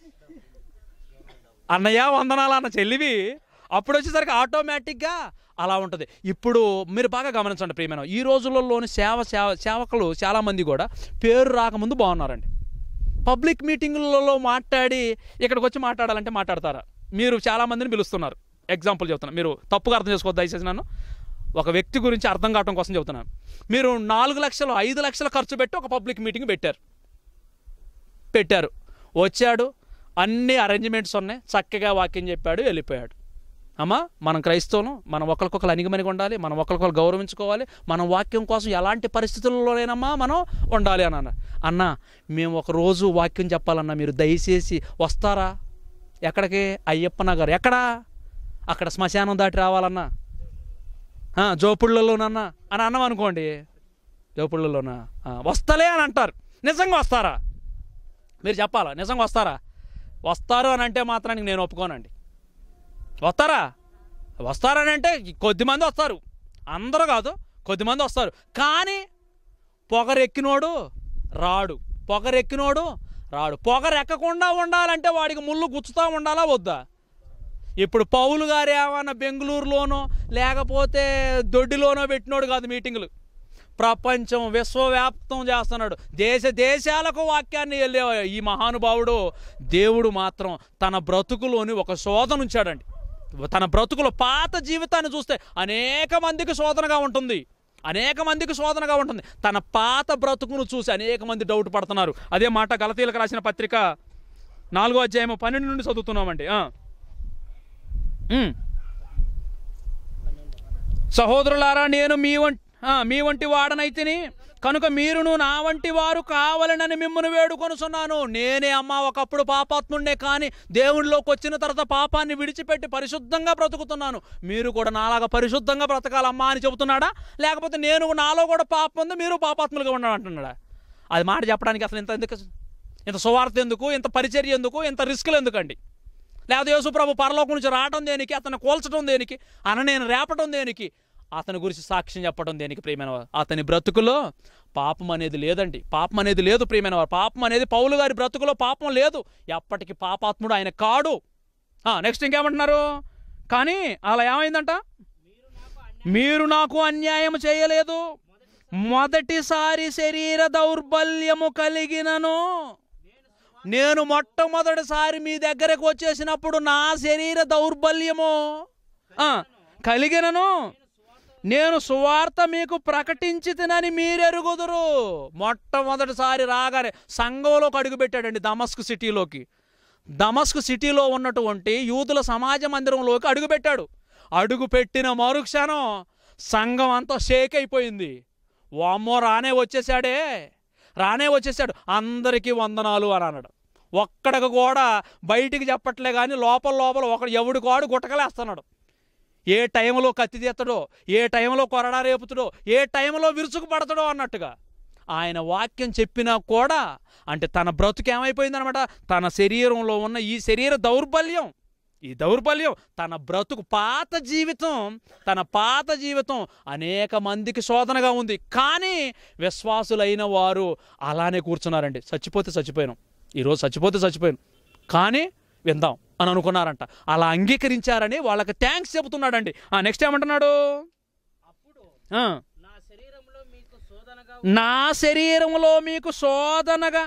అన్నయ్య వందనాలు అన్న చెల్లివి అప్పుడు వచ్చేసరికి ఆటోమేటిక్గా అలా ఉంటుంది ఇప్పుడు మీరు బాగా గమనించండి ప్రియమైన ఈ రోజులలోని సేవ సేవ సేవకులు చాలామంది కూడా పేరు రాకముందు బాగున్నారండి పబ్లిక్ మీటింగులలో మాట్లాడి ఇక్కడికి వచ్చి మాట్లాడాలంటే మాట్లాడతారా మీరు చాలామందిని పిలుస్తున్నారు ఎగ్జాంపుల్ చెప్తున్నాను మీరు తప్పుగా అర్థం చేసుకోవద్దు దయచేసి నన్ను ఒక వ్యక్తి గురించి అర్థం కావడం కోసం చెప్తున్నాను మీరు నాలుగు లక్షలు ఐదు లక్షలు ఖర్చు పెట్టి ఒక పబ్లిక్ మీటింగ్ పెట్టారు పెట్టారు వచ్చాడు అన్ని అరేంజ్మెంట్స్ ఉన్నాయి చక్కగా వాక్యం చెప్పాడు వెళ్ళిపోయాడు అమ్మా మనం క్రైస్తవులం మనం ఒకరికొకరు అణిగిమనిగి ఉండాలి మనం ఒకరికొకరు గౌరవించుకోవాలి మనం వాక్యం కోసం ఎలాంటి పరిస్థితుల్లోనైనమ్మా మనం ఉండాలి అని అన్న అన్న మేము ఒక రోజు వాక్యం చెప్పాలన్నా మీరు దయచేసి వస్తారా ఎక్కడికి అయ్యప్ప నగర్ ఎక్కడా అక్కడ శ్మశానం దాటి రావాలన్నా ఆ, జోపుళ్ళలోనన్నా అని అన్నాం అనుకోండి జోపుళ్ళలోనా ఆ, వస్తలే అని అంటారు నిజంగా వస్తారా మీరు చెప్పాలా నిజంగా వస్తారా వస్తారు అని అంటే మాత్రానికి నేను ఒప్పుకోనండి వస్తారా వస్తారని అంటే కొద్దిమంది వస్తారు అందరూ కాదు కొద్దిమంది వస్తారు కానీ పొగరెక్కినోడు రాడు పొగరెక్కినోడు రాడు పొగరెక్కకుండా ఉండాలంటే వాడికి ముళ్ళు గుచ్చుతూ ఉండాలా వద్దా ఇప్పుడు పౌలు గారు ఏమన్నా బెంగళూరులోనో లేకపోతే దొడ్డిలోనో పెట్టినోడు కాదు మీటింగులు ప్రపంచం విశ్వవ్యాప్తం చేస్తున్నాడు దేశ దేశాలకు వాక్యాన్ని వెళ్ళే ఈ మహానుభావుడు దేవుడు మాత్రం తన బ్రతుకులోని ఒక శోధన ఉంచాడండి తన బ్రతుకులో పాత జీవితాన్ని చూస్తే అనేక మందికి శోధనగా ఉంటుంది అనేక మందికి శోధనగా ఉంటుంది తన పాత బ్రతుకును చూసి అనేక మంది డౌట్ పడుతున్నారు అదే మాట గలతీలకు రాసిన పత్రిక నాలుగో అధ్యాయం పన్నెండు నుండి చదువుతున్నామండి ఆ. ఉమ్. సహోదరులారా నేను మీ వంటి మీ వంటి వాడనైతిని కనుక మీరును నా వంటి వారు కావాలనని మిమ్మల్ని వేడుకొనుచున్నాను నేనే అమ్మ ఒకప్పుడు పాపాత్ముండే కానీ దేవుడిలోకి వచ్చిన తర్వాత పాపాన్ని విడిచిపెట్టి పరిశుద్ధంగా బ్రతుకుతున్నాను మీరు కూడా నాలాగా పరిశుద్ధంగా బ్రతకాలమ్మా అని చెబుతున్నాడా లేకపోతే నేను నాలో కూడా పాపం ఉంది మీరు పాపాత్ములుగా ఉండాలి అంటున్నాడా అది మాట చెప్పడానికి అసలు ఇంత ఎందుకు ఇంత సువార్త ఎందుకు ఇంత పరిచర్య ఎందుకు ఇంత రిస్కులు ఎందుకండి లేకపోతే యేసుప్రభు పరలోకం నుంచి రావటం దేనికి అతను కోల్చడం దేనికి అన నేను రేపటం దేనికి అతని గురించి సాక్ష్యం చెప్పడం దేనికి ప్రియమైన వారు అతని బ్రతుకులో పాపం అనేది లేదండి పాపం అనేది లేదు ప్రియమైన వారు పాపం అనేది పౌలు గారి బ్రతుకులో పాపం లేదు ఎప్పటికీ పాపాత్ముడు ఆయన కాడు నెక్స్ట్ ఇంకేమంటున్నారు కానీ అలా ఏమైందంట మీరు నాకు అన్యాయం చేయలేదు మొదటిసారి శరీర దౌర్బల్యము కలిగినను నేను మొట్టమొదటిసారి మీ దగ్గరకు వచ్చేసినప్పుడు నా శరీర దౌర్బల్యము ఆ, కలిగినను నేను సువార్త మీకు ప్రకటించి తినని మీరెరుగుదురు మొట్టమొదటిసారి రాగానే సంఘంలోకి అడుగుపెట్టాడండి దమస్క్ సిటీలోకి దమస్క్ సిటీలో ఉన్నటువంటి యూదుల సమాజ మందిరంలోకి అడుగుపెట్టాడు అడుగుపెట్టిన మరుక్షణం సంఘం అంతా షేక్ అయిపోయింది వామ్మో రానే వచ్చేసాడే రానే వచ్చేసాడు అందరికీ వందనాలు అని అన్నాడు ఒక్కడికి కూడా బయటికి చెప్పట్లే కానీ లోపల లోపల ఒకడు ఎవడు కాడు గుట్టకలేస్తున్నాడు ఏ టైంలో కత్తి తీస్తాడో ఏ టైంలో కొరడా రేపుతాడో ఏ టైంలో విరుచుకు పడతాడో అన్నట్టుగా ఆయన వాక్యం చెప్పినా కూడా అంటే తన బ్రతుకు ఏమైపోయిందనమాట తన శరీరంలో ఉన్న ఈ శరీర దౌర్బల్యం ఈ దౌర్బల్యం తన బ్రతుకు పాత జీవితం తన పాత జీవితం అనేక మందికి శోధనగా ఉంది కానీ విశ్వాసులైన వారు అలానే కూర్చున్నారండి చచ్చిపోతే చచ్చిపోయాను ఈరోజు చచ్చిపోతే చచ్చిపోయాను కానీ విందాం అని అనుకున్నారంట అలా అంగీకరించారని వాళ్ళకి థ్యాంక్స్ చెబుతున్నాడండి నెక్స్ట్ ఏమంటున్నాడు అప్పుడు ఆ, నా శరీరంలో మీకు శోధనగా నా శరీరంలో మీకు శోధనగా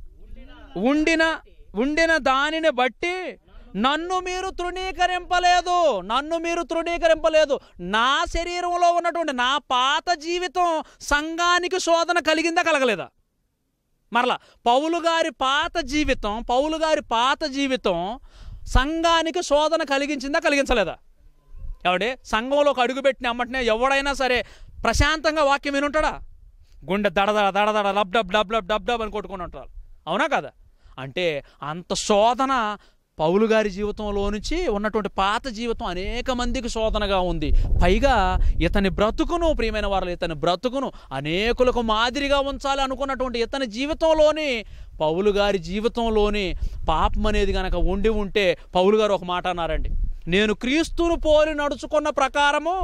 ఉండిన ఉండిన దానిని బట్టి నన్ను మీరు తృణీకరింపలేదు నన్ను మీరు తృణీకరింపలేదు నా శరీరంలో ఉన్నటువంటి నా పాత జీవితం సంఘానికి శోధన కలిగిందా కలగలేదా మరలా పౌలు గారి పాత జీవితం పౌలు గారి పాత జీవితం సంఘానికి శోధన కలిగించిందా కలిగించలేదా ఎవడే సంఘంలోకి అడుగుపెట్టిన అమ్మటనే ఎవడైనా సరే ప్రశాంతంగా వాక్యం వినుంటాడా గుండె దడదడ దడదడ lub dub dub dub dub dub అని కొట్టుకుని ఉంటారు అవునా కదా అంటే అంత శోధన పౌలు గారి జీవితంలో నుంచి ఉన్నటువంటి పాత జీవితం అనేక మందికి శోధనగా ఉంది పైగా ఇతని బ్రతుకును ప్రియమైన వారు ఇతని బ్రతుకును అనేకులకు మాదిరిగా ఉంచాలి అనుకున్నటువంటి ఇతని జీవితంలోని పౌలు గారి జీవితంలోని పాపం అనేది గనక ఉండి ఉంటే పౌలు గారు ఒక మాట అన్నారండి నేను క్రీస్తును పోలి నడుచుకున్న ప్రకారము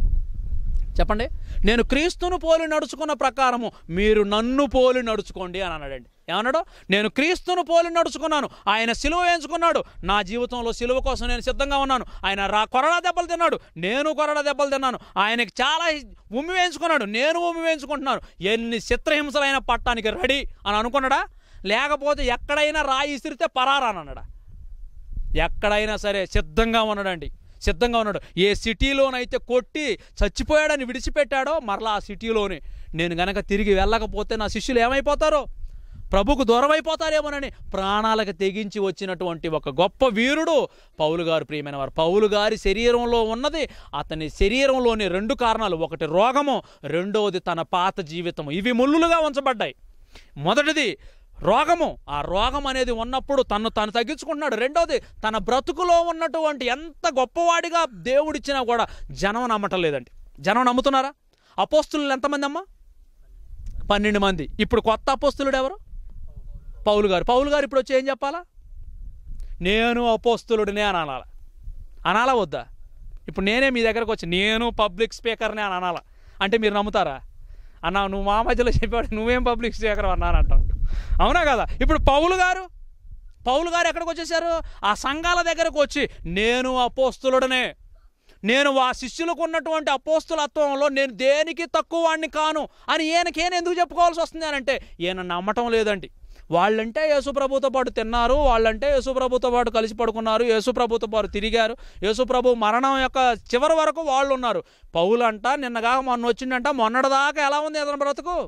చెప్పండి నేను క్రీస్తును పోలి నడుచుకున్న ప్రకారము మీరు నన్ను పోలి నడుచుకోండి అని అన్నాడండి ఏమన్నాడు నేను క్రీస్తును పోలి నడుచుకున్నాను ఆయన సిలువ వేయించుకున్నాడు నా జీవితంలో సిలువ కోసం నేను సిద్ధంగా ఉన్నాను ఆయన రా కొరడా దెబ్బలు తిన్నాడు నేను కొరడా దెబ్బలు తిన్నాను ఆయనకి చాలా ఉమ్మి వేయించుకున్నాడు నేను ఉమ్మి వేయించుకుంటున్నాను ఎన్ని చిత్రహింసలైన పట్టానికి రెడీ అని అనుకున్నాడా లేకపోతే ఎక్కడైనా రాయి ఇసిరితే పరారా అని అన్నాడా ఎక్కడైనా సరే సిద్ధంగా ఉన్నాడండి సిద్ధంగా ఉన్నాడు ఏ సిటీలోనైతే కొట్టి చచ్చిపోయాడని విడిచిపెట్టాడో మరలా ఆ సిటీలోనే నేను గనక తిరిగి వెళ్ళకపోతే నా శిష్యులు ఏమైపోతారో ప్రభుకు దూరం అయిపోతారేమోనని ప్రాణాలకు తెగించి వచ్చినటువంటి ఒక గొప్ప వీరుడు పౌలు గారు ప్రియమైన వారు పౌలు గారి శరీరంలో ఉన్నది అతని శరీరంలోని రెండు కారణాలు ఒకటి రోగము రెండవది తన పాత జీవితము ఇవి ముళ్ళులుగా ఉంచబడ్డాయి మొదటిది రోగము ఆ రోగం అనేది ఉన్నప్పుడు తను తను తగ్గించుకుంటున్నాడు రెండవది తన బ్రతుకులో ఉన్నటువంటి ఎంత గొప్పవాడిగా దేవుడిచ్చినా కూడా జనం నమ్మటం లేదండి జనం నమ్ముతున్నారా అపోస్తులు ఎంతమంది అమ్మా పన్నెండు మంది ఇప్పుడు కొత్త అపోస్తులుడు ఎవరు పౌలు గారు పౌలు గారు ఇప్పుడు వచ్చి ఏం చెప్పాలా నేను అపోస్తులుడినే అని అనాల అనాలా వద్దా ఇప్పుడు నేనే మీ దగ్గరకు వచ్చి నేను పబ్లిక్ స్పీకర్నే అని అనాలా అంటే మీరు నమ్ముతారా అన్నా నువ్వు మా మధ్యలో చెప్పాడు నువ్వేం పబ్లిక్ స్పీకర్ అన్నానంటావు అవునా కదా ఇప్పుడు పౌలు గారు పౌలు గారు ఎక్కడికి వచ్చేసారు ఆ సంఘాల దగ్గరకు వచ్చి నేను అపోస్తులుడనే నేను ఆ శిష్యులకు ఉన్నటువంటి అపోస్తులత్వంలో నేను దేనికి తక్కువ వాడిని కాను అని ఈయనకేన ఎందుకు చెప్పుకోవాల్సి వస్తుంది అని అంటే ఈయన నమ్మటం లేదండి వాళ్ళంటే యేసుప్రభుతో పాటు తిన్నారు వాళ్ళంటే యేసుప్రభుతో పాటు కలిసి పడుకున్నారు యేసుప్రభుతో పాటు తిరిగారు యేసుప్రభు మరణం యొక్క చివరి వరకు వాళ్ళు ఉన్నారు పౌలంట నిన్నగా మొన్న వచ్చిండంట మొన్నటిదాకా ఎలా ఉంది అతని బ్రతుకు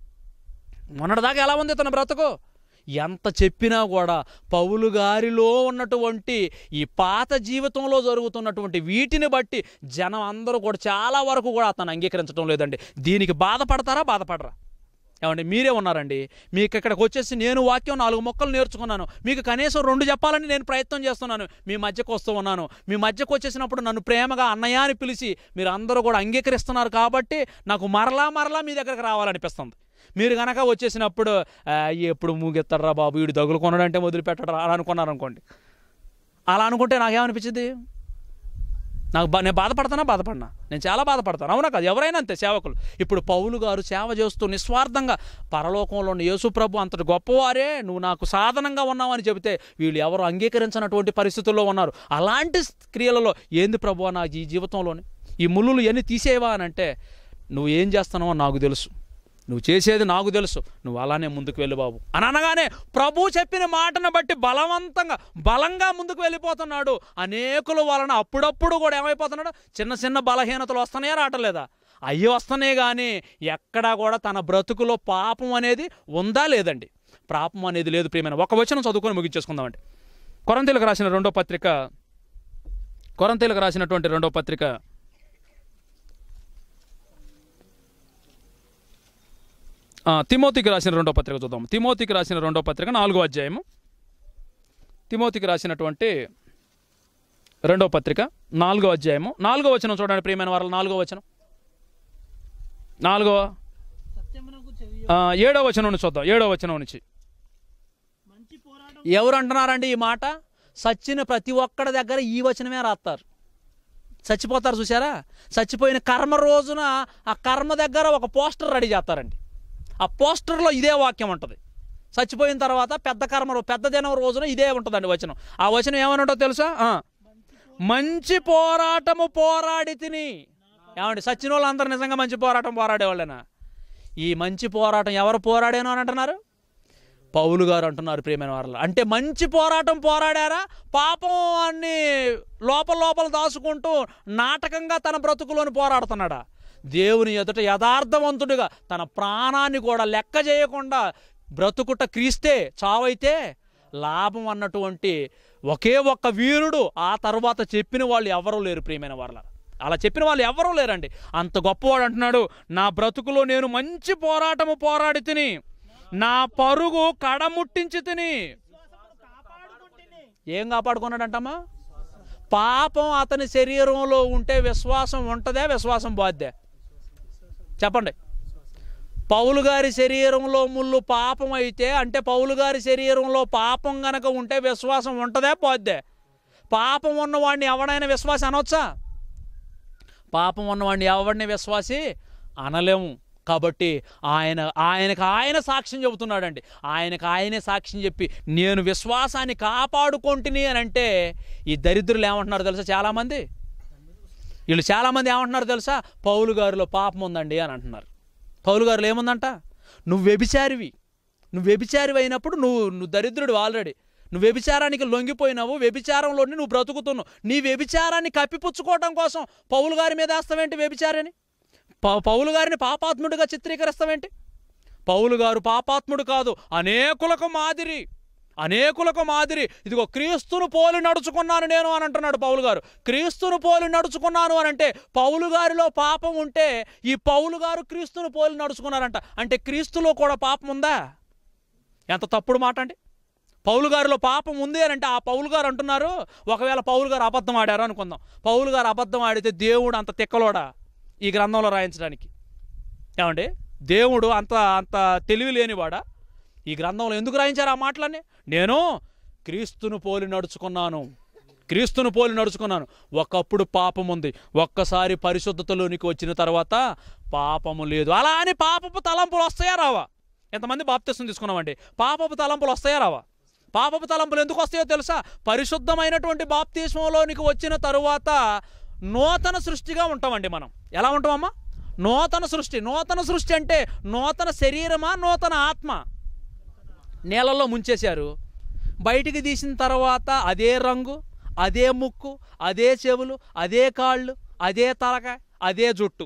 మొన్నటిదాకా ఎలా ఉంది తన బ్రతుకు ఎంత చెప్పినా కూడా పౌలు గారిలో ఉన్నటువంటి ఈ పాత జీవితంలో జరుగుతున్నటువంటి వీటిని బట్టి జనం అందరూ కూడా చాలా వరకు కూడా అతను అంగీకరించడం లేదండి దీనికి బాధపడతారా బాధపడరా ఏమండి మీరే ఉన్నారండి మీకు ఇక్కడికి వచ్చేసి నేను వాక్యం నాలుగు మొక్కలు నేర్చుకున్నాను మీకు కనీసం రెండు చెప్పాలని నేను ప్రయత్నం చేస్తున్నాను మీ మధ్యకు వస్తూ ఉన్నాను మీ మధ్యకు వచ్చేసినప్పుడు నన్ను ప్రేమగా అన్నయ్య అని పిలిచి మీరు అందరూ కూడా అంగీకరిస్తున్నారు కాబట్టి నాకు మరలా మరలా మీ దగ్గరకు రావాలనిపిస్తుంది మీరు కనుక వచ్చేసినప్పుడు "ఆ, ఎప్పుడు మూగెత్తారా బాబు వీడు దగులు కొనడంటే వదిలిపెట్టడరా అని అనుకున్నారు అనుకోండి అలా అనుకుంటే నాకేమనిపించింది నాకు బా నేను బాధపడతానా బాధపడినా నేను చాలా బాధపడతాను అవునా కాదు ఎవరైనా అంతే సేవకులు ఇప్పుడు పౌలు గారు సేవ చేస్తూ నిస్వార్థంగా పరలోకంలో ఉన్న యేసు ప్రభు అంతటి గొప్పవారే నువ్వు నాకు సాధనంగా ఉన్నావని చెబితే వీళ్ళు ఎవరు అంగీకరించినటువంటి పరిస్థితుల్లో ఉన్నారు అలాంటి క్రియలలో ఏంది ప్రభు నా ఈ జీవితంలోని ఈ ముళ్ళులు ఎన్ని తీసేవా అని అంటే నువ్వు ఏం చేస్తున్నావో నాకు తెలుసు నువ్వు చేసేది నాకు తెలుసు నువ్వు అలానే ముందుకు వెళ్ళు బాబు అని అనగానే ప్రభు చెప్పిన మాటను బట్టి బలవంతంగా బలంగా ముందుకు వెళ్ళిపోతున్నాడు అనేకుల వలన అప్పుడప్పుడు కూడా ఏమైపోతున్నాడు చిన్న చిన్న బలహీనతలు వస్తున్నాయా రావట్లేదా అయ్యి వస్తున్నాయి కానీ ఎక్కడా కూడా తన బ్రతుకులో పాపం అనేది ఉందా లేదండి పాపం అనేది లేదు ప్రియమైన ఒక వచనం చదువుకొని ముగించేసుకుందామండి కొరంతీలకు రాసిన రెండో పత్రిక కొరంతీలకు రాసినటువంటి రెండో పత్రిక ఆ, తిమోతికి రాసిన రెండో పత్రిక చూద్దాం తిమోతికి రాసిన రెండో పత్రిక నాలుగో అధ్యాయము తిమోతికి రాసినటువంటి రెండో పత్రిక నాలుగో అధ్యాయము నాలుగో వచనం చూడండి ప్రియమైన వారు నాలుగో వచనం నాలుగో సత్యమునకు చెవి ఆ, ఏడో వచనం నుంచి చూద్దాం ఏడో వచనం నుంచి మంచి పోరాటం ఎవరు అంటున్నారండి ఈ మాట సచ్చిన ప్రతి ఒక్కడి దగ్గర ఈ వచనమే రాస్తారు చచ్చిపోతారు చూసారా చచ్చిపోయిన కర్మ రోజున ఆ కర్మ దగ్గర ఒక పోస్టర్ రెడీ చేస్తారండి ఆ పోస్టర్లో ఇదే వాక్యం ఉంటుంది చచ్చిపోయిన తర్వాత పెద్ద కర్మ రో- పెద్ద దినం రోజున ఇదే ఉంటుందండి వచనం ఆ వచనం ఏమని ఉంటుందో తెలుసా ఆ. మంచి పోరాటము పోరాడి తిని ఏమండి సచ్చిన వాళ్ళందరూ నిజంగా మంచి పోరాటం పోరాడేవాళ్ళేనా ఈ మంచి పోరాటం ఎవరు పోరాడాను అని అంటున్నారు పౌలు గారు అంటున్నారు ప్రియమైన వారు అంటే మంచి పోరాటం పోరాడారా పాపం అన్ని లోపల లోపల దాచుకుంటూ నాటకంగా తన బ్రతుకులోని పోరాడుతున్నాడా దేవుని ఎదుట యథార్థవంతుడిగా తన ప్రాణాన్ని కూడా లెక్క చేయకుండా బ్రతుకుట క్రీస్తే చావైతే లాభం అన్నటువంటి ఒకే ఒక్క వీరుడు ఆ తర్వాత చెప్పిన వాళ్ళు ఎవరూ లేరు ప్రియమైన వాళ్ళ అలా చెప్పిన వాళ్ళు ఎవరూ లేరండి అంత గొప్పవాడు అంటున్నాడు నా బ్రతుకులో నేను మంచి పోరాటము పోరాడి తిని నా పరుగు కడముట్టించి తిని కాపాడుకుంటేనే ఏం కాపాడుకున్నాడంటమ్మా పాపం అతని శరీరంలో ఉంటే విశ్వాసం ఉంటుందే విశ్వాసం పోద్దే చెప్పండి పౌలు గారి శరీరంలో ముళ్ళు పాపం అయితే అంటే పౌలు గారి శరీరంలో పాపం గనక ఉంటే విశ్వాసం ఉంటుందే పోద్దే పాపం ఉన్నవాడిని ఎవడైనా విశ్వాసం అనొచ్చా పాపం ఉన్నవాడిని ఎవడిని విశ్వాసి అనలేము కాబట్టి ఆయన ఆయనకు ఆయన సాక్ష్యం చెబుతున్నాడండి ఆయనకు ఆయనే సాక్ష్యం చెప్పి నేను విశ్వాసాన్ని కాపాడుకుంటుని అని అంటే ఈ దరిద్రులు ఏమంటున్నారు తెలుసా చాలామంది వీళ్ళు చాలామంది ఏమంటున్నారు తెలుసా పౌలు గారిలో పాపం ఉందండి అని అంటున్నారు పౌలు గారిలో ఏముందంట నువ్వు వ్యభిచారివి నువ్వు వ్యభిచారివి అయినప్పుడు నువ్వు నువ్వు దరిద్రుడు ఆల్రెడీ నువ్వు వ్యభిచారానికి లొంగిపోయినావు వ్యభిచారంలోని నువ్వు బ్రతుకుతున్నావు నీ వ్యభిచారాన్ని కప్పిపుచ్చుకోవడం కోసం పౌలు గారి మీద వేస్తావేంటి వ్యభిచారని పౌ- పౌలు గారిని పాపాత్ముడిగా చిత్రీకరిస్తావేంటి పౌలు గారు పాపాత్ముడు కాదు అనేకులకు మాదిరి అనేకులకు మాదిరి ఇదిగో క్రీస్తును పోలి నడుచుకున్నాను నేను అని అంటున్నాడు పౌలు గారు క్రీస్తును పోలి నడుచుకున్నాను అని అంటే పౌలు గారిలో పాపం ఉంటే ఈ పౌలు గారు క్రీస్తును పోలి నడుచుకున్నారంట అంటే క్రీస్తులో కూడా పాపం ఉందా ఎంత తప్పుడు మాట అండి పౌలు గారిలో పాపం ఉంది అని అంటే ఆ పౌలు గారు అంటున్నారు ఒకవేళ పౌలు గారు అబద్ధం ఆడారు అనుకుందాం పౌలు గారు అబద్ధం ఆడితే దేవుడు అంత తిక్కలోడా ఈ గ్రంథంలో రాయించడానికి ఏమండి దేవుడు అంత అంత తెలివి లేనివాడా ఈ గ్రంథంలో ఎందుకు రాయించారు ఆ మాటలన్నీ నేను క్రీస్తును పోలి నడుచుకున్నాను క్రీస్తును పోలి నడుచుకున్నాను ఒకప్పుడు పాపం ఉంది ఒక్కసారి పరిశుద్ధతలోనికి వచ్చిన తర్వాత పాపము లేదు అలా అని పాపపు తలంపులు వస్తాయా రావా ఎంతమంది బాప్తిసం తీసుకున్నామండి పాపపు తలంపులు వస్తాయా రావా పాపపు తలంపులు ఎందుకు వస్తాయో తెలుసా పరిశుద్ధమైనటువంటి బాప్తిస్మంలోనికి వచ్చిన తరువాత నూతన సృష్టిగా ఉంటామండి మనం ఎలా ఉంటామమ్మా నూతన సృష్టి నూతన సృష్టి అంటే నూతన శరీరమా నూతన ఆత్మ నీళ్ళల్లో ముంచేశారు బయటికి తీసిన తర్వాత అదే రంగు అదే ముక్కు అదే చెవులు అదే కాళ్ళు అదే తలకాయ అదే జుట్టు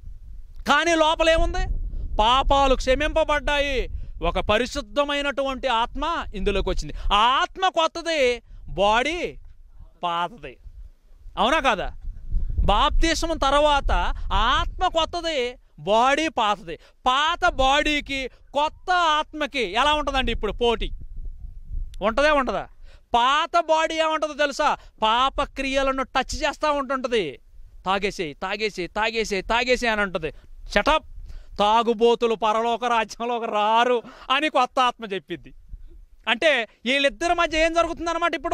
కానీ లోపల ఏముంది పాపాలు క్షమింపబడ్డాయి ఒక పరిశుద్ధమైనటువంటి ఆత్మ ఇందులోకి వచ్చింది ఆ ఆత్మ కొత్తది బాడీ పాతది అవునా కాదా బాప్తీసం తర్వాత ఆత్మ కొత్తది బాడీ పాతది పాత బాడీకి కొత్త ఆత్మకి ఎలా ఉంటుందండి ఇప్పుడు పోటీ ఉంటుందే ఉంటుందా పాత బాడీ ఏముంటుందో తెలుసా పాప క్రియలను టచ్ చేస్తూ ఉంటుంటుంది తాగేసేయి తాగేసేయి తాగేసేయి తాగేసేయి అని ఉంటుంది షటప్ తాగుబోతులు పరలోక రాజ్యంలోకి రారు అని కొత్త ఆత్మ చెప్పింది అంటే వీళ్ళిద్దరి మధ్య ఏం జరుగుతుంది అనమాట ఇప్పుడు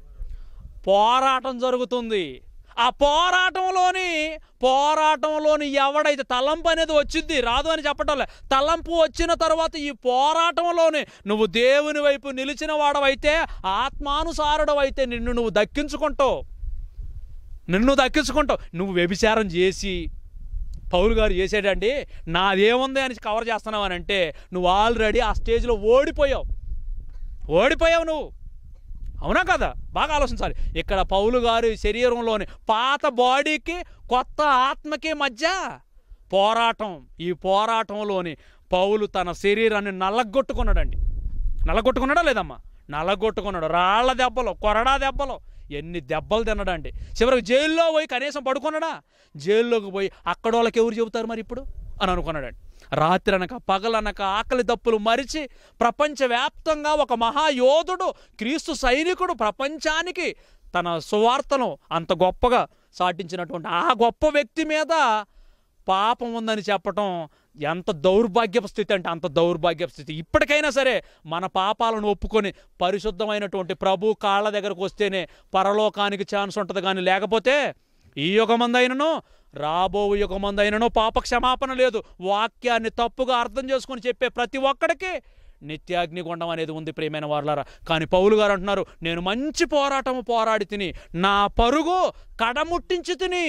పోరాటం జరుగుతుంది ఆ పోరాటంలోని పోరాటంలోని ఎవడైతే తలంపు అనేది వచ్చింది రాదు అని చెప్పటం లే తలంపు వచ్చిన తర్వాత ఈ పోరాటంలోనే నువ్వు దేవుని వైపు నిలిచిన వాడవైతే ఆత్మానుసారుడవైతే నిన్ను నువ్వు దక్కించుకుంటావు నిన్ను దక్కించుకుంటావు నువ్వు వ్యభిచారం చేసి పౌలు గారు చేసాడండి నాదేముంది అని కవర్ చేస్తున్నావు అని అంటే నువ్వు ఆల్రెడీ ఆ స్టేజ్లో ఓడిపోయావు ఓడిపోయావు నువ్వు అవునా కదా బాగా ఆలోచించాలి ఇక్కడ పౌలు గారి శరీరంలోని పాత బాడీకి కొత్త ఆత్మకి మధ్య పోరాటం ఈ పోరాటంలోని పౌలు తన శరీరాన్ని నల్లగొట్టుకున్నాడండి నల్లగొట్టుకున్నాడా లేదమ్మా నల్లగొట్టుకున్నాడు రాళ్ల దెబ్బలు కొరడా దెబ్బలు ఎన్ని దెబ్బలు తినడండి చివరికి జైల్లో పోయి కనీసం పడుకున్నాడా జైల్లోకి పోయి అక్కడ వాళ్ళకి ఎవరు చెబుతారు మరి ఇప్పుడు అని అనుకున్నాడండి రాత్రి అనక పగలనక ఆకలి దప్పులు మరిచి ప్రపంచవ్యాప్తంగా ఒక మహాయోధుడు క్రీస్తు సైనికుడు ప్రపంచానికి తన సువార్తను అంత గొప్పగా సాటించినటువంటి ఆ గొప్ప వ్యక్తి మీద పాపం ఉందని చెప్పటం ఎంత దౌర్భాగ్యపు స్థితి అంటే అంత దౌర్భాగ్యపు స్థితి ఇప్పటికైనా సరే మన పాపాలను ఒప్పుకొని పరిశుద్ధమైనటువంటి ప్రభు కాళ్ళ దగ్గరకు వస్తేనే పరలోకానికి ఛాన్స్ ఉంటుంది కానీ లేకపోతే ఈ యుగమందైనను రాబో యుగమందైనను పాప క్షమాపణ లేదు వాక్యాన్ని తప్పుగా అర్థం చేసుకొని చెప్పే ప్రతి ఒక్కడికి నిత్యాగ్నిగుండం అనేది ఉంది ప్రియమైన వారులారా కానీ పౌలు గారు అంటున్నారు నేను మంచి పోరాటము పోరాడి తిని నా పరుగు కడముట్టించి తిని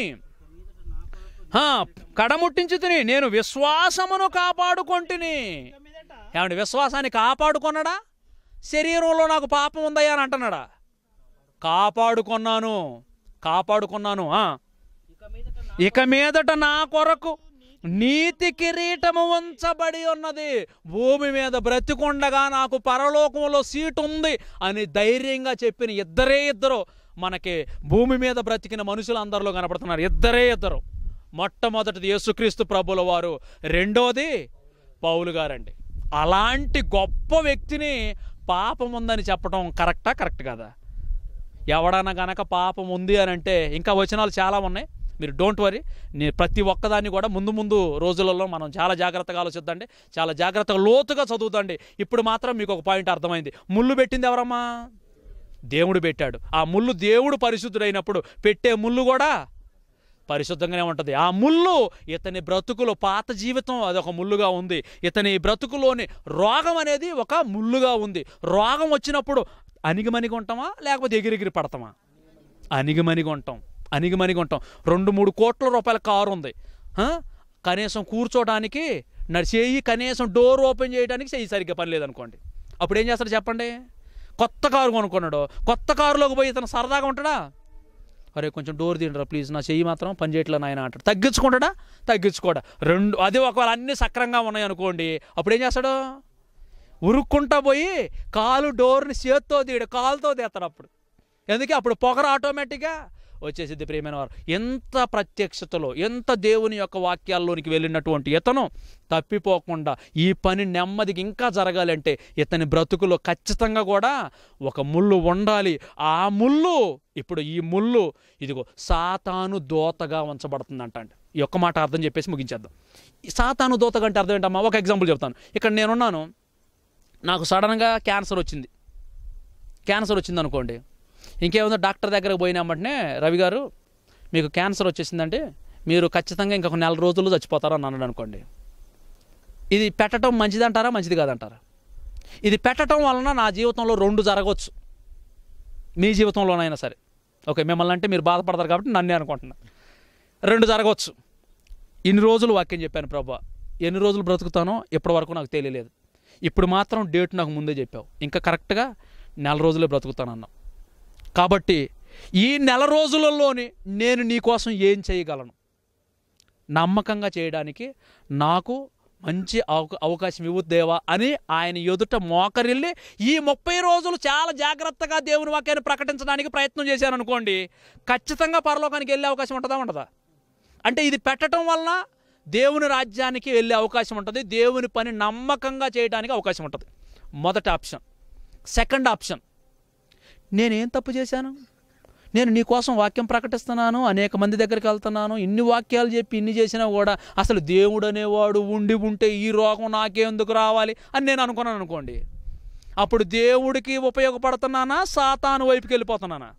హా, కడముట్టించి తిని నేను విశ్వాసమును కాపాడుకొంటిని ఇక మీదట ఏమండి విశ్వాసాన్ని కాపాడుకున్నాడా శరీరంలో నాకు పాపం ఉందయ్యా అని అంటున్నాడా కాపాడుకున్నాను కాపాడుకున్నాను ఆ. ఇక మీదట నా ఇక మీదట నా కొరకు నీతి కిరీటము ఉంచబడి ఉన్నది భూమి మీద బ్రతికుండగా నాకు పరలోకంలో సీటు ఉంది అని ధైర్యంగా చెప్పిన ఇద్దరే ఇద్దరు మనకి భూమి మీద బ్రతికిన మనుషులు అందరిలో కనపడుతున్నారు ఇద్దరే ఇద్దరు మొట్టమొదటిది యేసుక్రీస్తు ప్రభుల వారు రెండోది పౌలు గారండి అలాంటి గొప్ప వ్యక్తిని పాపం ఉందని చెప్పడం కరెక్టా కరెక్ట్ కదా ఎవడన్నా గనక పాపం ఉంది అని అంటే ఇంకా వచనాలు చాలా ఉన్నాయి మీరు డోంట్ వరీ నేను ప్రతి ఒక్కదాన్ని కూడా ముందు ముందు రోజులలో మనం చాలా జాగ్రత్తగా ఆలోచిద్దండి చాలా జాగ్రత్తగా లోతుగా చదువుతండి ఇప్పుడు మాత్రం మీకు ఒక పాయింట్ అర్థమైంది ముళ్ళు పెట్టింది ఎవరమ్మా దేవుడు పెట్టాడు ఆ ముళ్ళు దేవుడు పరిశుద్ధుడైనప్పుడు పెట్టే ముళ్ళు కూడా పరిశుద్ధంగానే ఉంటుంది ఆ ముళ్ళు ఇతని బ్రతుకులో పాత జీవితం అది ఒక ముళ్ళుగా ఉంది ఇతని బ్రతుకులోని రోగం అనేది ఒక ముళ్ళుగా ఉంది రోగం వచ్చినప్పుడు అణిగిమణిగి ఉంటామా లేకపోతే ఎగిరెగిరి పడతామా అణిగిమణిగి ఉంటాం అణిగిమణిగి ఉంటాం రెండు మూడు కోట్ల రూపాయల కారు ఉంది ఆ? కనీసం కూర్చోడానికి నడిచేయి కనీసం డోర్ ఓపెన్ చేయడానికి చెయ్యి సరిగ్గా పని లేదనుకోండి అప్పుడు ఏం చేస్తారు చెప్పండి కొత్త కారు కొనుక్కున్నాడు కొత్త కారులోకి పోయి ఇతను సరదాగా ఉంటాడా అరే కొంచెం డోర్ తీయండిరా ప్లీజ్ నా చెయ్యి మాత్రం పని చేయట్లేదు నాయన అంటాడు తగ్గించుకుంటాడా తగ్గించుకోడా రెండు అది ఒకవేళ అన్నీ సక్రంగా ఉన్నాయి అనుకోండి అప్పుడు ఏం చేస్తాడు ఉరుక్కుంటా పోయి కాలు డోర్ని చేత్తో తీయడు కాలుతో తీస్తాడు అప్పుడు ఎందుకే అప్పుడు పొగర ఆటోమేటిక్గా వచ్చేసిద్ది ప్రియమైన వారు ఎంత ప్రత్యక్షతలో ఎంత దేవుని యొక్క వాక్యాల్లోనికి వెళ్ళినటువంటి ఇతను తప్పిపోకుండా ఈ పని నెమ్మదికి ఇంకా జరగాలంటే ఇతని బ్రతుకులో ఖచ్చితంగా కూడా ఒక ముళ్ళు ఉండాలి ఆ ముళ్ళు ఇప్పుడు ఈ ముళ్ళు ఇదిగో సాతాను దోతగా ఉంచబడుతుందంట అండి ఈ ఒక్క మాట అర్థం చెప్పేసి ముగించేద్దాం ఈ సాతాను దోతగా అంటే అర్థం ఏంటమ్మా ఒక ఎగ్జాంపుల్ చెప్తాను ఇక్కడ నేనున్నాను నాకు సడన్గా క్యాన్సర్ వచ్చింది క్యాన్సర్ వచ్చింది అనుకోండి ఇంకేముందో డాక్టర్ దగ్గరకు పోయినామంటే రవి గారు మీకు క్యాన్సర్ వచ్చేసిందంటే మీరు ఖచ్చితంగా ఇంకొక నెల రోజుల్లో చచ్చిపోతారు అని అన్నాడు అనుకోండి ఇది పెట్టడం మంచిదంటారా మంచిది కాదంటారా ఇది పెట్టడం వలన నా జీవితంలో రెండు జరగవచ్చు మీ జీవితంలోనైనా సరే ఓకే మిమ్మల్ని అంటే మీరు బాధపడతారు కాబట్టి నన్నే అనుకుంటున్నా రెండు జరగవచ్చు ఇన్ని రోజులు వాక్యం చెప్పాను ప్రభా ఎన్ని రోజులు బ్రతుకుతానో ఇప్పటి వరకు నాకు తెలియలేదు ఇప్పుడు మాత్రం డేట్ నాకు ముందే చెప్పావు ఇంకా కరెక్ట్గా నెల రోజులే బ్రతుకుతానన్నావు కాబట్టి ఈ నెల రోజులలోని నేను నీ కోసం ఏం చేయగలను నమ్మకంగా చేయడానికి నాకు మంచి అవక అవకాశం ఇవ్వు దేవా అని ఆయన ఎదుట మోకరిల్లి ఈ ముప్పై రోజులు చాలా జాగ్రత్తగా దేవుని వాక్యాన్ని ప్రకటించడానికి ప్రయత్నం చేశాను అనుకోండి ఖచ్చితంగా పరలోకానికి వెళ్ళే అవకాశం ఉంటుందా ఉండదా అంటే ఇది పెట్టడం వలన దేవుని రాజ్యానికి వెళ్ళే అవకాశం ఉంటుంది దేవుని పని నమ్మకంగా చేయడానికి అవకాశం ఉంటుంది మొదటి ఆప్షన్ సెకండ్ ఆప్షన్ నేనేం తప్పు చేశాను నేను నీ కోసం వాక్యం ప్రకటిస్తున్నాను అనేక మంది దగ్గరికి వెళ్తున్నాను ఇన్ని వాక్యాలు చెప్పి ఇన్ని చేసినా కూడా అసలు దేవుడు అనేవాడు ఉండి ఉంటే ఈ రోగం నాకెందుకు రావాలి అని నేను అనుకున్నాను అనుకోండి అప్పుడు దేవుడికి ఉపయోగపడుతున్నానా సాతాను వైపుకి వెళ్ళిపోతున్నానా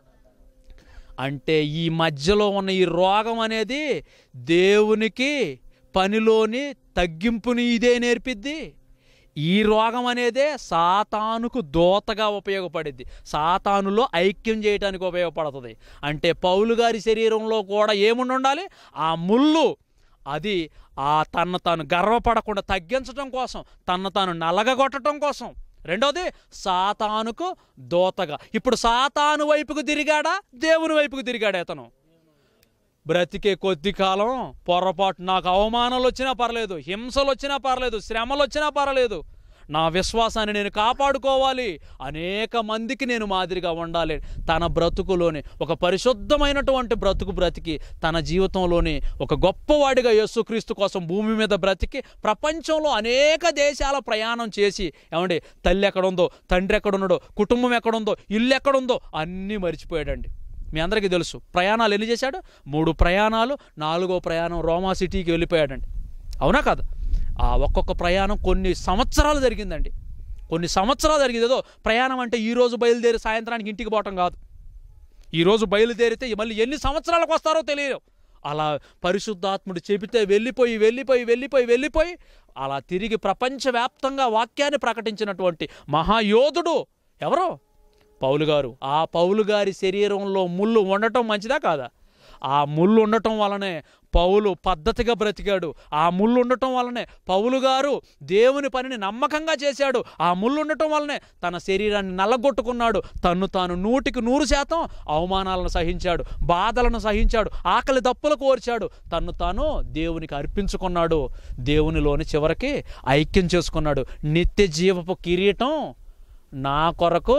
అంటే ఈ మధ్యలో ఉన్న ఈ రోగం అనేది దేవునికి పనిలోని తగ్గింపుని ఇదే నేర్పిద్ది ఈ రోగం అనేదే సాతానుకు దోతగా ఉపయోగపడిద్ది సాతానులో ఐక్యం చేయడానికి ఉపయోగపడుతుంది అంటే పౌలు గారి శరీరంలో కూడా ఏముండి ఉండాలి ఆ ముళ్ళు అది ఆ తను తాను గర్వపడకుండా తగ్గించడం కోసం తను తాను నలగగొట్టడం కోసం రెండోది సాతానుకు దోతగా ఇప్పుడు సాతాను వైపుకు తిరిగాడా దేవుని వైపుకు తిరిగాడా అతను బ్రతికే కొద్ది కాలం పొరపాటు నాకు అవమానాలు వచ్చినా పర్లేదు హింసలు వచ్చినా పర్లేదు శ్రమలు వచ్చినా పర్లేదు నా విశ్వాసాన్ని నేను కాపాడుకోవాలి అనేక మందికి నేను మాదిరిగా ఉండాలి తన బ్రతుకులోని ఒక పరిశుద్ధమైనటువంటి బ్రతుకు బ్రతికి తన జీవితంలోని ఒక గొప్పవాడిగా యేసుక్రీస్తు కోసం భూమి మీద బ్రతికి ప్రపంచంలో అనేక దేశాల ప్రయాణం చేసి ఏమండి తల్లి ఎక్కడుందో తండ్రి ఎక్కడున్నాడో కుటుంబం ఎక్కడుందో ఇల్లు ఎక్కడుందో అన్నీ మర్చిపోయాడండి మీ అందరికీ తెలుసు ప్రయాణాలు ఎన్ని చేశాడు మూడు ప్రయాణాలు నాలుగో ప్రయాణం రోమా సిటీకి వెళ్ళిపోయాడండి అవునా కాదు ఆ ఒక్కొక్క ప్రయాణం కొన్ని సంవత్సరాలు జరిగిందండి కొన్ని సంవత్సరాలు జరిగింది ఏదో ప్రయాణం అంటే ఈ రోజు బయలుదేరి సాయంత్రానికి ఇంటికి పోవటం కాదు ఈరోజు బయలుదేరితే మళ్ళీ ఎన్ని సంవత్సరాలకు వస్తారో తెలియదు అలా పరిశుద్ధాత్ముడు చెబితే వెళ్ళిపోయి వెళ్ళిపోయి వెళ్ళిపోయి వెళ్ళిపోయి అలా తిరిగి ప్రపంచవ్యాప్తంగా వాక్యాన్ని ప్రకటించినటువంటి మహాయోధుడు ఎవరో పౌలు గారు ఆ పౌలు గారి శరీరంలో ముళ్ళు ఉండటం మంచిదా కాదా ఆ ముళ్ళు ఉండటం వలనే పౌలు పద్ధతిగా బ్రతికాడు ఆ ముళ్ళు ఉండటం వలనే పౌలు గారు దేవుని పనిని నమ్మకంగా చేశాడు ఆ ముళ్ళు ఉండటం వలనే తన శరీరాన్ని నల్లగొట్టుకున్నాడు తన్ను తాను నూటికి నూరు శాతం అవమానాలను సహించాడు బాధలను సహించాడు ఆకలి దప్పులు కోర్చాడు తన్ను తాను దేవునికి అర్పించుకున్నాడు దేవునిలోని చివరికి ఐక్యం చేసుకున్నాడు నిత్య జీవపు కిరీటం నా కొరకు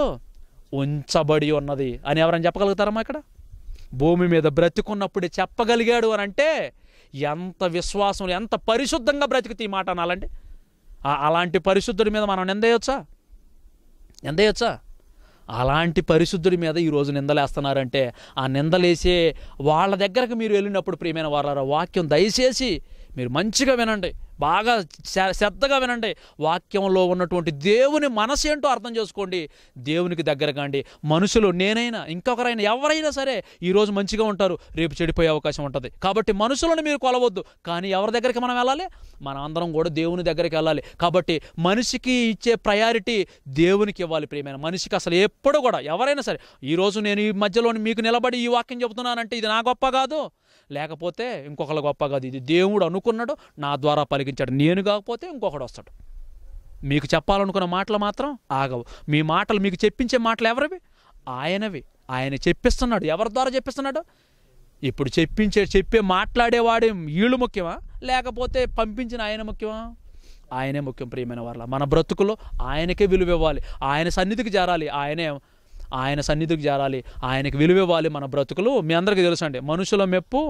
ఉంచబడి ఉన్నది అని ఎవరైనా చెప్పగలుగుతారమ్మా ఇక్కడ భూమి మీద బ్రతికున్నప్పుడే చెప్పగలిగాడు అని అంటే ఎంత విశ్వాసం ఎంత పరిశుద్ధంగా బ్రతికితే ఈ మాట అనాలండి ఆ- అలాంటి పరిశుద్ధుడి మీద మనం నిందేయొచ్చా నిందేయొచ్చా అలాంటి పరిశుద్ధుడి మీద ఈరోజు నిందలేస్తున్నారంటే ఆ నిందలేసే వాళ్ళ దగ్గరకు మీరు వెళ్ళినప్పుడు ప్రియమైన వాళ్ళ వాక్యం దయచేసి మీరు మంచిగా వినండి బాగా శ్ర- శ్రద్ధగా వినండి వాక్యంలో ఉన్నటువంటి దేవుని మనసు ఏంటో అర్థం చేసుకోండి దేవునికి దగ్గర కాండి మనుషులు నేనైనా ఇంకొకరైనా ఎవరైనా సరే ఈరోజు మంచిగా ఉంటారు రేపు చెడిపోయే అవకాశం ఉంటుంది కాబట్టి మనుషులను మీరు కొలవద్దు కానీ ఎవరి దగ్గరికి మనం వెళ్ళాలి మనం అందరం కూడా దేవుని దగ్గరికి వెళ్ళాలి కాబట్టి మనిషికి ఇచ్చే ప్రయారిటీ దేవునికి ఇవ్వాలి ప్రియమైన మనిషికి అసలు ఎప్పుడు కూడా ఎవరైనా సరే ఈరోజు నేను ఈ మధ్యలో మీకు నిలబడి ఈ వాక్యం చెబుతున్నానంటే ఇది నా గొప్ప కాదు లేకపోతే ఇంకొకళ్ళ గొప్ప కాదు ఇది దేవుడు అనుకున్నాడు నా ద్వారా పలికించాడు నేను కాకపోతే ఇంకొకడు వస్తాడు మీకు చెప్పాలనుకున్న మాటలు మాత్రం ఆగవు మీ మాటలు మీకు చెప్పించే మాటలు ఎవరివి ఆయనవి ఆయన చెప్పిస్తున్నాడు ఎవరి ద్వారా చెప్పిస్తున్నాడు ఇప్పుడు చెప్పించే చెప్పే మాట్లాడేవాడే వీళ్ళు ముఖ్యమా లేకపోతే పంపించిన ఆయన ముఖ్యమా ఆయనే ముఖ్యం ప్రియమైన వాళ్ళ మన బ్రతుకులో ఆయనకే విలువ ఇవ్వాలి ఆయన సన్నిధికి చేరాలి ఆయనే ఆయన సన్నిధికి చేరాలి ఆయనకి విలువ ఇవ్వాలి మన బ్రతుకులు మీ అందరికీ తెలుసు అండి మనుషుల మెప్పు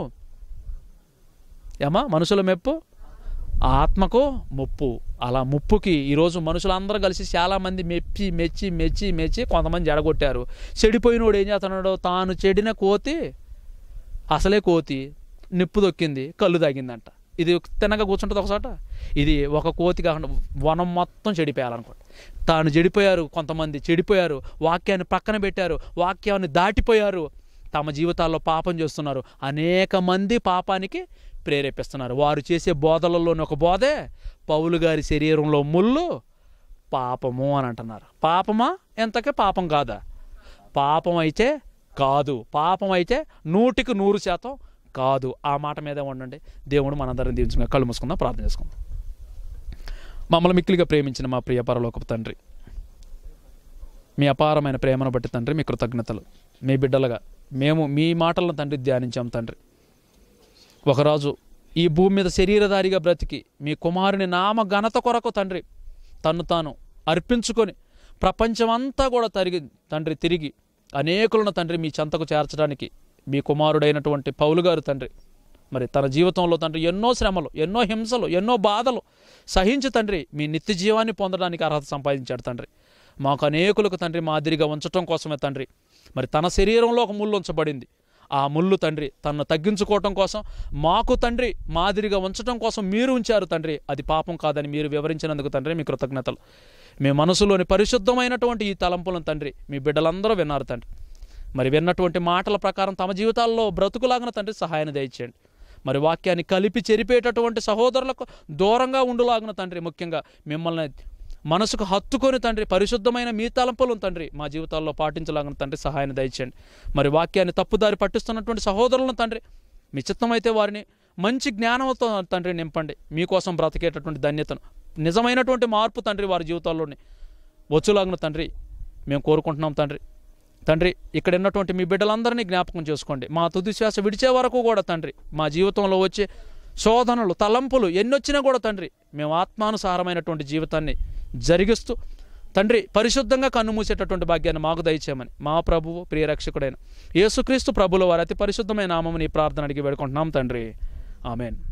ఏమా మనుషుల మెప్పు ఆత్మకు ముప్పు అలా ముప్పుకి ఈరోజు మనుషులందరూ కలిసి చాలామంది మెచ్చి మెచ్చి మెచ్చి మెచ్చి కొంతమంది జడగొట్టారు చెడిపోయినోడు ఏం చేస్తున్నాడు తాను చెడిన కోతి అసలే కోతి నిప్పు దొక్కింది కళ్ళు తాగిందంట ఇది తినగా కూర్చుంటుంది ఒకసాట ఇది ఒక కోతి కాకుండా వనం మొత్తం చెడిపోయాలనుకోండి తాను చెడిపోయారు కొంతమంది చెడిపోయారు వాక్యాన్ని పక్కన పెట్టారు వాక్యాన్ని దాటిపోయారు తమ జీవితాల్లో పాపం చేస్తున్నారు అనేక మంది పాపానికి ప్రేరేపిస్తున్నారు వారు చేసే బోధలలోని ఒక బోధే పౌలు గారి శరీరంలో ముళ్ళు పాపము అని అంటున్నారు పాపమా ఎంతకే పాపం కాదా పాపం అయితే కాదు పాపం అయితే నూటికి నూరు శాతం కాదు ఆ మాట మీదే ఉండండి దేవుడు మనందరం దీవించుకుని కళ్ళు మూసుకుందాం ప్రార్థన చేసుకుందాం మమ్మల్ని మిక్కిలిగా ప్రేమించిన మా ప్రియ పరలోకపు తండ్రి మీ అపారమైన ప్రేమను బట్టి తండ్రి మీ కృతజ్ఞతలు మీ బిడ్డలుగా మేము మీ మాటలను తండ్రి ధ్యానించాం తండ్రి ఒకరోజు ఈ భూమి మీద శరీరధారిగా బ్రతికి మీ కుమారుని నామ ఘనత కొరకు తండ్రి తన్ను తాను అర్పించుకొని ప్రపంచమంతా కూడా తరిగి తండ్రి తిరిగి అనేకులను తండ్రి మీ చెంతకు చేర్చడానికి మీ కుమారుడైనటువంటి పౌలు గారు తండ్రి మరి తన జీవితంలో తండ్రి ఎన్నో శ్రమలు ఎన్నో హింసలు ఎన్నో బాధలు సహించి తండ్రి మీ నిత్య జీవాన్ని పొందడానికి అర్హత సంపాదించాడు తండ్రి మాకు అనేకులకు తండ్రి మాదిరిగా ఉంచటం కోసమే తండ్రి మరి తన శరీరంలో ఒక ముళ్ళు ఉంచబడింది ఆ ముళ్ళు తండ్రి తనను తగ్గించుకోవటం కోసం మాకు తండ్రి మాదిరిగా ఉంచటం కోసం మీరు ఉంచారు తండ్రి అది పాపం కాదని మీరు వివరించినందుకు తండ్రి మీ కృతజ్ఞతలు మీ మనసులోని పరిశుద్ధమైనటువంటి ఈ తలంపులను తండ్రి మీ బిడ్డలందరూ విన్నారు తండ్రి మరి విన్నటువంటి మాటల ప్రకారం తమ జీవితాల్లో బ్రతుకులాగిన తండ్రి సహాయాన్ని దయచేయండి మరి వాక్యాన్ని కలిపి చెరిపేటటువంటి సహోదరులకు దూరంగా ఉండులాగిన తండ్రి ముఖ్యంగా మిమ్మల్ని మనసుకు హత్తుకొని తండ్రి పరిశుద్ధమైన మీ తలంపులను తండ్రి మా జీవితాల్లో పాటించలాగిన తండ్రి సహాయాన్ని దయచేయండి మరి వాక్యాన్ని తప్పుదారి పట్టిస్తున్నటువంటి సహోదరులను తండ్రి మీ చిత్తమైతే వారిని మంచి జ్ఞానంతో తండ్రి నింపండి మీకోసం బ్రతికేటటువంటి ధన్యతను నిజమైనటువంటి మార్పు తండ్రి వారి జీవితాల్లోని వచ్చులాగిన తండ్రి మేము కోరుకుంటున్నాం తండ్రి తండ్రి ఇక్కడ ఉన్నటువంటి మీ బిడ్డలందరినీ జ్ఞాపకం చేసుకోండి మా తుది శ్వాస విడిచే వరకు కూడా తండ్రి మా జీవితంలో వచ్చే శోధనలు తలంపులు ఎన్నొచ్చినా కూడా తండ్రి మేము ఆత్మానుసారమైనటువంటి జీవితాన్ని జరిగిస్తూ తండ్రి పరిశుద్ధంగా కన్నుమూసేటటువంటి భాగ్యాన్ని మాకు దయచేయమని మా ప్రభువు ప్రియరక్షకుడైన యేసుక్రీస్తు ప్రభుల వారి అతి పరిశుద్ధమైన నామముని ఈ ప్రార్థన అడిగి వేడుకుంటున్నాం తండ్రి ఆమెన్